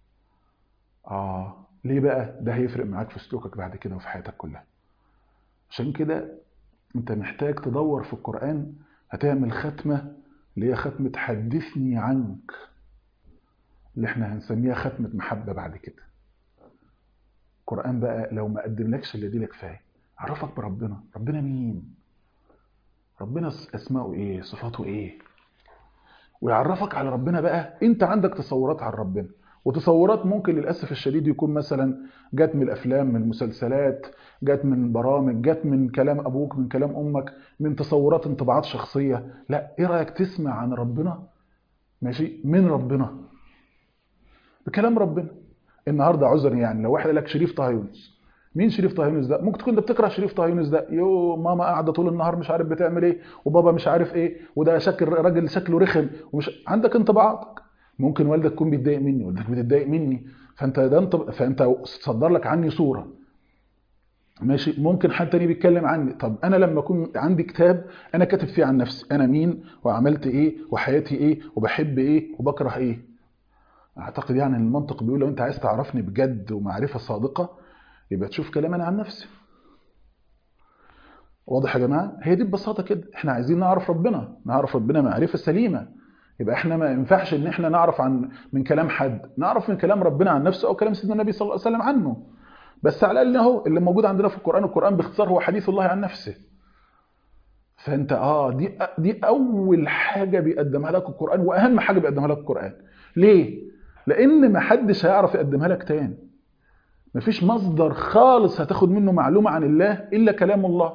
اه ليه بقى ده هيفرق معاك في سلوكك بعد كده وفي حياتك كلها عشان كده انت محتاج تدور في القرآن هتعمل ختمة اللي هي ختمة حدثني عنك اللي احنا هنسميها ختمة محبة بعد كده القرآن بقى لو ما قدملكش اللي دي لك كفايه عرفك بربنا ربنا مين ربنا اسماؤه ايه صفاته ايه ويعرفك على ربنا بقى انت عندك تصورات عن ربنا وتصورات ممكن للاسف الشديد يكون مثلا جت من الافلام من المسلسلات جت من برامج جت من كلام ابوك من كلام امك من تصورات انطباعات شخصيه لا ايه رايك تسمع عن ربنا ماشي من ربنا بكلام ربنا النهارده عذر يعني لو واحد قال لك شريف طه يونس مين شريف طه يونس ده ممكن تكون انت بتكره شريف طه يونس ده يو ماما قاعده طول النهار مش عارف بتعمل ايه وبابا مش عارف ايه وده شكل راجل شكله رخم ومش عندك انطباعاتك ممكن والدك يكون بيتضايق مني والدك بتتضايق مني فانت ده انت فانت صدر لك عني صوره ماشي ممكن حد تاني بيتكلم عني طب انا لما اكون عندي كتاب انا كاتب فيه عن نفسي انا مين وعملت ايه وحياتي ايه وبحب ايه وبكره ايه اعتقد يعني ان المنطق بيقول لو انت عايز تعرفني بجد ومعرفه صادقه يبقى تشوف كلام انا عن نفسي واضح يا جماعه هي دي ببساطه كده احنا عايزين نعرف ربنا نعرف ربنا معرفه سليمه يبقى احنا ما ينفعش ان احنا نعرف عن من كلام حد نعرف من كلام ربنا عن نفسه او كلام سيدنا النبي صلى الله عليه وسلم عنه بس على الاقل اهو اللي موجود عندنا في القران القران باختصار هو حديث الله عن نفسه فانت اه دي دي اول حاجه بيقدمها لك القران واهم حاجه بيقدمها لك القران ليه لان ما حدش هيعرف يقدمها لك تاني مفيش مصدر خالص هتاخد منه معلومه عن الله الا كلام الله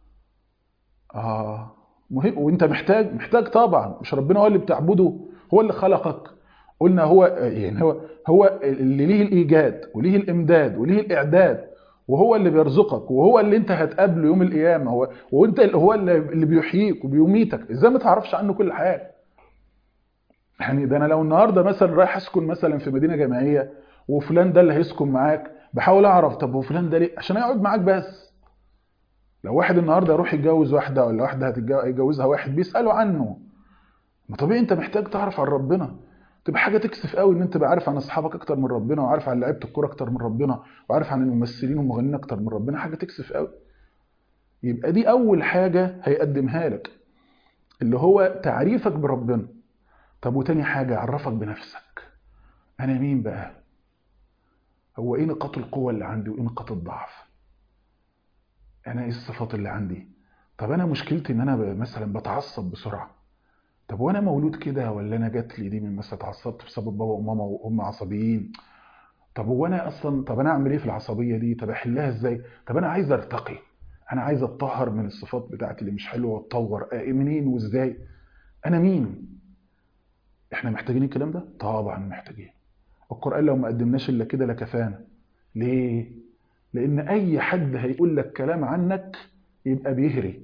اه مهم وانت محتاج محتاج طبعا مش ربنا هو اللي بتعبده هو اللي خلقك قلنا هو يعني هو هو اللي ليه الايجاد وليه الامداد وليه الاعداد وهو اللي بيرزقك وهو اللي انت هتقابله يوم القيامه هو وانت هو اللي بيحييك وبيميتك ازاي ما تعرفش عنه كل حاجه يعني ده انا لو النهارده مثلا رايح اسكن مثلا في مدينه جامعيه وفلان ده اللي هيسكن معاك بحاول اعرف طب وفلان ده ليه عشان يقعد معاك بس لو واحد النهارده يروح يتجوز واحده ولا واحده هيتجوزها واحد بيسالوا عنه ما طبيعي انت محتاج تعرف عن ربنا تبقى حاجه تكسف قوي ان انت تبقى عارف عن اصحابك اكتر من ربنا وعارف عن لعيبه الكوره اكتر من ربنا وعارف عن الممثلين والمغنيين اكتر من ربنا حاجه تكسف قوي يبقى دي اول حاجه هيقدمها لك اللي هو تعريفك بربنا طب وتاني حاجه عرفك بنفسك انا مين بقى هو ايه نقاط القوه اللي عندي وايه نقاط الضعف انا ايه الصفات اللي عندي طب انا مشكلتي ان انا مثلا بتعصب بسرعه طب وانا مولود كده ولا انا جات لي دي من مثلا اتعصبت بسبب بابا وماما وهم عصبيين طب هو انا اصلا طب انا اعمل ايه في العصبيه دي طب احلها ازاي طب انا عايز ارتقي انا عايز اتطهر من الصفات بتاعتي اللي مش حلوه واتطور منين وازاي انا مين احنا محتاجين الكلام ده طبعا محتاجين القران لو ما قدمناش الا كده لكفانا ليه لان اي حد هيقول لك كلام عنك يبقى بيهري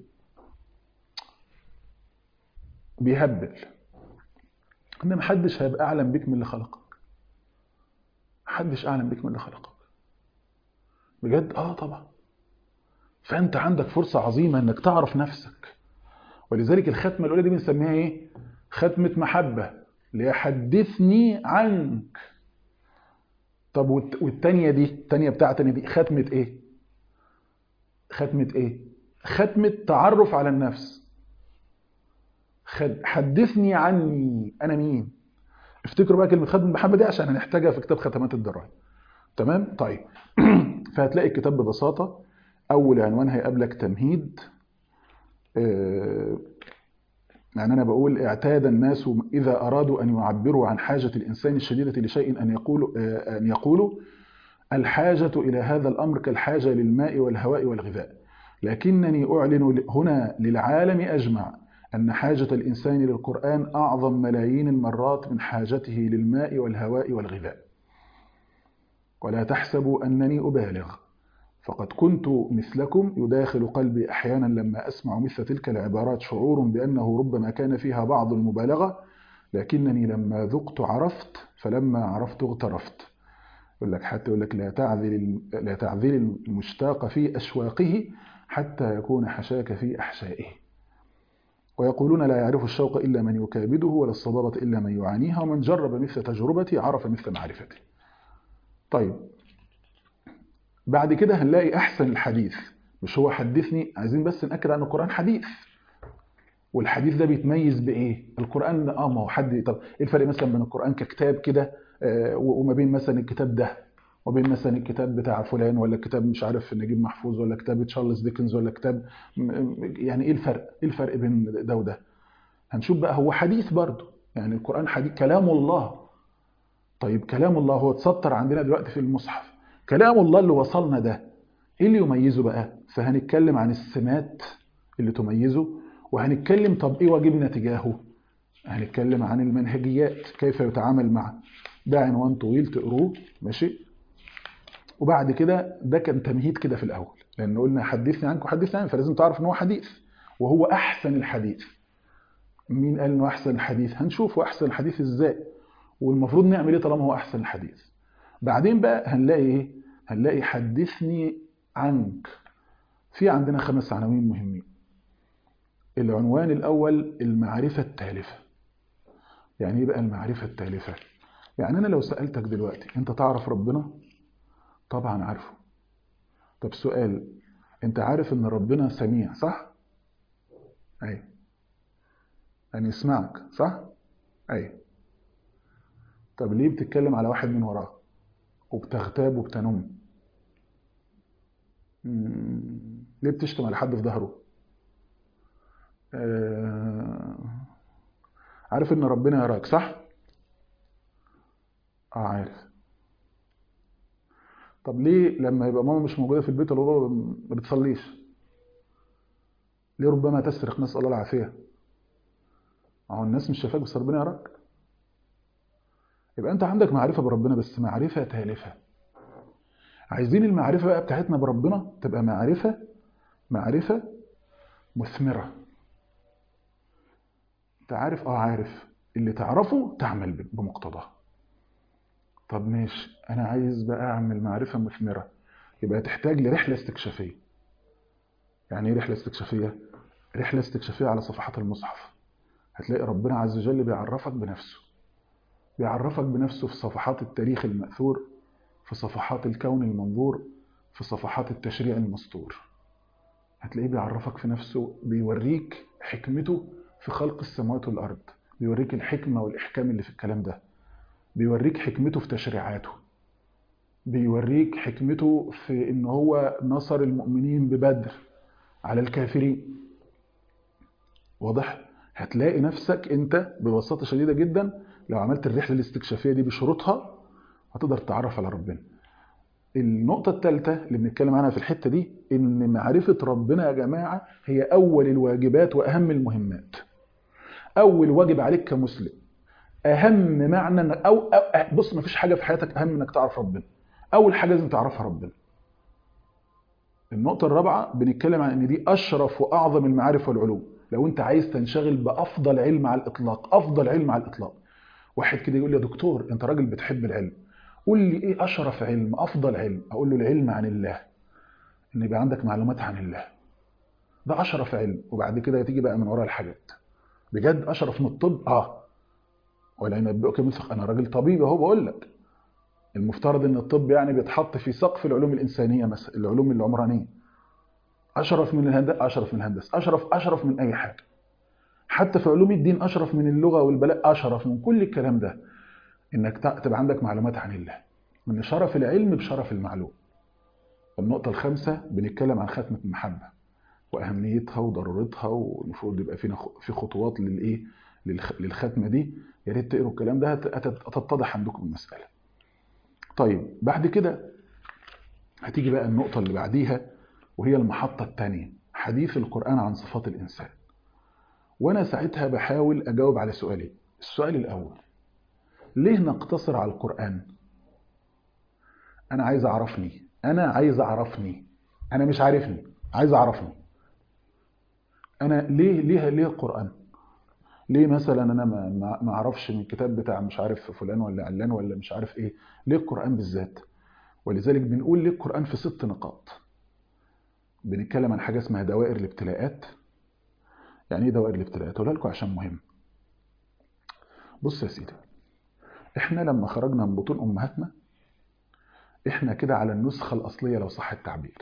بيهبل ان محدش هيبقى اعلم بيك من اللي خلقك محدش اعلم بيك من اللي خلقك بجد اه طبعا فانت عندك فرصه عظيمه انك تعرف نفسك ولذلك الختمه الاولى دي بنسميها ايه ختمه محبه ليحدثني عنك طب والتانية دي التانية بتاعتنا دي ختمة ايه ختمة ايه ختمة تعرف على النفس حدثني عني انا مين افتكروا بقى كلمة ختمة المحبة دي عشان هنحتاجها في كتاب ختمات الدراية تمام طيب فهتلاقي الكتاب ببساطة اول عنوان هيقابلك تمهيد يعني أنا بقول اعتاد الناس إذا أرادوا أن يعبروا عن حاجة الإنسان الشديدة لشيء أن يقولوا أن يقولوا الحاجة إلى هذا الأمر كالحاجة للماء والهواء والغذاء لكنني أعلن هنا للعالم أجمع أن حاجة الإنسان للقرآن أعظم ملايين المرات من حاجته للماء والهواء والغذاء ولا تحسبوا أنني أبالغ فقد كنت مثلكم يداخل قلبي أحيانا لما أسمع مثل تلك العبارات شعور بأنه ربما كان فيها بعض المبالغة لكنني لما ذقت عرفت فلما عرفت اغترفت يقول لك حتى يقول لك لا تعذل لا تعذل المشتاق في أشواقه حتى يكون حشاك في أحشائه ويقولون لا يعرف الشوق إلا من يكابده ولا الصبابة إلا من يعانيها ومن جرب مثل تجربتي عرف مثل معرفتي طيب بعد كده هنلاقي احسن الحديث مش هو حدثني عايزين بس ناكد ان القران حديث والحديث ده بيتميز بايه القران اه ما هو حد طب ايه الفرق مثلا بين القران ككتاب كده آه وما بين مثلا الكتاب ده وبين مثلا الكتاب بتاع فلان ولا كتاب مش عارف نجيب محفوظ ولا كتاب تشارلز ديكنز ولا كتاب يعني ايه الفرق ايه الفرق بين ده وده هنشوف بقى هو حديث برضه يعني القران حديث كلام الله طيب كلام الله هو اتسطر عندنا دلوقتي في المصحف كلام الله اللي وصلنا ده ايه اللي يميزه بقى فهنتكلم عن السمات اللي تميزه وهنتكلم طب ايه واجبنا تجاهه هنتكلم عن المنهجيات كيف يتعامل مع ده عنوان طويل تقروه ماشي وبعد كده ده كان تمهيد كده في الاول لان قلنا حدثني عنك وحدثني عنك فلازم تعرف ان هو حديث وهو احسن الحديث مين قال انه احسن الحديث هنشوفه احسن الحديث ازاي والمفروض نعمل ايه طالما هو احسن الحديث بعدين بقى هنلاقي ايه هنلاقي حدثني عنك في عندنا خمس عناوين مهمين العنوان الاول المعرفه التالفه يعني ايه بقى المعرفه التالفه يعني انا لو سالتك دلوقتي انت تعرف ربنا طبعا عارفه طب سؤال انت عارف ان ربنا سميع صح اي يعني يسمعك صح اي طب ليه بتتكلم على واحد من وراه وبتغتاب وبتنم مم. ليه بتشتم على حد في ظهره آه... عارف ان ربنا يراك صح اه عارف طب ليه لما يبقى ماما مش موجوده في البيت ولا بابا ما بتصليش ليه ربما تسرق نسال الله العافيه اهو الناس مش شايفاك بس ربنا يراك يبقى انت عندك معرفه بربنا بس معرفه تالفه عايزين المعرفه بقى بتاعتنا بربنا تبقى معرفه معرفه مثمره انت عارف اه عارف اللي تعرفه تعمل بمقتضاه طب ماشي انا عايز بقى اعمل معرفه مثمره يبقى تحتاج لرحله استكشافيه يعني ايه رحله استكشافيه رحله استكشافيه على صفحات المصحف هتلاقي ربنا عز وجل بيعرفك بنفسه بيعرفك بنفسه في صفحات التاريخ المأثور في صفحات الكون المنظور في صفحات التشريع المسطور هتلاقيه بيعرفك في نفسه بيوريك حكمته في خلق السماوات والأرض بيوريك الحكمة والإحكام اللي في الكلام ده بيوريك حكمته في تشريعاته بيوريك حكمته في ان هو نصر المؤمنين ببدر على الكافرين واضح هتلاقي نفسك انت ببساطه شديده جدا لو عملت الرحله الاستكشافيه دي بشروطها هتقدر تتعرف على ربنا النقطة الثالثة اللي بنتكلم عنها في الحتة دي إن معرفة ربنا يا جماعة هي أول الواجبات وأهم المهمات. أول واجب عليك كمسلم اهم معنى انك أو, أو بص ما فيش حاجه في حياتك اهم انك تعرف ربنا اول حاجه لازم تعرفها ربنا النقطه الرابعه بنتكلم عن ان دي اشرف واعظم المعارف والعلوم لو انت عايز تنشغل بافضل علم على الاطلاق افضل علم على الاطلاق واحد كده يقول لي يا دكتور انت راجل بتحب العلم قول لي ايه اشرف علم افضل علم اقول له العلم عن الله ان يبقى عندك معلومات عن الله ده اشرف علم وبعد كده تيجي بقى من وراء الحاجات بجد اشرف من الطب اه ولا ينبئك مثق انا راجل طبيب اهو بقول لك المفترض ان الطب يعني بيتحط في سقف العلوم الانسانيه مثلا العلوم العمرانيه اشرف من الهندسه اشرف من الهندسه اشرف اشرف من اي حاجه حتى في علوم الدين اشرف من اللغه والبلاء اشرف من كل الكلام ده انك تبقى عندك معلومات عن الله من شرف العلم بشرف المعلوم النقطه الخامسه بنتكلم عن ختمه المحبه واهميتها وضرورتها والمفروض يبقى فينا في خطوات للايه للختمه دي يا ريت تقروا الكلام ده هتتضح عندكم المساله طيب بعد كده هتيجي بقى النقطه اللي بعديها وهي المحطه الثانيه حديث القران عن صفات الانسان وانا ساعتها بحاول اجاوب على سؤالين السؤال الاول ليه نقتصر على القران انا عايز اعرفني انا عايز اعرفني انا مش عارفني عايز اعرفني انا ليه ليه ليه القران ليه مثلا انا ما ما اعرفش من الكتاب بتاع مش عارف فلان ولا علان ولا مش عارف ايه ليه القران بالذات ولذلك بنقول ليه القران في ست نقاط بنتكلم عن حاجه اسمها دوائر الابتلاءات يعني ايه دوائر الابتلاءات اقولها لكم عشان مهم بص يا سيدي احنا لما خرجنا من بطون امهاتنا احنا كده على النسخه الاصليه لو صح التعبير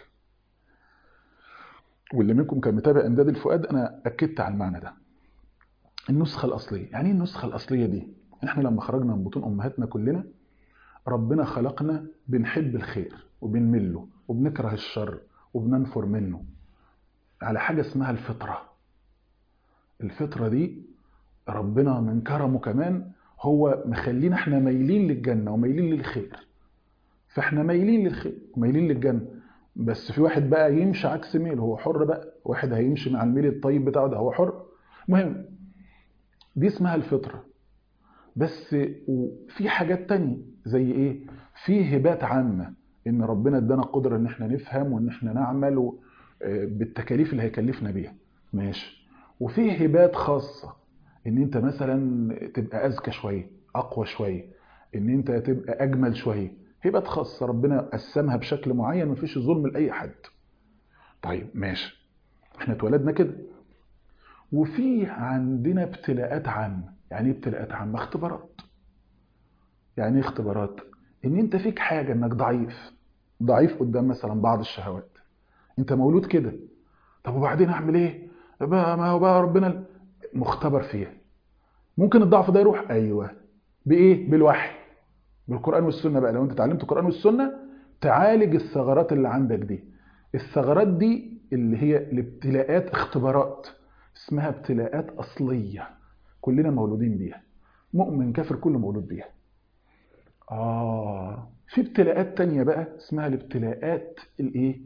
واللي منكم كان متابع امداد الفؤاد انا اكدت على المعنى ده النسخه الاصليه يعني ايه النسخه الاصليه دي احنا لما خرجنا من بطون امهاتنا كلنا ربنا خلقنا بنحب الخير وبنمل له وبنكره الشر وبننفر منه على حاجه اسمها الفطره الفطره دي ربنا من كرمه كمان هو مخلينا احنا مايلين للجنه ومايلين للخير فاحنا مايلين للخير ومايلين للجنه بس في واحد بقى يمشي عكس ميل هو حر بقى واحد هيمشي مع الميل الطيب بتاعه ده هو حر المهم دي اسمها الفطره بس وفي حاجات تانية زي ايه في هبات عامه ان ربنا ادانا قدره ان احنا نفهم وان احنا نعمل و- آه، بالتكاليف اللي هيكلفنا بيها ماشي وفي هبات خاصه ان انت مثلا تبقى اذكى شويه اقوى شويه ان انت تبقى اجمل شويه هبات خاصه ربنا قسمها بشكل معين مفيش ظلم لاي حد طيب ماشي احنا اتولدنا كده وفي عندنا ابتلاءات عامه يعني ايه ابتلاءات عامه اختبارات يعني ايه اختبارات ان انت فيك حاجه انك ضعيف ضعيف قدام مثلا بعض الشهوات انت مولود كده طب وبعدين اعمل ايه بقى ما هو بقى ربنا مختبر فيها ممكن الضعف ده يروح ايوه بايه بالوحي بالقران والسنه بقى لو انت اتعلمت القران والسنه تعالج الثغرات اللي عندك دي الثغرات دي اللي هي الابتلاءات اختبارات اسمها ابتلاءات اصليه كلنا مولودين بيها مؤمن كافر كله مولود بيها اه في ابتلاءات تانية بقى اسمها الابتلاءات الايه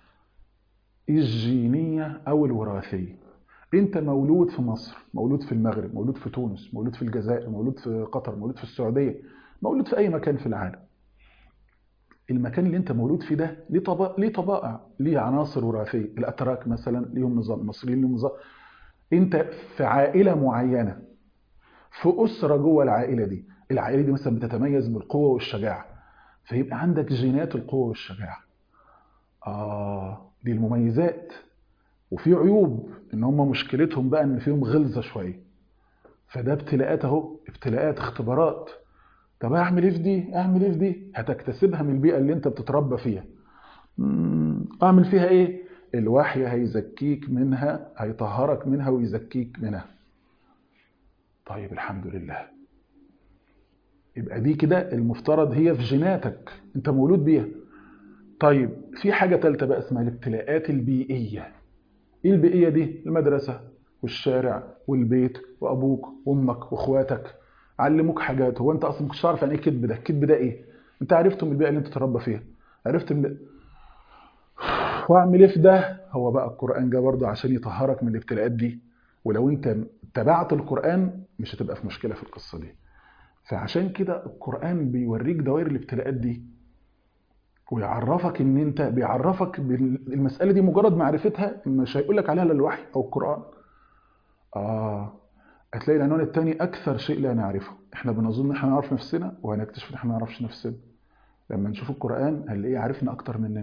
الجينيه او الوراثيه انت مولود في مصر مولود في المغرب مولود في تونس مولود في الجزائر مولود في قطر مولود في السعوديه مولود في اي مكان في العالم المكان اللي انت مولود فيه ده ليه طبائع ليه طبائع ليه عناصر وراثيه الاتراك مثلا ليهم نظام المصريين ليهم نظام انت في عائله معينه في اسره جوه العائله دي العائله دي مثلا بتتميز بالقوه والشجاعه فيبقى عندك جينات القوه والشجاعه اه دي المميزات وفي عيوب ان هم مشكلتهم بقى ان فيهم غلظه شويه فده ابتلاءات اهو ابتلاءات اختبارات طب اعمل ايه في دي اعمل ايه في دي هتكتسبها من البيئه اللي انت بتتربى فيها مم، اعمل فيها ايه الوحي هيزكيك منها هيطهرك منها ويزكيك منها طيب الحمد لله يبقى دي كده المفترض هي في جيناتك انت مولود بيها طيب في حاجه ثالثه بقى اسمها الابتلاءات البيئيه ايه البيئيه دي المدرسه والشارع والبيت وابوك وامك واخواتك علموك حاجات هو انت اصلا ما كنتش تعرف يعني ايه كذب ده الكذب ده ايه انت عرفته من البيئه اللي انت تربى فيها عرفت من واعمل ايه في ده هو بقى القران جه برضه عشان يطهرك من الابتلاءات دي ولو انت تبعت القران مش هتبقى في مشكله في القصه دي فعشان كده القران بيوريك دوائر الابتلاءات دي ويعرفك ان انت بيعرفك بالمساله دي مجرد معرفتها مش هيقول لك عليها الا الوحي او القران اه هتلاقي العنوان الثاني اكثر شيء لا نعرفه احنا بنظن ان احنا نعرف نفسنا وهنكتشف ان احنا ما نعرفش نفسنا لما نشوف القران هنلاقيه عارفنا اكتر مننا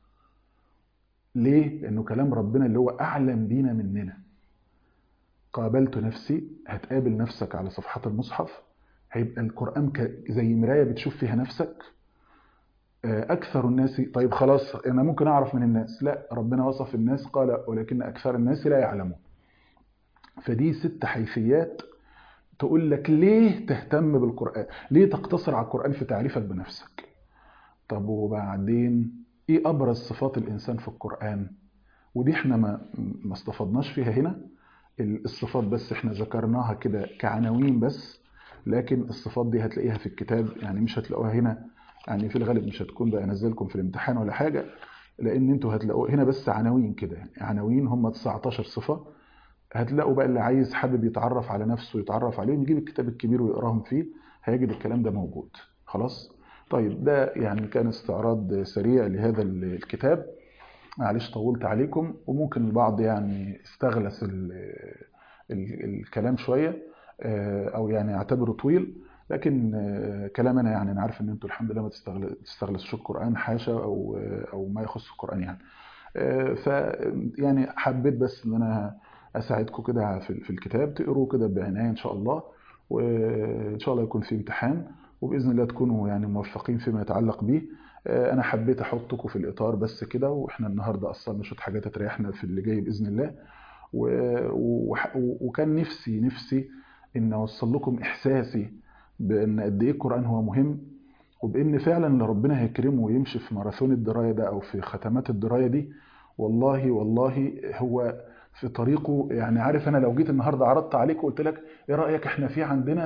ليه لانه كلام ربنا اللي هو اعلم بينا مننا قابلت نفسي هتقابل نفسك على صفحات المصحف هيبقى القران ك- زي مرايه بتشوف فيها نفسك آه، اكثر الناس طيب خلاص انا ممكن اعرف من الناس لا ربنا وصف الناس قال ولكن اكثر الناس لا يعلمون فدي ست حيثيات تقول لك ليه تهتم بالقرآن ليه تقتصر على القرآن في تعريفك بنفسك طب وبعدين ايه ابرز صفات الانسان في القرآن ودي احنا ما ما استفدناش فيها هنا الصفات بس احنا ذكرناها كده كعناوين بس لكن الصفات دي هتلاقيها في الكتاب يعني مش هتلاقوها هنا يعني في الغالب مش هتكون بقى انزلكم في الامتحان ولا حاجة لان انتوا هتلاقوا هنا بس عناوين كده يعني عناوين هم 19 صفة هتلاقوا بقى اللي عايز حابب يتعرف على نفسه ويتعرف عليهم يجيب الكتاب الكبير ويقراهم فيه هيجد الكلام ده موجود خلاص طيب ده يعني كان استعراض سريع لهذا الكتاب معلش طولت عليكم وممكن البعض يعني استغلس ال ال الكلام شوية او يعني اعتبره طويل لكن كلامنا يعني انا عارف ان انتوا الحمد لله ما تستغلسوش القران حاشا او او ما يخص القران يعني ف يعني حبيت بس ان انا اساعدكم كده في في الكتاب تقروه كده بعنايه ان شاء الله وان شاء الله يكون في امتحان وباذن الله تكونوا يعني موفقين فيما يتعلق به انا حبيت احطكم في الاطار بس كده واحنا النهارده اصلا شويه حاجات هتريحنا في اللي جاي باذن الله و... و... وكان نفسي نفسي ان اوصل لكم احساسي بان قد ايه القران هو مهم وبان فعلا اللي ربنا هيكرمه ويمشي في ماراثون الدرايه ده او في ختمات الدرايه دي والله والله هو في طريقه يعني عارف انا لو جيت النهارده عرضت عليك وقلت لك ايه رايك احنا في عندنا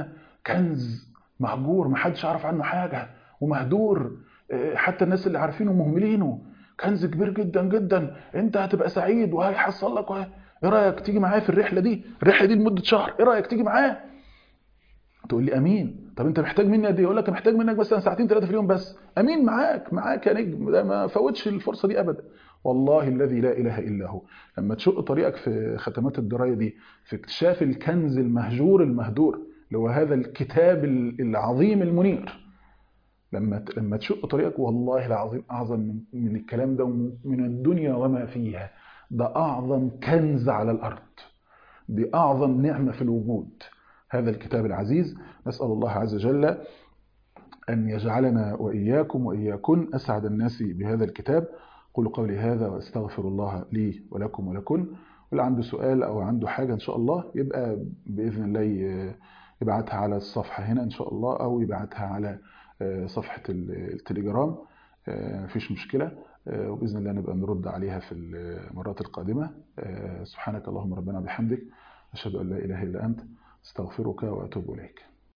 كنز مهجور محدش يعرف عنه حاجة ومهدور حتى الناس اللي عارفينه مهملينه كنز كبير جدا جدا انت هتبقى سعيد وهيحصل لك وه... ايه رايك تيجي معايا في الرحله دي الرحله دي لمده شهر ايه رايك تيجي معايا تقول لي امين طب انت محتاج مني قد ايه اقول لك محتاج منك مثلا ساعتين ثلاثه في اليوم بس امين معاك معاك يا نجم ده ما فوتش الفرصه دي ابدا والله الذي لا اله الا هو لما تشق طريقك في ختمات الدرايه دي في اكتشاف الكنز المهجور المهدور اللي هو هذا الكتاب العظيم المنير لما لما تشق طريقك والله العظيم اعظم من الكلام ده ومن الدنيا وما فيها ده اعظم كنز على الارض دي اعظم نعمه في الوجود هذا الكتاب العزيز نسال الله عز وجل ان يجعلنا واياكم واياكن اسعد الناس بهذا الكتاب قولوا قولي هذا واستغفر الله لي ولكم ولكن واللي عنده سؤال او عنده حاجه ان شاء الله يبقى باذن الله يبعتها على الصفحه هنا ان شاء الله او يبعتها على صفحة التليجرام مفيش مشكلة وبإذن الله نبقى نرد عليها في المرات القادمة سبحانك اللهم ربنا بحمدك أشهد أن لا إله إلا أنت استغفرك وأتوب إليك